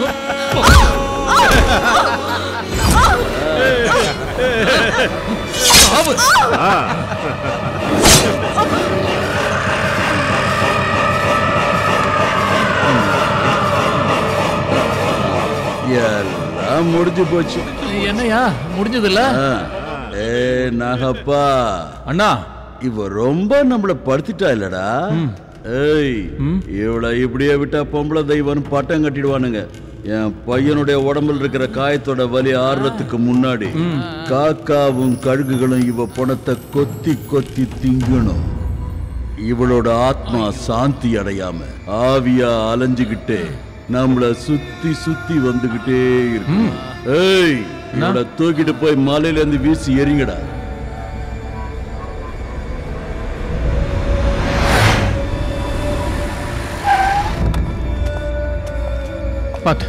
எல்லாம் முடிஞ்சு போச்சு என்னையா முடிஞ்சதுல்ல ஆ. ஏ நாகப்பா அண்ணா இவ ரொம்ப நம்மள படுத்திட்டா இல்லடா ஏய் இவளை இப்படியே விட்டா பொம்பளை தெய்வம் பட்டம் கட்டிடுவானுங்க என் பையனுடைய உடம்புல இருக்கிற காயத்தோட வலி ஆறுறதுக்கு முன்னாடி காக்காவும் கழுகுகளும் இவ பணத்தை கொத்தி கொத்தி திங்கணும் இவளோட ஆத்மா சாந்தி அடையாம ஆவியா அலைஞ்சுகிட்டே நம்மள சுத்தி சுத்தி வந்துகிட்டே இருக்கு ஏய் இவள தூக்கிட்டு போய் மலையில இருந்து வீசி எறிங்கடா பாத்து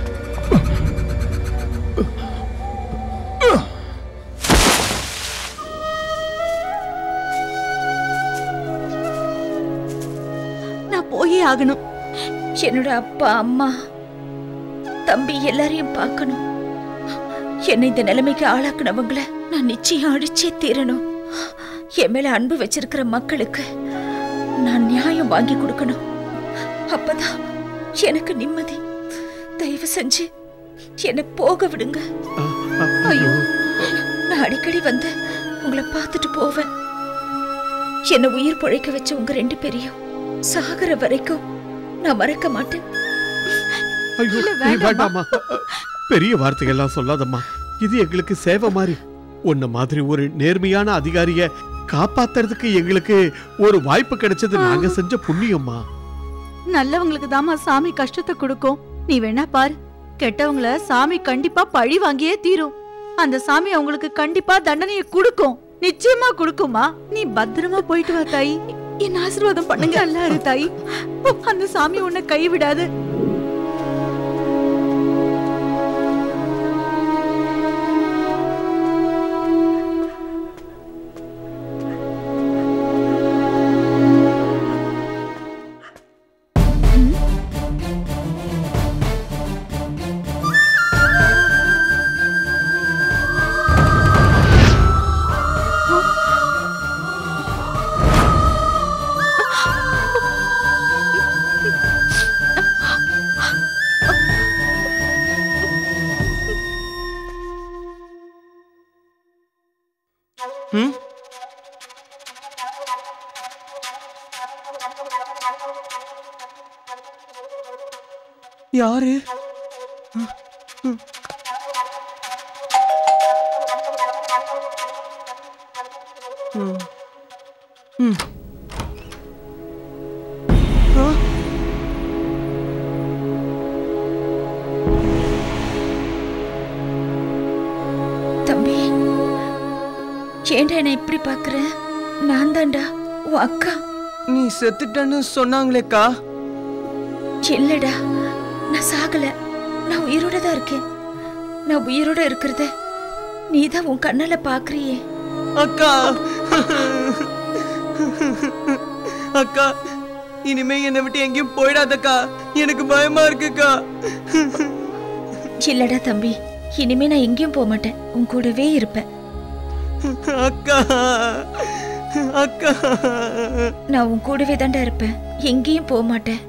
நான் போயே ஆகணும் என்னோட அப்பா அம்மா தம்பி எல்லாரையும் பார்க்கணும் என்னை இந்த நிலைமைக்கு ஆளாக்குனவங்கள நான் நிச்சயம் அடிச்சே தீரணும் என் மேல அன்பு வச்சிருக்கிற மக்களுக்கு நான் நியாயம் வாங்கி கொடுக்கணும் அப்பதான் எனக்கு நிம்மதி தயவு செஞ்சு என்னை போக விடுங்க ஐயோ நான் அடிக்கடி வந்து உங்களை பார்த்துட்டு போவேன் என்னை உயிர் பொழைக்க வச்ச உங்க ரெண்டு பேரையும் சாகர வரைக்கும் நான் மறக்க மாட்டேன் ஐயோ இல்ல, நீ வேண்டாம்மா. வேண்டாமா பெரிய வார்த்தைகள்லாம் சொல்லாதம்மா இது எங்களுக்கு சேவை மாதிரி உன்ன மாதிரி ஒரு நேர்மையான அதிகாரிய காப்பாத்துறதுக்கு எங்களுக்கு ஒரு வாய்ப்பு கிடைச்சது நாங்க செஞ்ச புண்ணியம்மா நல்லவங்களுக்கு தாமா சாமி கஷ்டத்தை கொடுக்கும் நீ வேணா பாரு கெட்டவங்கள சாமி கண்டிப்பா பழி வாங்கியே தீரும் அந்த சாமி அவங்களுக்கு கண்டிப்பா தண்டனையை கொடுக்கும் நிச்சயமா கொடுக்குமா நீ பத்திரமா போயிட்டு வா தாயி என் ஆசீர்வாதம் பண்ணுங்க நல்லா இரு தாயி அந்த சாமி உன்னை கைவிடாது ம் யாரு ம். ம். ஆ? தம்பி ஏன்டா என்ன இப்படி பாக்குற நான் தான்டா உன் அக்கா நீ செத்துட்டன்னு சொன்னாங்களேக்கா இல்லடா நான் சாகல நான் உயிரோட தான் இருக்கேன் நான் உயிரோட இருக்கிறத நீ தான் உன் கண்ணால பாக்குறியே அக்கா அக்கா இனிமே என்னை விட்டு எங்கேயும் போயிடாதக்கா எனக்கு பயமா இருக்குக்கா இல்லடா தம்பி இனிமே நான் எங்கேயும் போக மாட்டேன் உன் கூடவே இருப்பேன் அக்கா அக்கா நான் உன் கூடவே தான்டா இருப்பேன் எங்கேயும் போக மாட்டேன்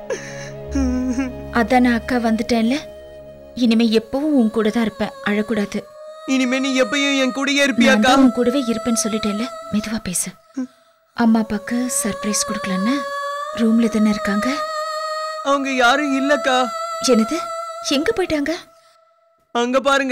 அதான் நான் அக்கா வந்துட்டேன்ல இனிமே எப்பவும் உன் கூட தான் இருப்பேன் அழக்கூடாது இனிமே நீ எப்பயும் என் கூடயே நான் இருப்பியாக்கா தான் உன் கூடவே இருப்பேன்னு சொல்லிட்டேன்ல மெதுவா பேசு அம்மா அப்பாக்கு சர்ப்ரைஸ் கொடுக்கலன்னு ரூம்ல தானே இருக்காங்க அவங்க யாரும் இல்லக்கா என்னது எங்க போயிட்டாங்க அங்க பாருங்க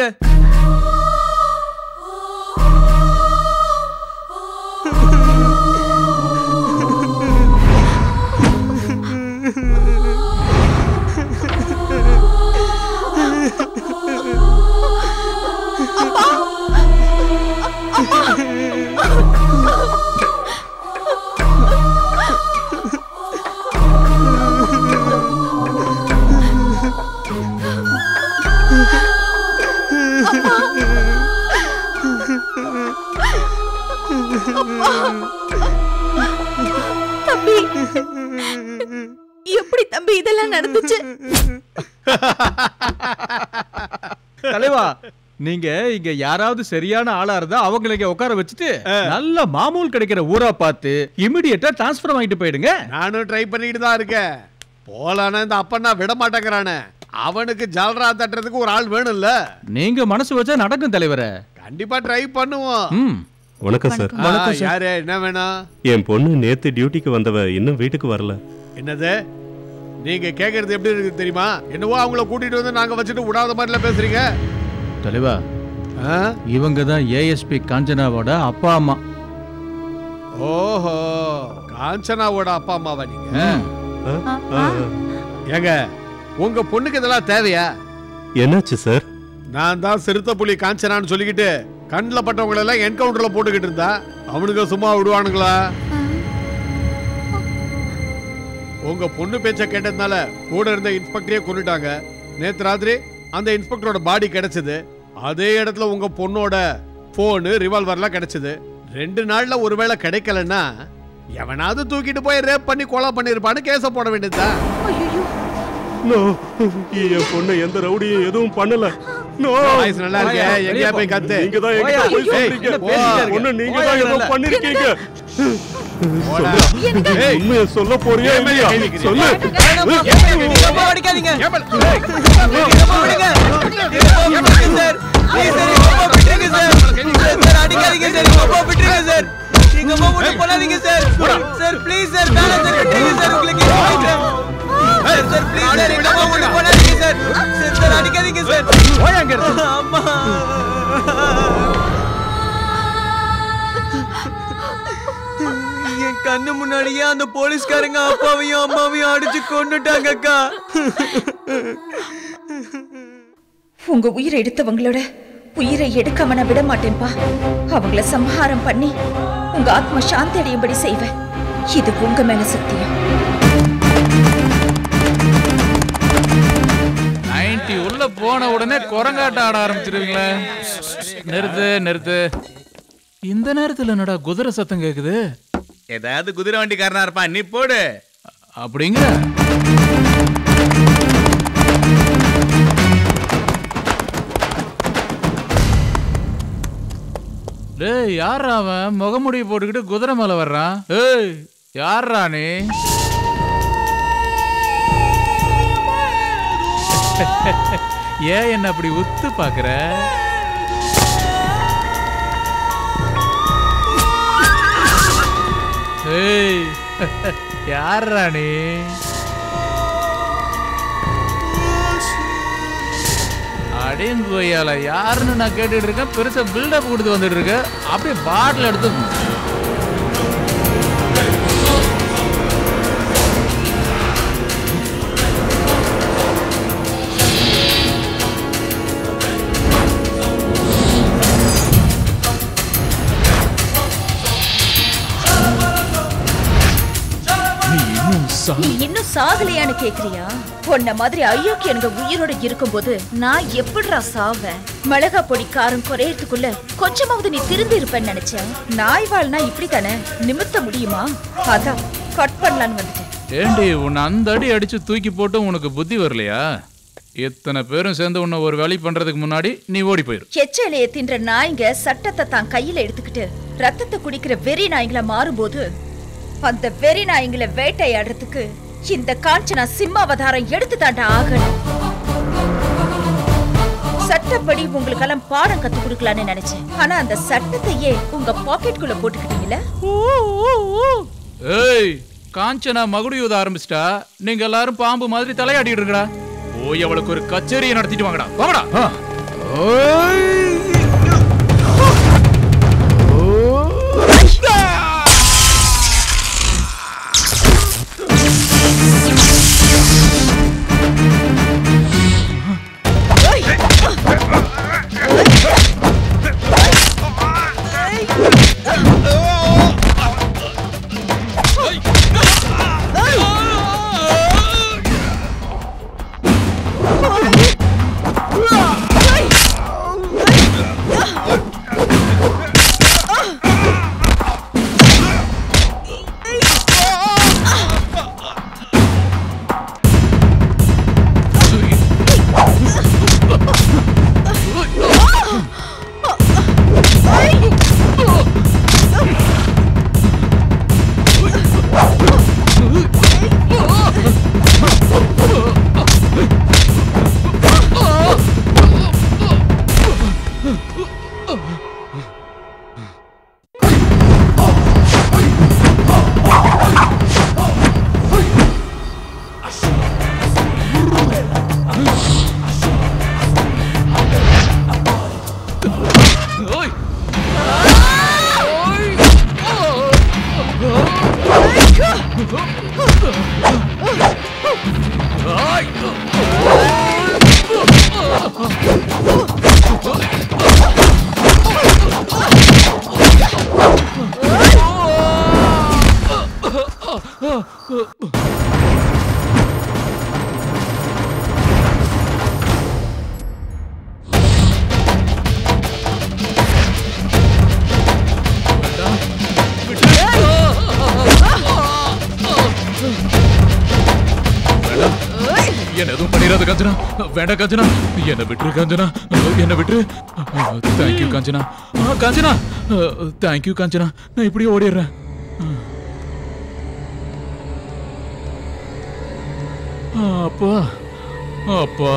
அப்பா தம்பி எப்படி தம்பி இதெல்லாம் நடந்துச்சு தலைவா நீங்க இங்க யாராவது சரியான ஆளா இருந்தா அவங்களை இங்க உட்கார வச்சுட்டு நல்ல மாமூல் கிடைக்கிற ஊரா பார்த்து இமிடியேட்டா டிரான்ஸ்ஃபர் வாங்கிட்டு போயிடுங்க நானும் ட்ரை பண்ணிட்டு தான் இருக்கேன் போலானா இந்த அப்பனா விட மாட்டேங்கிறானே அவனுக்கு ஜல்ரா தட்டுறதுக்கு ஒரு ஆள் வேணும்ல நீங்க மனசு வச்சா நடக்கும் தலைவரே கண்டிப்பா ட்ரை பண்ணுவோம் ம் வணக்கம் சார் ஆ, யாரு என்ன வேணும் என் பொண்ணு நேத்து டியூட்டிக்கு வந்தவ இன்னும் வீட்டுக்கு வரல என்னது நீங்க கேக்குறது எப்படி இருக்கு தெரியுமா என்னவோ அவங்கள கூட்டிட்டு வந்து நாங்க வச்சுட்டு விடாத மாதிரில பேசுறீங்க தலைவா இவங்க தான் ஏஎஸ்பி காஞ்சனாவோட அப்பா அம்மா ஓஹோ காஞ்சனாவோட அப்பா அம்மாவா நீங்க ஏங்க உங்க பொண்ணுக்கு இதெல்லாம் தேவையா என்னாச்சு சார் நான் தான் சிறுத்தை புலி காஞ்சனான்னு சொல்லிக்கிட்டு கண்ணில் பட்டவங்களை எல்லாம் என்கவுண்டர்ல போட்டுக்கிட்டு இருந்தா அவனுங்க சும்மா விடுவானுங்களா உங்க பொண்ணு பேச்ச கேட்டதுனால கூட இருந்த இன்ஸ்பெக்டரே கொண்டுட்டாங்க நேத்து ராத்திரி அந்த இன்ஸ்பெக்டரோட பாடி கிடைச்சது அதே இடத்துல உங்க பொண்ணோட போனு ரிவால்வர்லாம் கிடைச்சது ரெண்டு நாள்ல ஒருவேளை கிடைக்கலன்னா எவனாவது தூக்கிட்டு போய் ரேப் பண்ணி கொலை பண்ணிருப்பான்னு கேஸ போட வேண்டியதுதான் நோ என் பொண்ணு எந்த ரவுடியும் எதுவும் பண்ணல நோ வாய்ஸ் நல்லா இருக்கு எங்கேயா போய் கத்து நீங்க தான் எங்க போய் சொல்றீங்க பொண்ணு நீங்க தான் ஏதோ பண்ணிருக்கீங்க சொல்லு. உண்மையை சொல்ல போறியா இல்லையா சொல்லு அடிக்காதீங்க அடிக்காதீங்க சார் எங்க அப்பா விட்டுருங்க சார் எங்க அம்மா மட்டும் பண்ணாதீங்க சார் சார் ப்ளீஸ் சார் வேணாம் சார் விட்டுருங்க சார் உங்களுக்கு சார் சார் ப்ளீஸ் சார் எங்க அம்மா மட்டும் பண்ணாதீங்க சார் சார் சார் அடிக்காதீங்க சார் போய் அங்க இருந்து. அம்மா என் கண்ணு முன்னாடியே அந்த போலீஸ்காரங்க அப்பாவையும் அம்மாவையும் அடிச்சு கொண்டுட்டாங்க அக்கா உங்க உயிரை எடுத்தவங்களோட உயிரை எடுக்காம நான் விட மாட்டேன்பா அவங்கள சம்ஹாரம் பண்ணி உங்க ஆத்மா சாந்தி அடையும்படி செய்வேன் இது உங்க மேல சத்தியம் நைன்டி உள்ள போன உடனே குரங்காட்டம் ஆட ஆரம்பிச்சிருவீங்களே நிறுத்து நிறுத்து இந்த நேரத்துல என்னடா குதிரை சத்தம் கேக்குது ஏதாவது குதிரை வண்டிக்காரனா இருப்பான் நீ போடு அப்படிங்கிற டேய் யாரா அவன் முகமுடி போட்டுக்கிட்டு குதிரை மேல வர்றான் ஏய் யாரா நீ ஏன் என்ன அப்படி உத்து பாக்குற ஏய் யாரா நீ அடேங்கோயால யாருன்னு நான் கேட்டுட்டு இருக்கேன் பெருசா பில்டப் கொடுத்து வந்துட்டு இருக்க அப்படியே பாட்டில் எடுத்து நீ இன்னும் சா நீ இன்னும் சாகலையான்னு கேக்குறியா உன்ன மாதிரி அயோக்கிய எனக்கு உயிரோட இருக்கும்போது நான் எப்படிடா சாவேன் மிளகா பொடி காரம் குறையறதுக்குள்ள கொஞ்சமாவது நீ திருந்தி இருப்பேன்னு நினைச்சேன் நாய் வாழ்னா இப்படி தானே நிமித்த முடியுமா அதான் கட் பண்ணலான்னு வந்துட்டேன் ஏண்டி உன்னை அந்த அடி அடிச்சு தூக்கி போட்டு உனக்கு புத்தி வரலையா எத்தனை பேரும் சேர்ந்து உன்னை ஒரு வேலை பண்றதுக்கு முன்னாடி நீ ஓடி போயிரு எச்சலைய தின்ற நாய்ங்க சட்டத்தை தான் கையில எடுத்துக்கிட்டு ரத்தத்தை குடிக்கிற வெறி நாய்ங்களா மாறும்போது அந்த வெறி நாய்ங்களை வேட்டையாடுறதுக்கு இந்த காஞ்சனா சிம்மாவதாரம் எடுத்து தாண்டா ஆகணும் சட்டப்படி உங்களுக்கெல்லாம் பாடம் கத்து கொடுக்கலான்னு நினைச்சேன் ஆனா அந்த சட்டத்தையே உங்க பாக்கெட்டுக்குள்ள போட்டுக்கிட்டீங்களே ஏய் காஞ்சனா மகுடி ஊத ஆரம்பிச்சிட்டா நீங்க எல்லாரும் பாம்பு மாதிரி தலையாடிட்டு இருக்கடா போய் அவளுக்கு ஒரு கச்சேரியை நடத்திட்டு வாங்கடா வாங்கடா Oh! என்ன எதுவும் பண்ணிடாத காஞ்சனா வேண்டாம் காஞ்சனா என்ன விட்டுரு காஞ்சனா என்ன விட்டுரு தேங்க்யூ காஞ்சனா ஆ, காஞ்சனா தேங்க்யூ காஞ்சனா நான் இப்படியே ஓடிடுறேன் ஆ, அப்பா அப்பா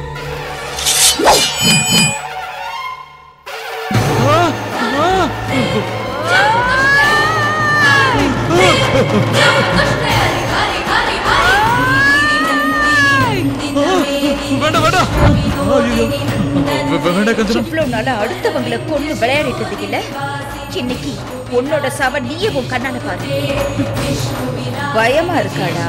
ஆ, ஆ. வேண்டாம் வேண்டாம் வே- வேண்டாம் காஞ்சனா இவ்வளவு நாளா அடுத்தவங்களை கொண்டு விளையாடிட்டு இருந்தீங்கல்ல இன்னைக்கு உன்னோட சாவ நீயே உன் கண்ணால பாரு பயமா இருக்காடா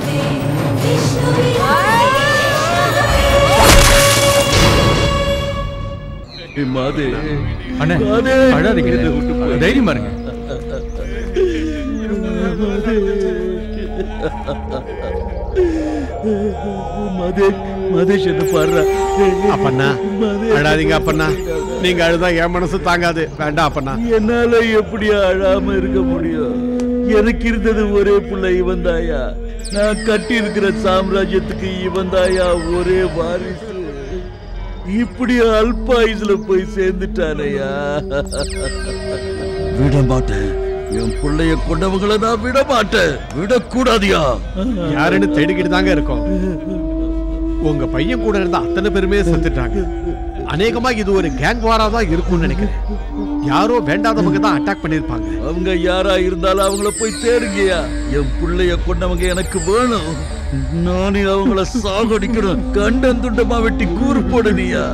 மாதே அண்ணே மாதே. அழாதீங்க என்னை விட்டு போய். தைரியமா இருங்க மதேஷ் மதேஷ் என்ன பாடுறா அப்பண்ணா அழாதீங்க அப்பண்ணா நீங்க அழுதா என் மனசு தாங்காது வேண்டாம் அப்பண்ணா என்னால எப்படி அழாம இருக்க முடியும் எனக்கு இருந்தது ஒரே புள்ள இவன் தாயா நான் கட்டி இருக்கிற சாம்ராஜ்யத்துக்கு இவன் தாயா ஒரே வாரிசு இப்படி அல்பாயுசுல போய் சேர்ந்துட்டானையா விட மாட்டேன் என் பிள்ளைய கொண்டவங்களை நான் விட மாட்டேன் விடக்கூடாதியா யாருன்னு தேடிக்கிட்டு தாங்க இருக்கோம் உங்க பையன் கூட இருந்த அத்தனை பேருமே செத்துட்டாங்க அநேகமா இது ஒரு கேங் வாரா தான் இருக்கும்னு நினைக்கிறேன் யாரோ வேண்டாதவங்க தான் அட்டாக் பண்ணிருப்பாங்க அவங்க யாரா இருந்தாலும் அவங்கள போய் தேடுங்கயா என் பிள்ளைய கொண்டவங்க எனக்கு வேணும் நானே அவங்கள சாகடிக்கணும் கண்டன் துண்டமா வெட்டி கூறு போடணியா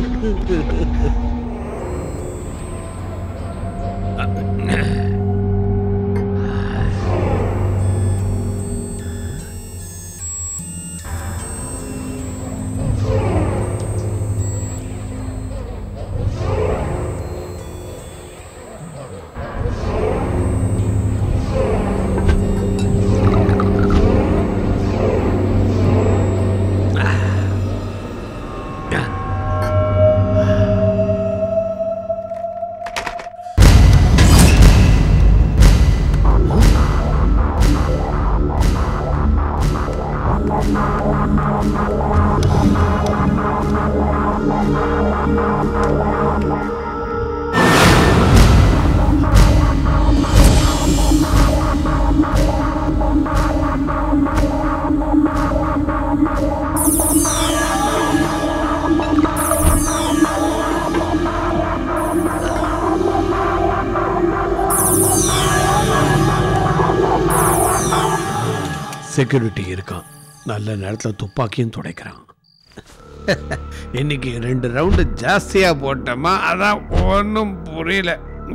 செக்யூரிட்டி இருக்கான் நல்ல நேரத்துல துப்பாக்கியும் துடைக்கிறான் இன்னைக்கு ரெண்டு ரவுண்டு ஜாஸ்தியா போட்டோமா அதான் ஒன்றும் புரியல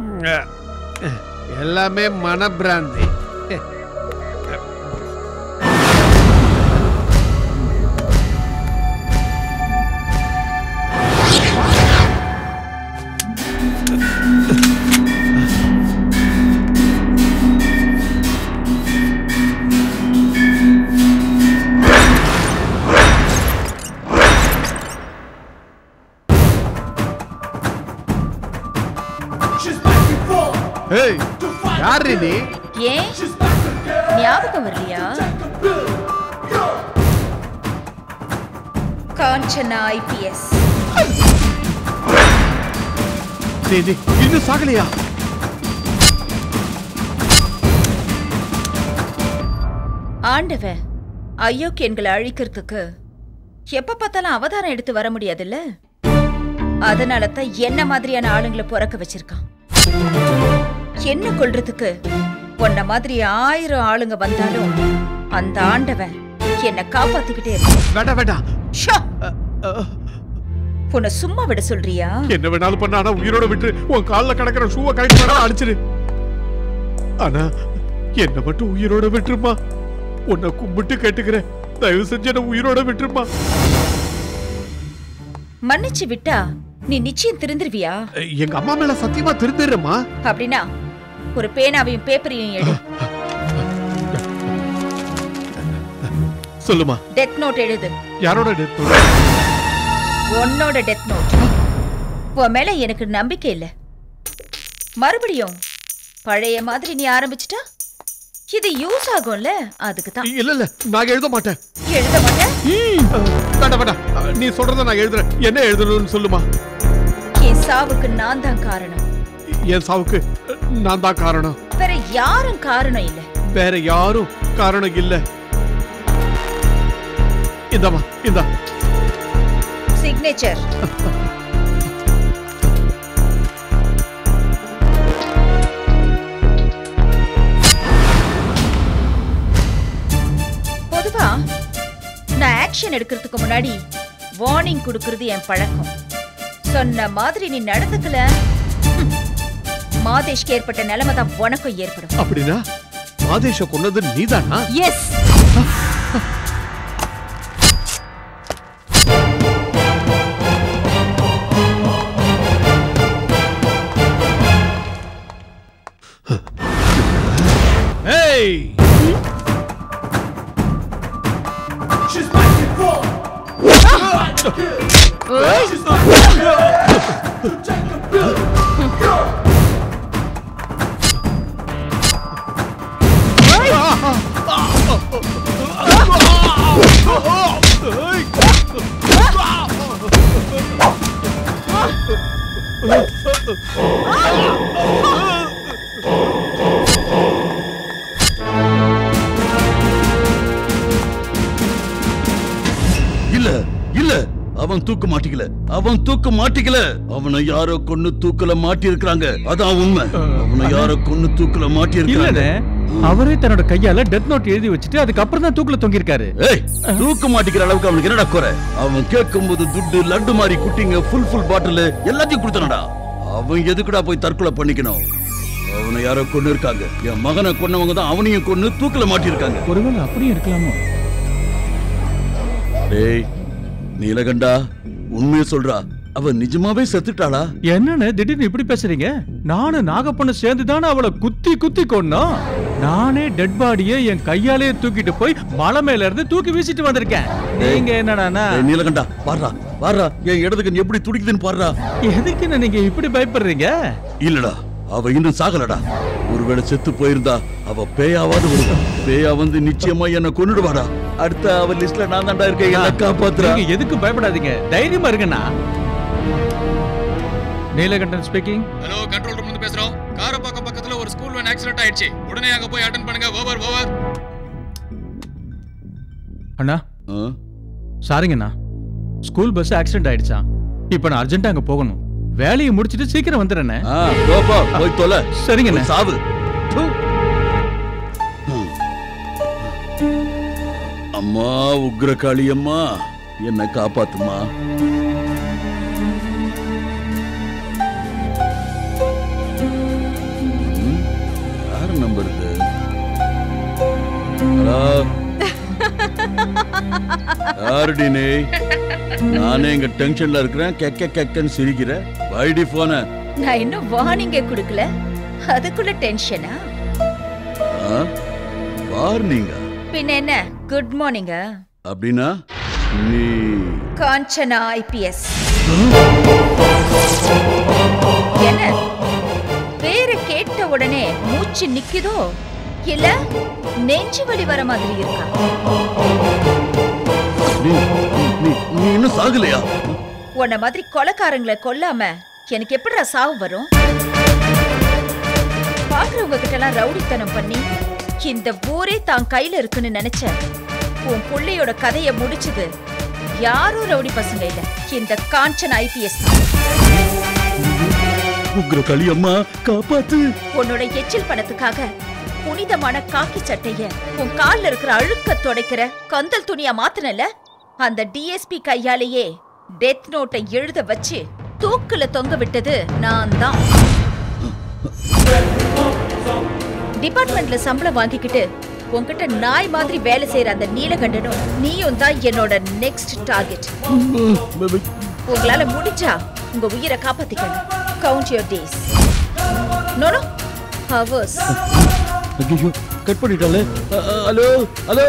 எல்லாமே மனப்பிராந்தி ஏய் யாரு நீ ஏன் ஞாபகம் வரலையா காஞ்சனா ஐபிஎஸ் டேய், டேய், இன்னும் சாகலையா ஆண்டவன் அயோக்கியன்களை அழிக்கிறதுக்கு எப்ப பார்த்தாலும் அவதாரம் எடுத்து வர முடியாதுல்ல அதனால தான் என்ன மாதிரியான ஆளுங்களை பிறக்க வச்சிருக்கான் என்ன கொல்றதுக்கு உன்ன மாதிரி ஆயிரம் ஆளுங்க வந்தாலும் அந்த ஆண்டவன் என்ன காப்பாத்திக்கிட்டே இருக்கான் வேண்டாம் வேண்டாம் ஷோ! உன்னை சும்மா விட சொல்றியா என்ன வேணாலும் பண்ண ஆனா உயிரோட விட்டு உன் கால்ல கிடக்குற ஷூவை கழட்டி வேணா அடிச்சிரு ஆனா என்ன மட்டும் உயிரோட விட்டுருமா உன்னை கும்பிட்டு கேட்டுக்கிறேன் தயவு செஞ்சு என்ன உயிரோட விட்டுருமா மன்னிச்சு விட்டா நீ நிச்சயம் திருந்துருவியா எங்க அம்மா மேல சத்தியமா திருந்திடுறேம்மா அப்படின்னா ஒரு பேனாவையும் பேப்பரையும் எடு சொல்லுமா டெத் நோட் எழுது யாரோட டெத் உன்னோட டெத் நோட் உன் மேல எனக்கு நம்பிக்கை இல்ல மறுபடியும் பழைய மாதிரி நீ ஆரம்பிச்சிட்டா இது யூஸ் ஆகும்ல அதுக்கு தான் இல்ல இல்ல நான் எழுத மாட்டேன் எழுத மாட்டேன் வேண்டாம் வேண்டாம் நீ சொல்றத நான் எழுதுறேன் என்ன எழுதணும்னு சொல்லுமா என் சாவுக்கு நான் தான் காரணம் என் சாவுக்கு நான் தான் காரணம் வேற யாரும் காரணம் இல்ல வேற யாரும் காரணம் இல்ல இந்தாமா இந்தா சிக்னேச்சர் பொதுவா நான் ஆக்ஷன் எடுக்கிறதுக்கு முன்னாடி வார்னிங் கொடுக்கிறது என் பழக்கம் சொன்ன மாதிரி நீ நடந்துக்கல ஹம், மாதேஷ்க்கு ஏற்பட்ட நிலைமை தான் உனக்கும் ஏற்படும் அப்படின்னா மாதேஷ கொன்னது நீதானா எஸ் Hey! இல்ல இல்ல அவன் தூக்க மாட்டிக்கல அவன் தூக்க மாட்டிக்கல அவனை யாரோ கொன்னு தூக்கல மாட்டி இருக்காங்க அதான் உண்மை அவனை யாரோ கொன்னு தூக்கல மாட்டி இருக்காங்க இல்லனே அவரே தன்னோட கையால டெத் நோட் எழுதி வச்சுட்டு அதுக்கப்புறம் தான் தூக்குல தொங்கியிருக்காரு ஏய் தூக்க மாட்டிக்கிற அளவுக்கு அவனுக்கு என்னடா குறை அவன் கேட்கும்போது துட்டு லட்டு மாதிரி குட்டிங்க ஃபுல் ஃபுல் பாட்டில் எல்லாத்தையும் கொடுத்தானடா அவன் எதுக்குடா போய் தற்கொலை பண்ணிக்கணும் அவனை யாரோ கொன்னு இருக்காங்க என் மகனை கொன்னவங்க தான் அவனையும் கொன்னு தூக்கல மாட்டியிருக்காங்க ஒருவேளை அப்படியும் இருக்கலாமோ டேய் நீலகண்டா உண்மையை சொல்றா அவ நிஜமாவே செத்துட்டாளா என்னன்னு திடீர்னு இப்படி பேசுறீங்க நானும் நாகப்பண்ண சேர்ந்து தானே அவளை குத்தி குத்தி கொன்னோம் நானே டெட் பாடியை என் கையாலே தூக்கிட்டு போய் மலை மேல இருந்து தூக்கி வீசிட்டு வந்திருக்கேன் நீங்க என்னடானா டேய், நீலகண்டா பாடுறா பாடுறா என் இடது கண் எப்படி துடிக்குதுன்னு பாடுறா எதுக்கு நீங்க இப்படி பயப்படுறீங்க இல்லடா அவ இன்னும் சாகலடா ஒருவேளை செத்து போயிருந்தா அவ பேயாவாது வருவா பேயா வந்து நிச்சயமா என்ன கொன்னுடுவாடா அடுத்த அவ லிஸ்ட்ல நான் தான்டா இருக்கேன் என்ன காப்பாத்துறா நீங்க எதுக்கு பயப்படாதீங்க தைரியமா இருங்கண்ணா நீலகண்டன் ஸ்பீக்கிங் ஹலோ கண்ட்ரோல் ரூம்ல இருந்து பேசுறோம் காரப்பாக்கம் பக்கத்துல ஒரு ஸ்கூல் வேன் ஆக்சிடென்ட் ஆயிடுச்சு உடனே அங்க போய் அட்டென்ட் பண்ணுங்க ஓவர் ஓவர் அண்ணா சாரிங்கண்ணா ஸ்கூல் பஸ் ஆக்சிடென்ட் ஆயிடுச்சா இப்போ நான் அர்ஜென்ட்டா அங்க போகணும் வேலையை முடிச்சிட்டு சீக்கிரம் வந்துடுறேண்ணே ஆ, போ, போ, போய் தொலை. சரிங்கண்ணே போய் சாவு து. அம்மா உக்ரகாளி அம்மா என்ன காப்பாத்துமா ம், யார் நம்பர் இது ஹலோ யாருடி நீ நானே இங்க டென்ஷன்ல இருக்கிறேன் கெக்க கெக்கன்னு சிரிக்கிற வைடி போன நான் இன்னும் வார்னிங்கே கொடுக்கல அதுக்குள்ள டென்ஷனா வார்னிங்க பின்ன என்ன குட் மார்னிங்க அப்படின்னா நீ காஞ்சனா ஐபிஎஸ் என்ன பேரை கேட்ட உடனே மூச்சு நிக்குதோ இல்ல நெஞ்சு வலி வர மாதிரி இருக்கா நீ நீ நீ இன்னும் சாகலையா உன்ன மாதிரி கொலைக்காரங்களை கொல்லாம எனக்கு எப்படிடா சாவு வரும் பாக்குறவங்க கிட்ட எல்லாம் ரவுடித்தனம் பண்ணி இந்த ஊரே தான் கையில இருக்குன்னு நினைச்ச உன் புள்ளையோட கதைய முடிச்சது யாரும் ரவுடி பசங்க இல்ல இந்த காஞ்சன் ஐபிஎஸ் உக்ரகாளி அம்மா காப்பாத்து உன்னோட எச்சில் பணத்துக்காக புனிதமான காக்கி சட்டைய உன் கால்ல இருக்கிற அழுக்க துடைக்கிற கந்தல் துணியா மாத்தினல அந்த டிஎஸ்பி கையாலேயே டெத் நோட்டை எழுத வச்சு தூக்குல தொங்க விட்டது நான் தான் டிபார்ட்மெண்ட்ல சம்பளம் வாங்கிக்கிட்டு உன்கிட்ட நாய் மாதிரி வேலை செய்யற அந்த நீலகண்டனும் நீயும் தான் என்னோட நெக்ஸ்ட் டார்கெட் உங்களால முடிஞ்சா உங்க உயிரை காப்பாத்திக்கணும் count your days no no hours ஐயோ கட் பண்ணிட்டாலே அ, அ, ஹலோ ஹலோ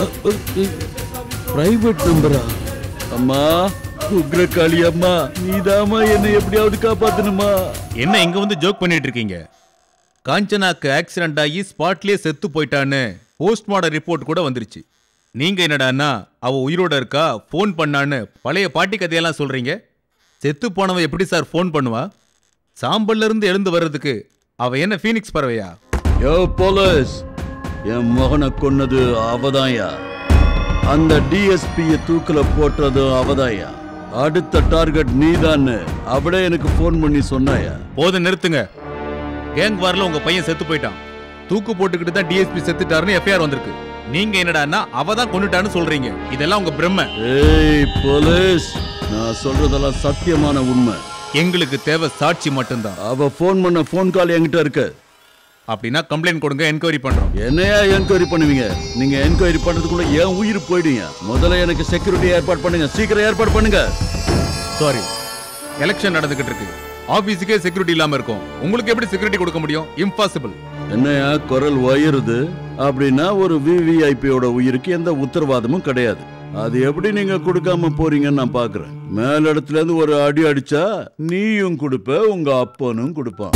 பிரைவேட் நம்பரா அம்மா உக்ரகாளி அம்மா நீதாம்மா என்னை எப்படியாவது காப்பாத்தணுமா என்ன இங்க வந்து ஜோக் பண்ணிட்டு இருக்கீங்க காஞ்சனாக்கு ஆக்சிடென்ட் ஆகி ஸ்பாட்லயே செத்து போயிட்டான்னு போஸ்ட்மார்டம் ரிப்போர்ட் கூட வந்துருச்சு நீங்க என்னடான்னா அவ உயிரோட இருக்கா ஃபோன் பண்ணான்னு பழைய பாட்டி கதையெல்லாம் சொல்றீங்க செத்து போனவன் எப்படி சார் ஃபோன் பண்ணுவா சாம்பல்ல இருந்து எழுந்து வர்றதுக்கு அவ என்ன ஃபீனிக்ஸ் பறவையா யோ போலீஸ் என் மகனை கொன்னது அவதாயா அந்த டிஎஸ்பிய தூக்கில போட்டது அவதாயா அடுத்த டார்கெட் நீதான்னு அப்படியே எனக்கு ஃபோன் பண்ணி சொன்னாயா போதும் நிறுத்துங்க கேங் வார்ல உங்க பையன் செத்து போயிட்டான் தூக்கு போட்டுக்கிட்டு தான் டிஎஸ்பி செத்துட்டாருன்னு எஃப்ஐஆர் வந்திருக்கு நீங்க என்னடான்னா அவ தான் கொண்டுட்டான்னு சொல்றீங்க இதெல்லாம் உங்க பிரம்ம ஏய் போலீஸ் நான் சொல்றதெல்லாம் சத்தியமான உண்மை எங்களுக்கு தேவை சாட்சி மட்டும்தான் அவ ஃபோன் பண்ண ஃபோன் கால் என்கிட்ட இருக்கு அப்படின்னா கம்ப்ளைண்ட் கொடுங்க என்கொயரி பண்றோம் என்னையா என்கொயரி பண்ணுவீங்க நீங்க என்கொயரி பண்றதுக்குள்ள என் உயிர் போயிடுங்க முதல்ல எனக்கு செக்யூரிட்டி ஏற்பாடு பண்ணுங்க சீக்கிரம் ஏற்பாடு பண்ணுங்க சாரி எலெக்ஷன் நடந்துகிட்டு இருக்கு ஆபீஸுக்கே செக்யூரிட்டி இல்லாம இருக்கும் உங்களுக்கு எப்படி செக்யூரிட்டி கொடுக்க முடியும் இம்பாசிபிள் என்னையா குரல் உயருது அப்படின்னா ஒரு விவிஐபியோட உயிருக்கு எந்த உத்தரவாதமும் கிடையாது அது எப்படி நீங்க கொடுக்காம போறீங்கன்னு நான் பாக்குறேன் மேலிடத்துல இருந்து ஒரு அடி அடிச்சா நீயும் கொடுப்ப உங்க அப்பனும் கொடுப்பான்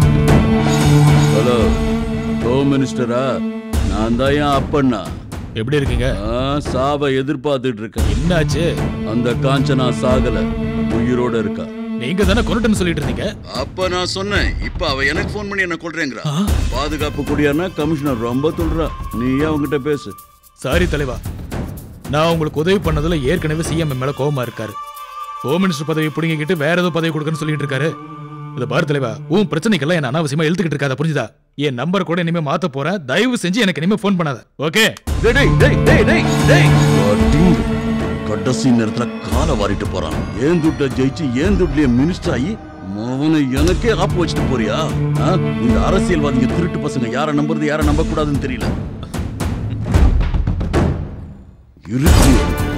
ஹலோ ஹோம் மினிஸ்டரா நான் தான் என் அப்பண்ணா எப்படி இருக்கீங்க சாவை எதிர்பார்த்துட்டு இருக்கேன் என்னாச்சு அந்த காஞ்சனா சாகல உயிரோட இருக்கா நீங்க தானே கொண்டுட்டேன்னு சொல்லிட்டு இருந்தீங்க அப்ப நான் சொன்னேன் இப்ப அவ எனக்கு ஃபோன் பண்ணி என்ன கொள்றேங்கிறா பாதுகாப்பு குடியானா கமிஷனர் ரொம்ப சொல்றா நீ ஏன் அவங்கிட்ட பேசு சாரி தலைவா நான் உங்களுக்கு உதவி பண்ணதுல ஏற்கனவே சிஎம் மேல கோவமா இருக்காரு ஹோம் மினிஸ்டர் பதவி பிடிங்கிக்கிட்டு வேற ஏதோ பதவி கொடுக்கன்னு சொல்லிட்டு இருக்காரு இத பாரு தலைவா உன் பிரச்சனைக்கெல்லாம் என்ன அனாவசியமா இழுத்துக்கிட்டு இருக்காத புரிஞ்சுதா என் நம்பர் கூட இனிமே மாத்த போறேன் தயவு செஞ்சு எனக்கு இனிமே ஃபோன் பண்ணாத ஓகே டேய் டேய் டேய் டேய் டேய் அடிங்க. கடைசி நேரத்துல காலை வாரிட்டு போறான் ஏன் துட்ட ஜெயிச்சு ஏன் துட்லயே மினிஸ்டர் ஆகி மவனை எனக்கே ஆப்பு வச்சுட்டு போறியா ஆ? இந்த அரசியல்வாதிங்க திருட்டு பசங்க யாரை நம்புறது யாரை நம்ப கூடாதுன்னு தெரியல இருக்கு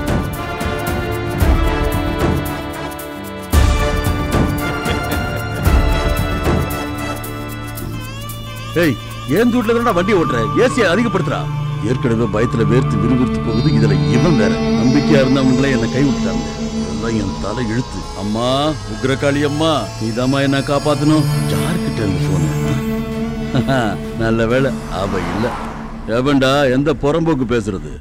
ஏய் ஏன் வீட்ல தானடா வண்டி ஓட்டுற ஏசியை அதிகப்படுத்துறா ஏற்கனவே பயத்துல வேர்த்து விறுவிறுத்து போகுது இதுல இவன் வேற நம்பிக்கையா இருந்தவங்களே என்னை கை விட்டுட்டாங்க இதெல்லாம் என் தலை இழுத்து அம்மா உக்ரகாளி அம்மா நீதாம்மா என்ன காப்பாத்தணும் யாருக்கிட்ட இருந்து போன நல்ல வேளை அவ இல்ல எவன்டா எந்த புறம்போக்கு பேசுறது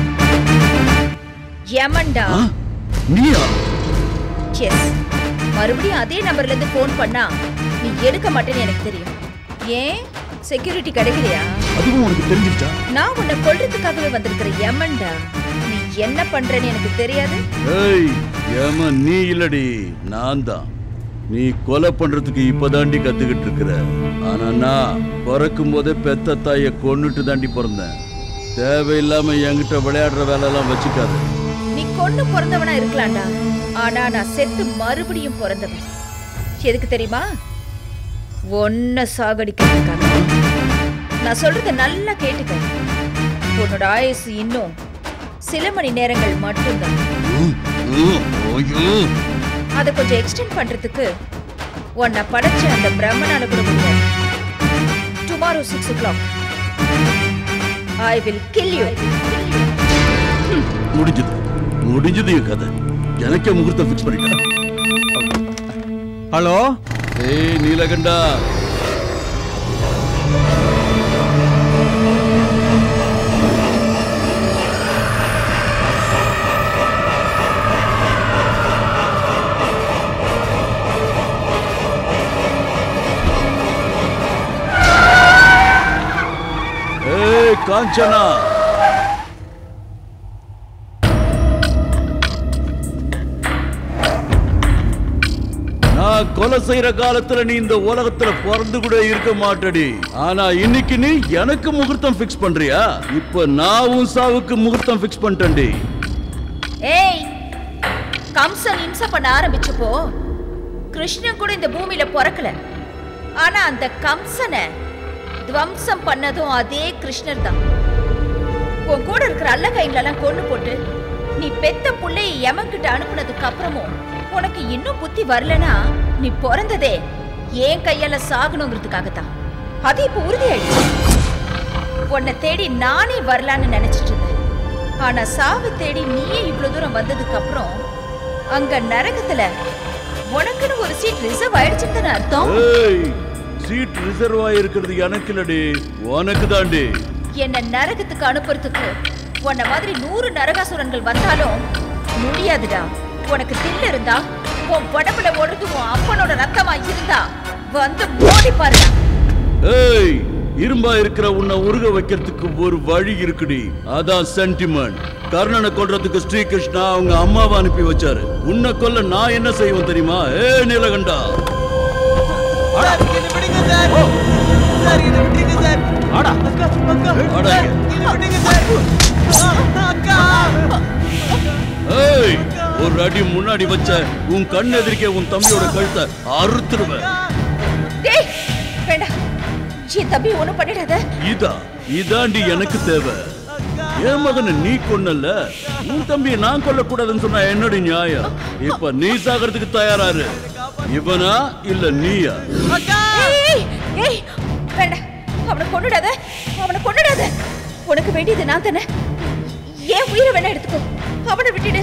யமன்டா நீயா எஸ் மறுபடியும் அதே நம்பர்ல இருந்து ஃபோன் பண்ணா நீ எடுக்க மாட்டேன்னு எனக்கு தெரியும் ஏன் செக்யூரிட்டி கிடைக்கலையா அதுவும் உனக்கு தெரிஞ்சிருச்சா நான் உன்னை கொல்றதுக்காகவே வந்திருக்கிற யமன்டா நீ என்ன பண்றேன்னு எனக்கு தெரியாது ஏய் ஏமா நீ இல்லடி நான் தான் நீ கொலை பண்றதுக்கு இப்பதாண்டி கத்துக்கிட்டு இருக்கிற ஆனா நான் பிறக்கும் போதே பெத்த தாய கொன்னுட்டு தாண்டி பிறந்தேன் தேவையில்லாம என்கிட்ட விளையாடுற வேலையெல்லாம் வச்சுக்காத நீ கொண்டு பிறந்தவனா இருக்கலாம்டா ஆனா நான் செத்து மறுபடியும் பிறந்தவன் எதுக்கு தெரியுமா ஒன்ன சாகடிக்கிறதுக்காக நான் சொல்றத நல்லா கேட்டுக்க உன்னோட ஆயுசு இன்னும் சில மணி நேரங்கள் மட்டும்தான் அதை கொஞ்சம் எக்ஸ்டெண்ட் பண்றதுக்கு உன்னை படைச்ச அந்த பிரம்மனால கூட முடியாது tomorrow six o'clock I will kill you முடிஞ்சது முடிஞ்சது என் கதை எனக்கே முகூர்த்தம் ஃபிக்ஸ் பண்ணிட்டா ஹலோ ஏய் நீலகண்டா ஏய் காஞ்சனா நான் கொலை செய்யற காலத்துல நீ இந்த உலகத்துல பிறந்து கூட இருக்க மாட்டடி ஆனா இன்னைக்கு நீ எனக்கு முகூர்த்தம் ஃபிக்ஸ் பண்றியா இப்ப நான் உன் சாவுக்கு முகூர்த்தம் ஃபிக்ஸ் பண்ணிட்டேன்டி ஏய் கம்சன் இம்சை பண்ண ஆரம்பிச்சப்போ கிருஷ்ணன் கூட இந்த பூமியில பிறக்கல ஆனா அந்த கம்சனை துவம்சம் பண்ணதும் அதே கிருஷ்ணர் தான் உன் கூட இருக்கிற அல்லகைங்களெல்லாம் கொண்டு போட்டு நீ பெத்த புள்ளைய எமன்கிட்ட அனுப்புனதுக்கு அப்புறமும் உனக்கு இன்னும் புத்தி வரலனா நீ பிறந்ததே ஏன் கையால சாகணுங்கிறதுக்காகத்தான் அது இப்ப உறுதியாயிடுச்சு உன்னை தேடி நானே வரலான்னு நினைச்சிட்டு இருந்தேன் ஆனா சாவு தேடி நீயே இவ்வளவு தூரம் வந்ததுக்கு அப்புறம் அங்க நரகத்துல உனக்குன்னு ஒரு சீட் ரிசர்வ் ஆயிடுச்சுன்னு தானே அர்த்தம் ஏய் சீட் ரிசர்வ் ஆயிருக்கிறது எனக்கு இல்லடி உனக்கு தாண்டி என்ன நரகத்துக்கு அனுப்புறதுக்கு உன்ன மாதிரி நூறு நரகாசுரன்கள் வந்தாலும் முடியாதுடா உனக்கு தில்லு இருந்தா உன் உடம்புல ஓடுறது உன் அப்பனோட ரத்தமா இருந்தா வந்து மோதி பாருடா ஏய் இரும்பா இருக்கிற உன்னை உருக வைக்கிறதுக்கு ஒரு வழி இருக்குடி அதான் சென்டிமெண்ட் கர்ணனை கொல்றதுக்கு ஸ்ரீகிருஷ்ணா அவங்க அம்மாவை அனுப்பி வச்சாரு உன்னை கொல்ல நான் என்ன செய்வேன் தெரியுமா ஏ நீலகண்டா சார் என்ன விடுங்க சார் சார் என்ன விட்டுருங்க சார் ஆடா அக்கா அக்கா ஆடா சார் என்ன விடுங்க சார் அக்கா ஏய் ஒரு அடி முன்னாடி வச்ச உன் கண் எதிர்க்கே உன் தம்பியோட கழுத்தை அறுத்துருவேன் டேய் வேண்டாம் என் தம்பி ஒண்ணும் பண்ணிடாத இதா இதாண்டி எனக்கு தேவை என் மகனை நீ கொன்னல உன் தம்பியை நான் கொல்லக்கூடாதுன்னு சொன்னா என்னடி நியாயம் இப்ப நீ சாகிறதுக்கு தயாராரு இவனா இல்ல நீயா ஏய் ஏய் வேண்டாம் அவனை கொன்னுடாத அவனை கொன்னுடாத உனக்கு வேண்டியது நான் தானே ஏன் உயிரை வேணா எடுத்துக்கோ அவனை விட்டுடு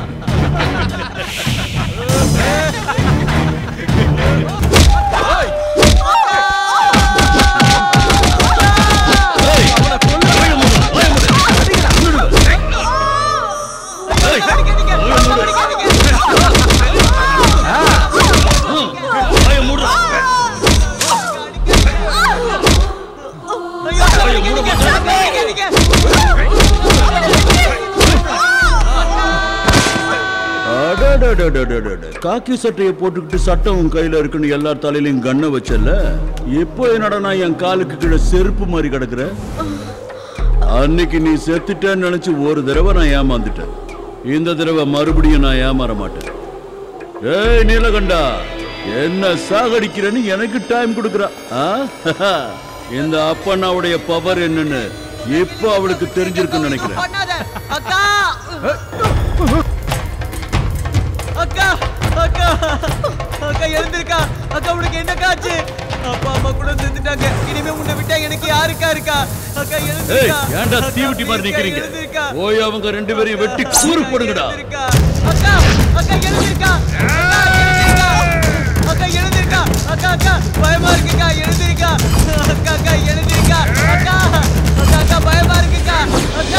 அடடடடடடட. காக்கி சட்டையை போட்டுக்கிட்டு சட்டம் உன் கையில இருக்குன்னு எல்லார் தலையிலையும் கண்ணை வச்சல இப்போ என்னடா நான் என் காலுக்கு கீழே செருப்பு மாதிரி கிடக்குற அன்னைக்கு நீ செத்துட்டேன்னு நினைச்சு ஒரு தடவை நான் ஏமாந்துட்டேன் இந்த தடவை மறுபடியும் நான் ஏமாற மாட்டேன் ஏய் நீலகண்டா என்ன சாகடிக்கிறேன்னு எனக்கு டைம் கொடுக்குறா ஆ? இந்த அப்பண்ணாவுடைய பவர் என்னன்னு இப்போ அவளுக்கு தெரிஞ்சிருக்குன்னு நினைக்கிறேன் பண்ணாத அக்கா அக்கா அக்கா அக்கா எழுந்திருக்கா அக்கா உனக்கு என்ன காச்சு அப்பா அம்மா கூட செத்துட்டாங்க இனிமே உன்னை விட்டா எனக்கு யாருக்கா இருக்கா அக்கா ஏய் எழுந்திருக்கா ஏன்டா தீவிட்டி மாதிரி நிக்கிறீங்க எழுந்திருக்கா போய் அவங்க ரெண்டு பேரையும் வெட்டி கூறு போடுங்கடா அக்கா அக்கா எழுந்திருக்கா அக்கா எழுந்திருக்கா அக்கா அக்கா பயமா இருக்குக்கா எழுந்திருக்கா அக்கா அக்கா எழுந்திருக்கா அக்கா அக்கா அக்கா பயமா இருக்குக்கா அக்கா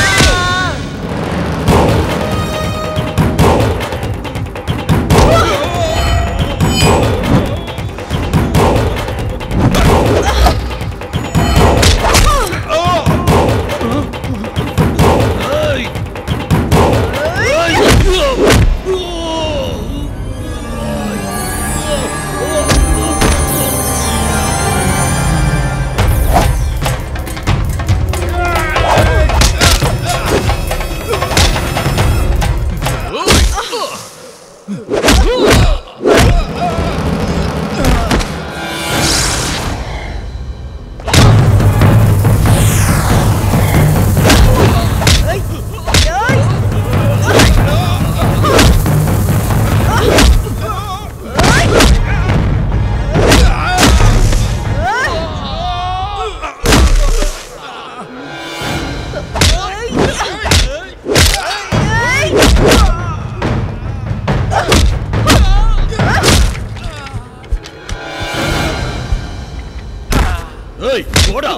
ஏய் போடா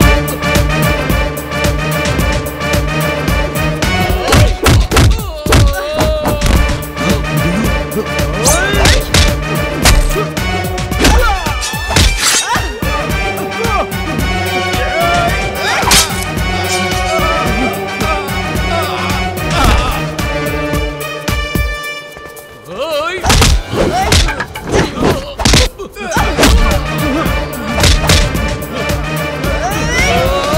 ஏய்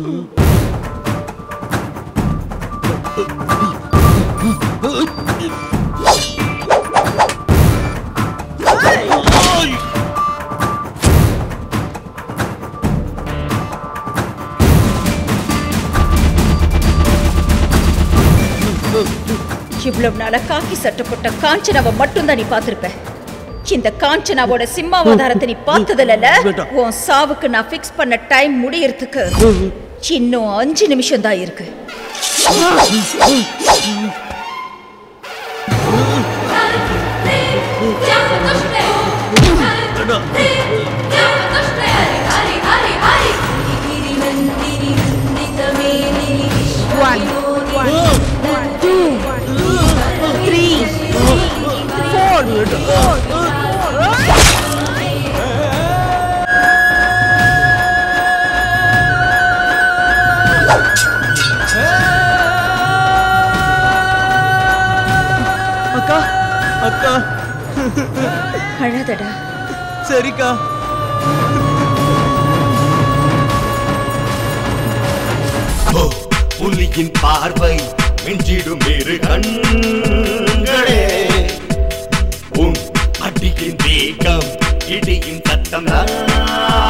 இவ்வளவு நாளா காக்கி சட்டை போட்ட காஞ்சனாவை மட்டும்தான் நீ பார்த்திருப்ப இந்த காஞ்சனாவோட சிம்மாவதாரத்தை நீ பார்த்ததில்ல உன் சாவுக்கு நான் ஃபிக்ஸ் பண்ண டைம் முடியறதுக்கு இன்னும் அஞ்சு நிமிஷம் தான் இருக்கு அக்கா அக்கா அழாதடா சரிக்கா ஓ, புலியின் பார்வை மிஞ்சிடும் இரு கண்களே உன் அடியின் வேகம் இடியின் சத்தம் தான்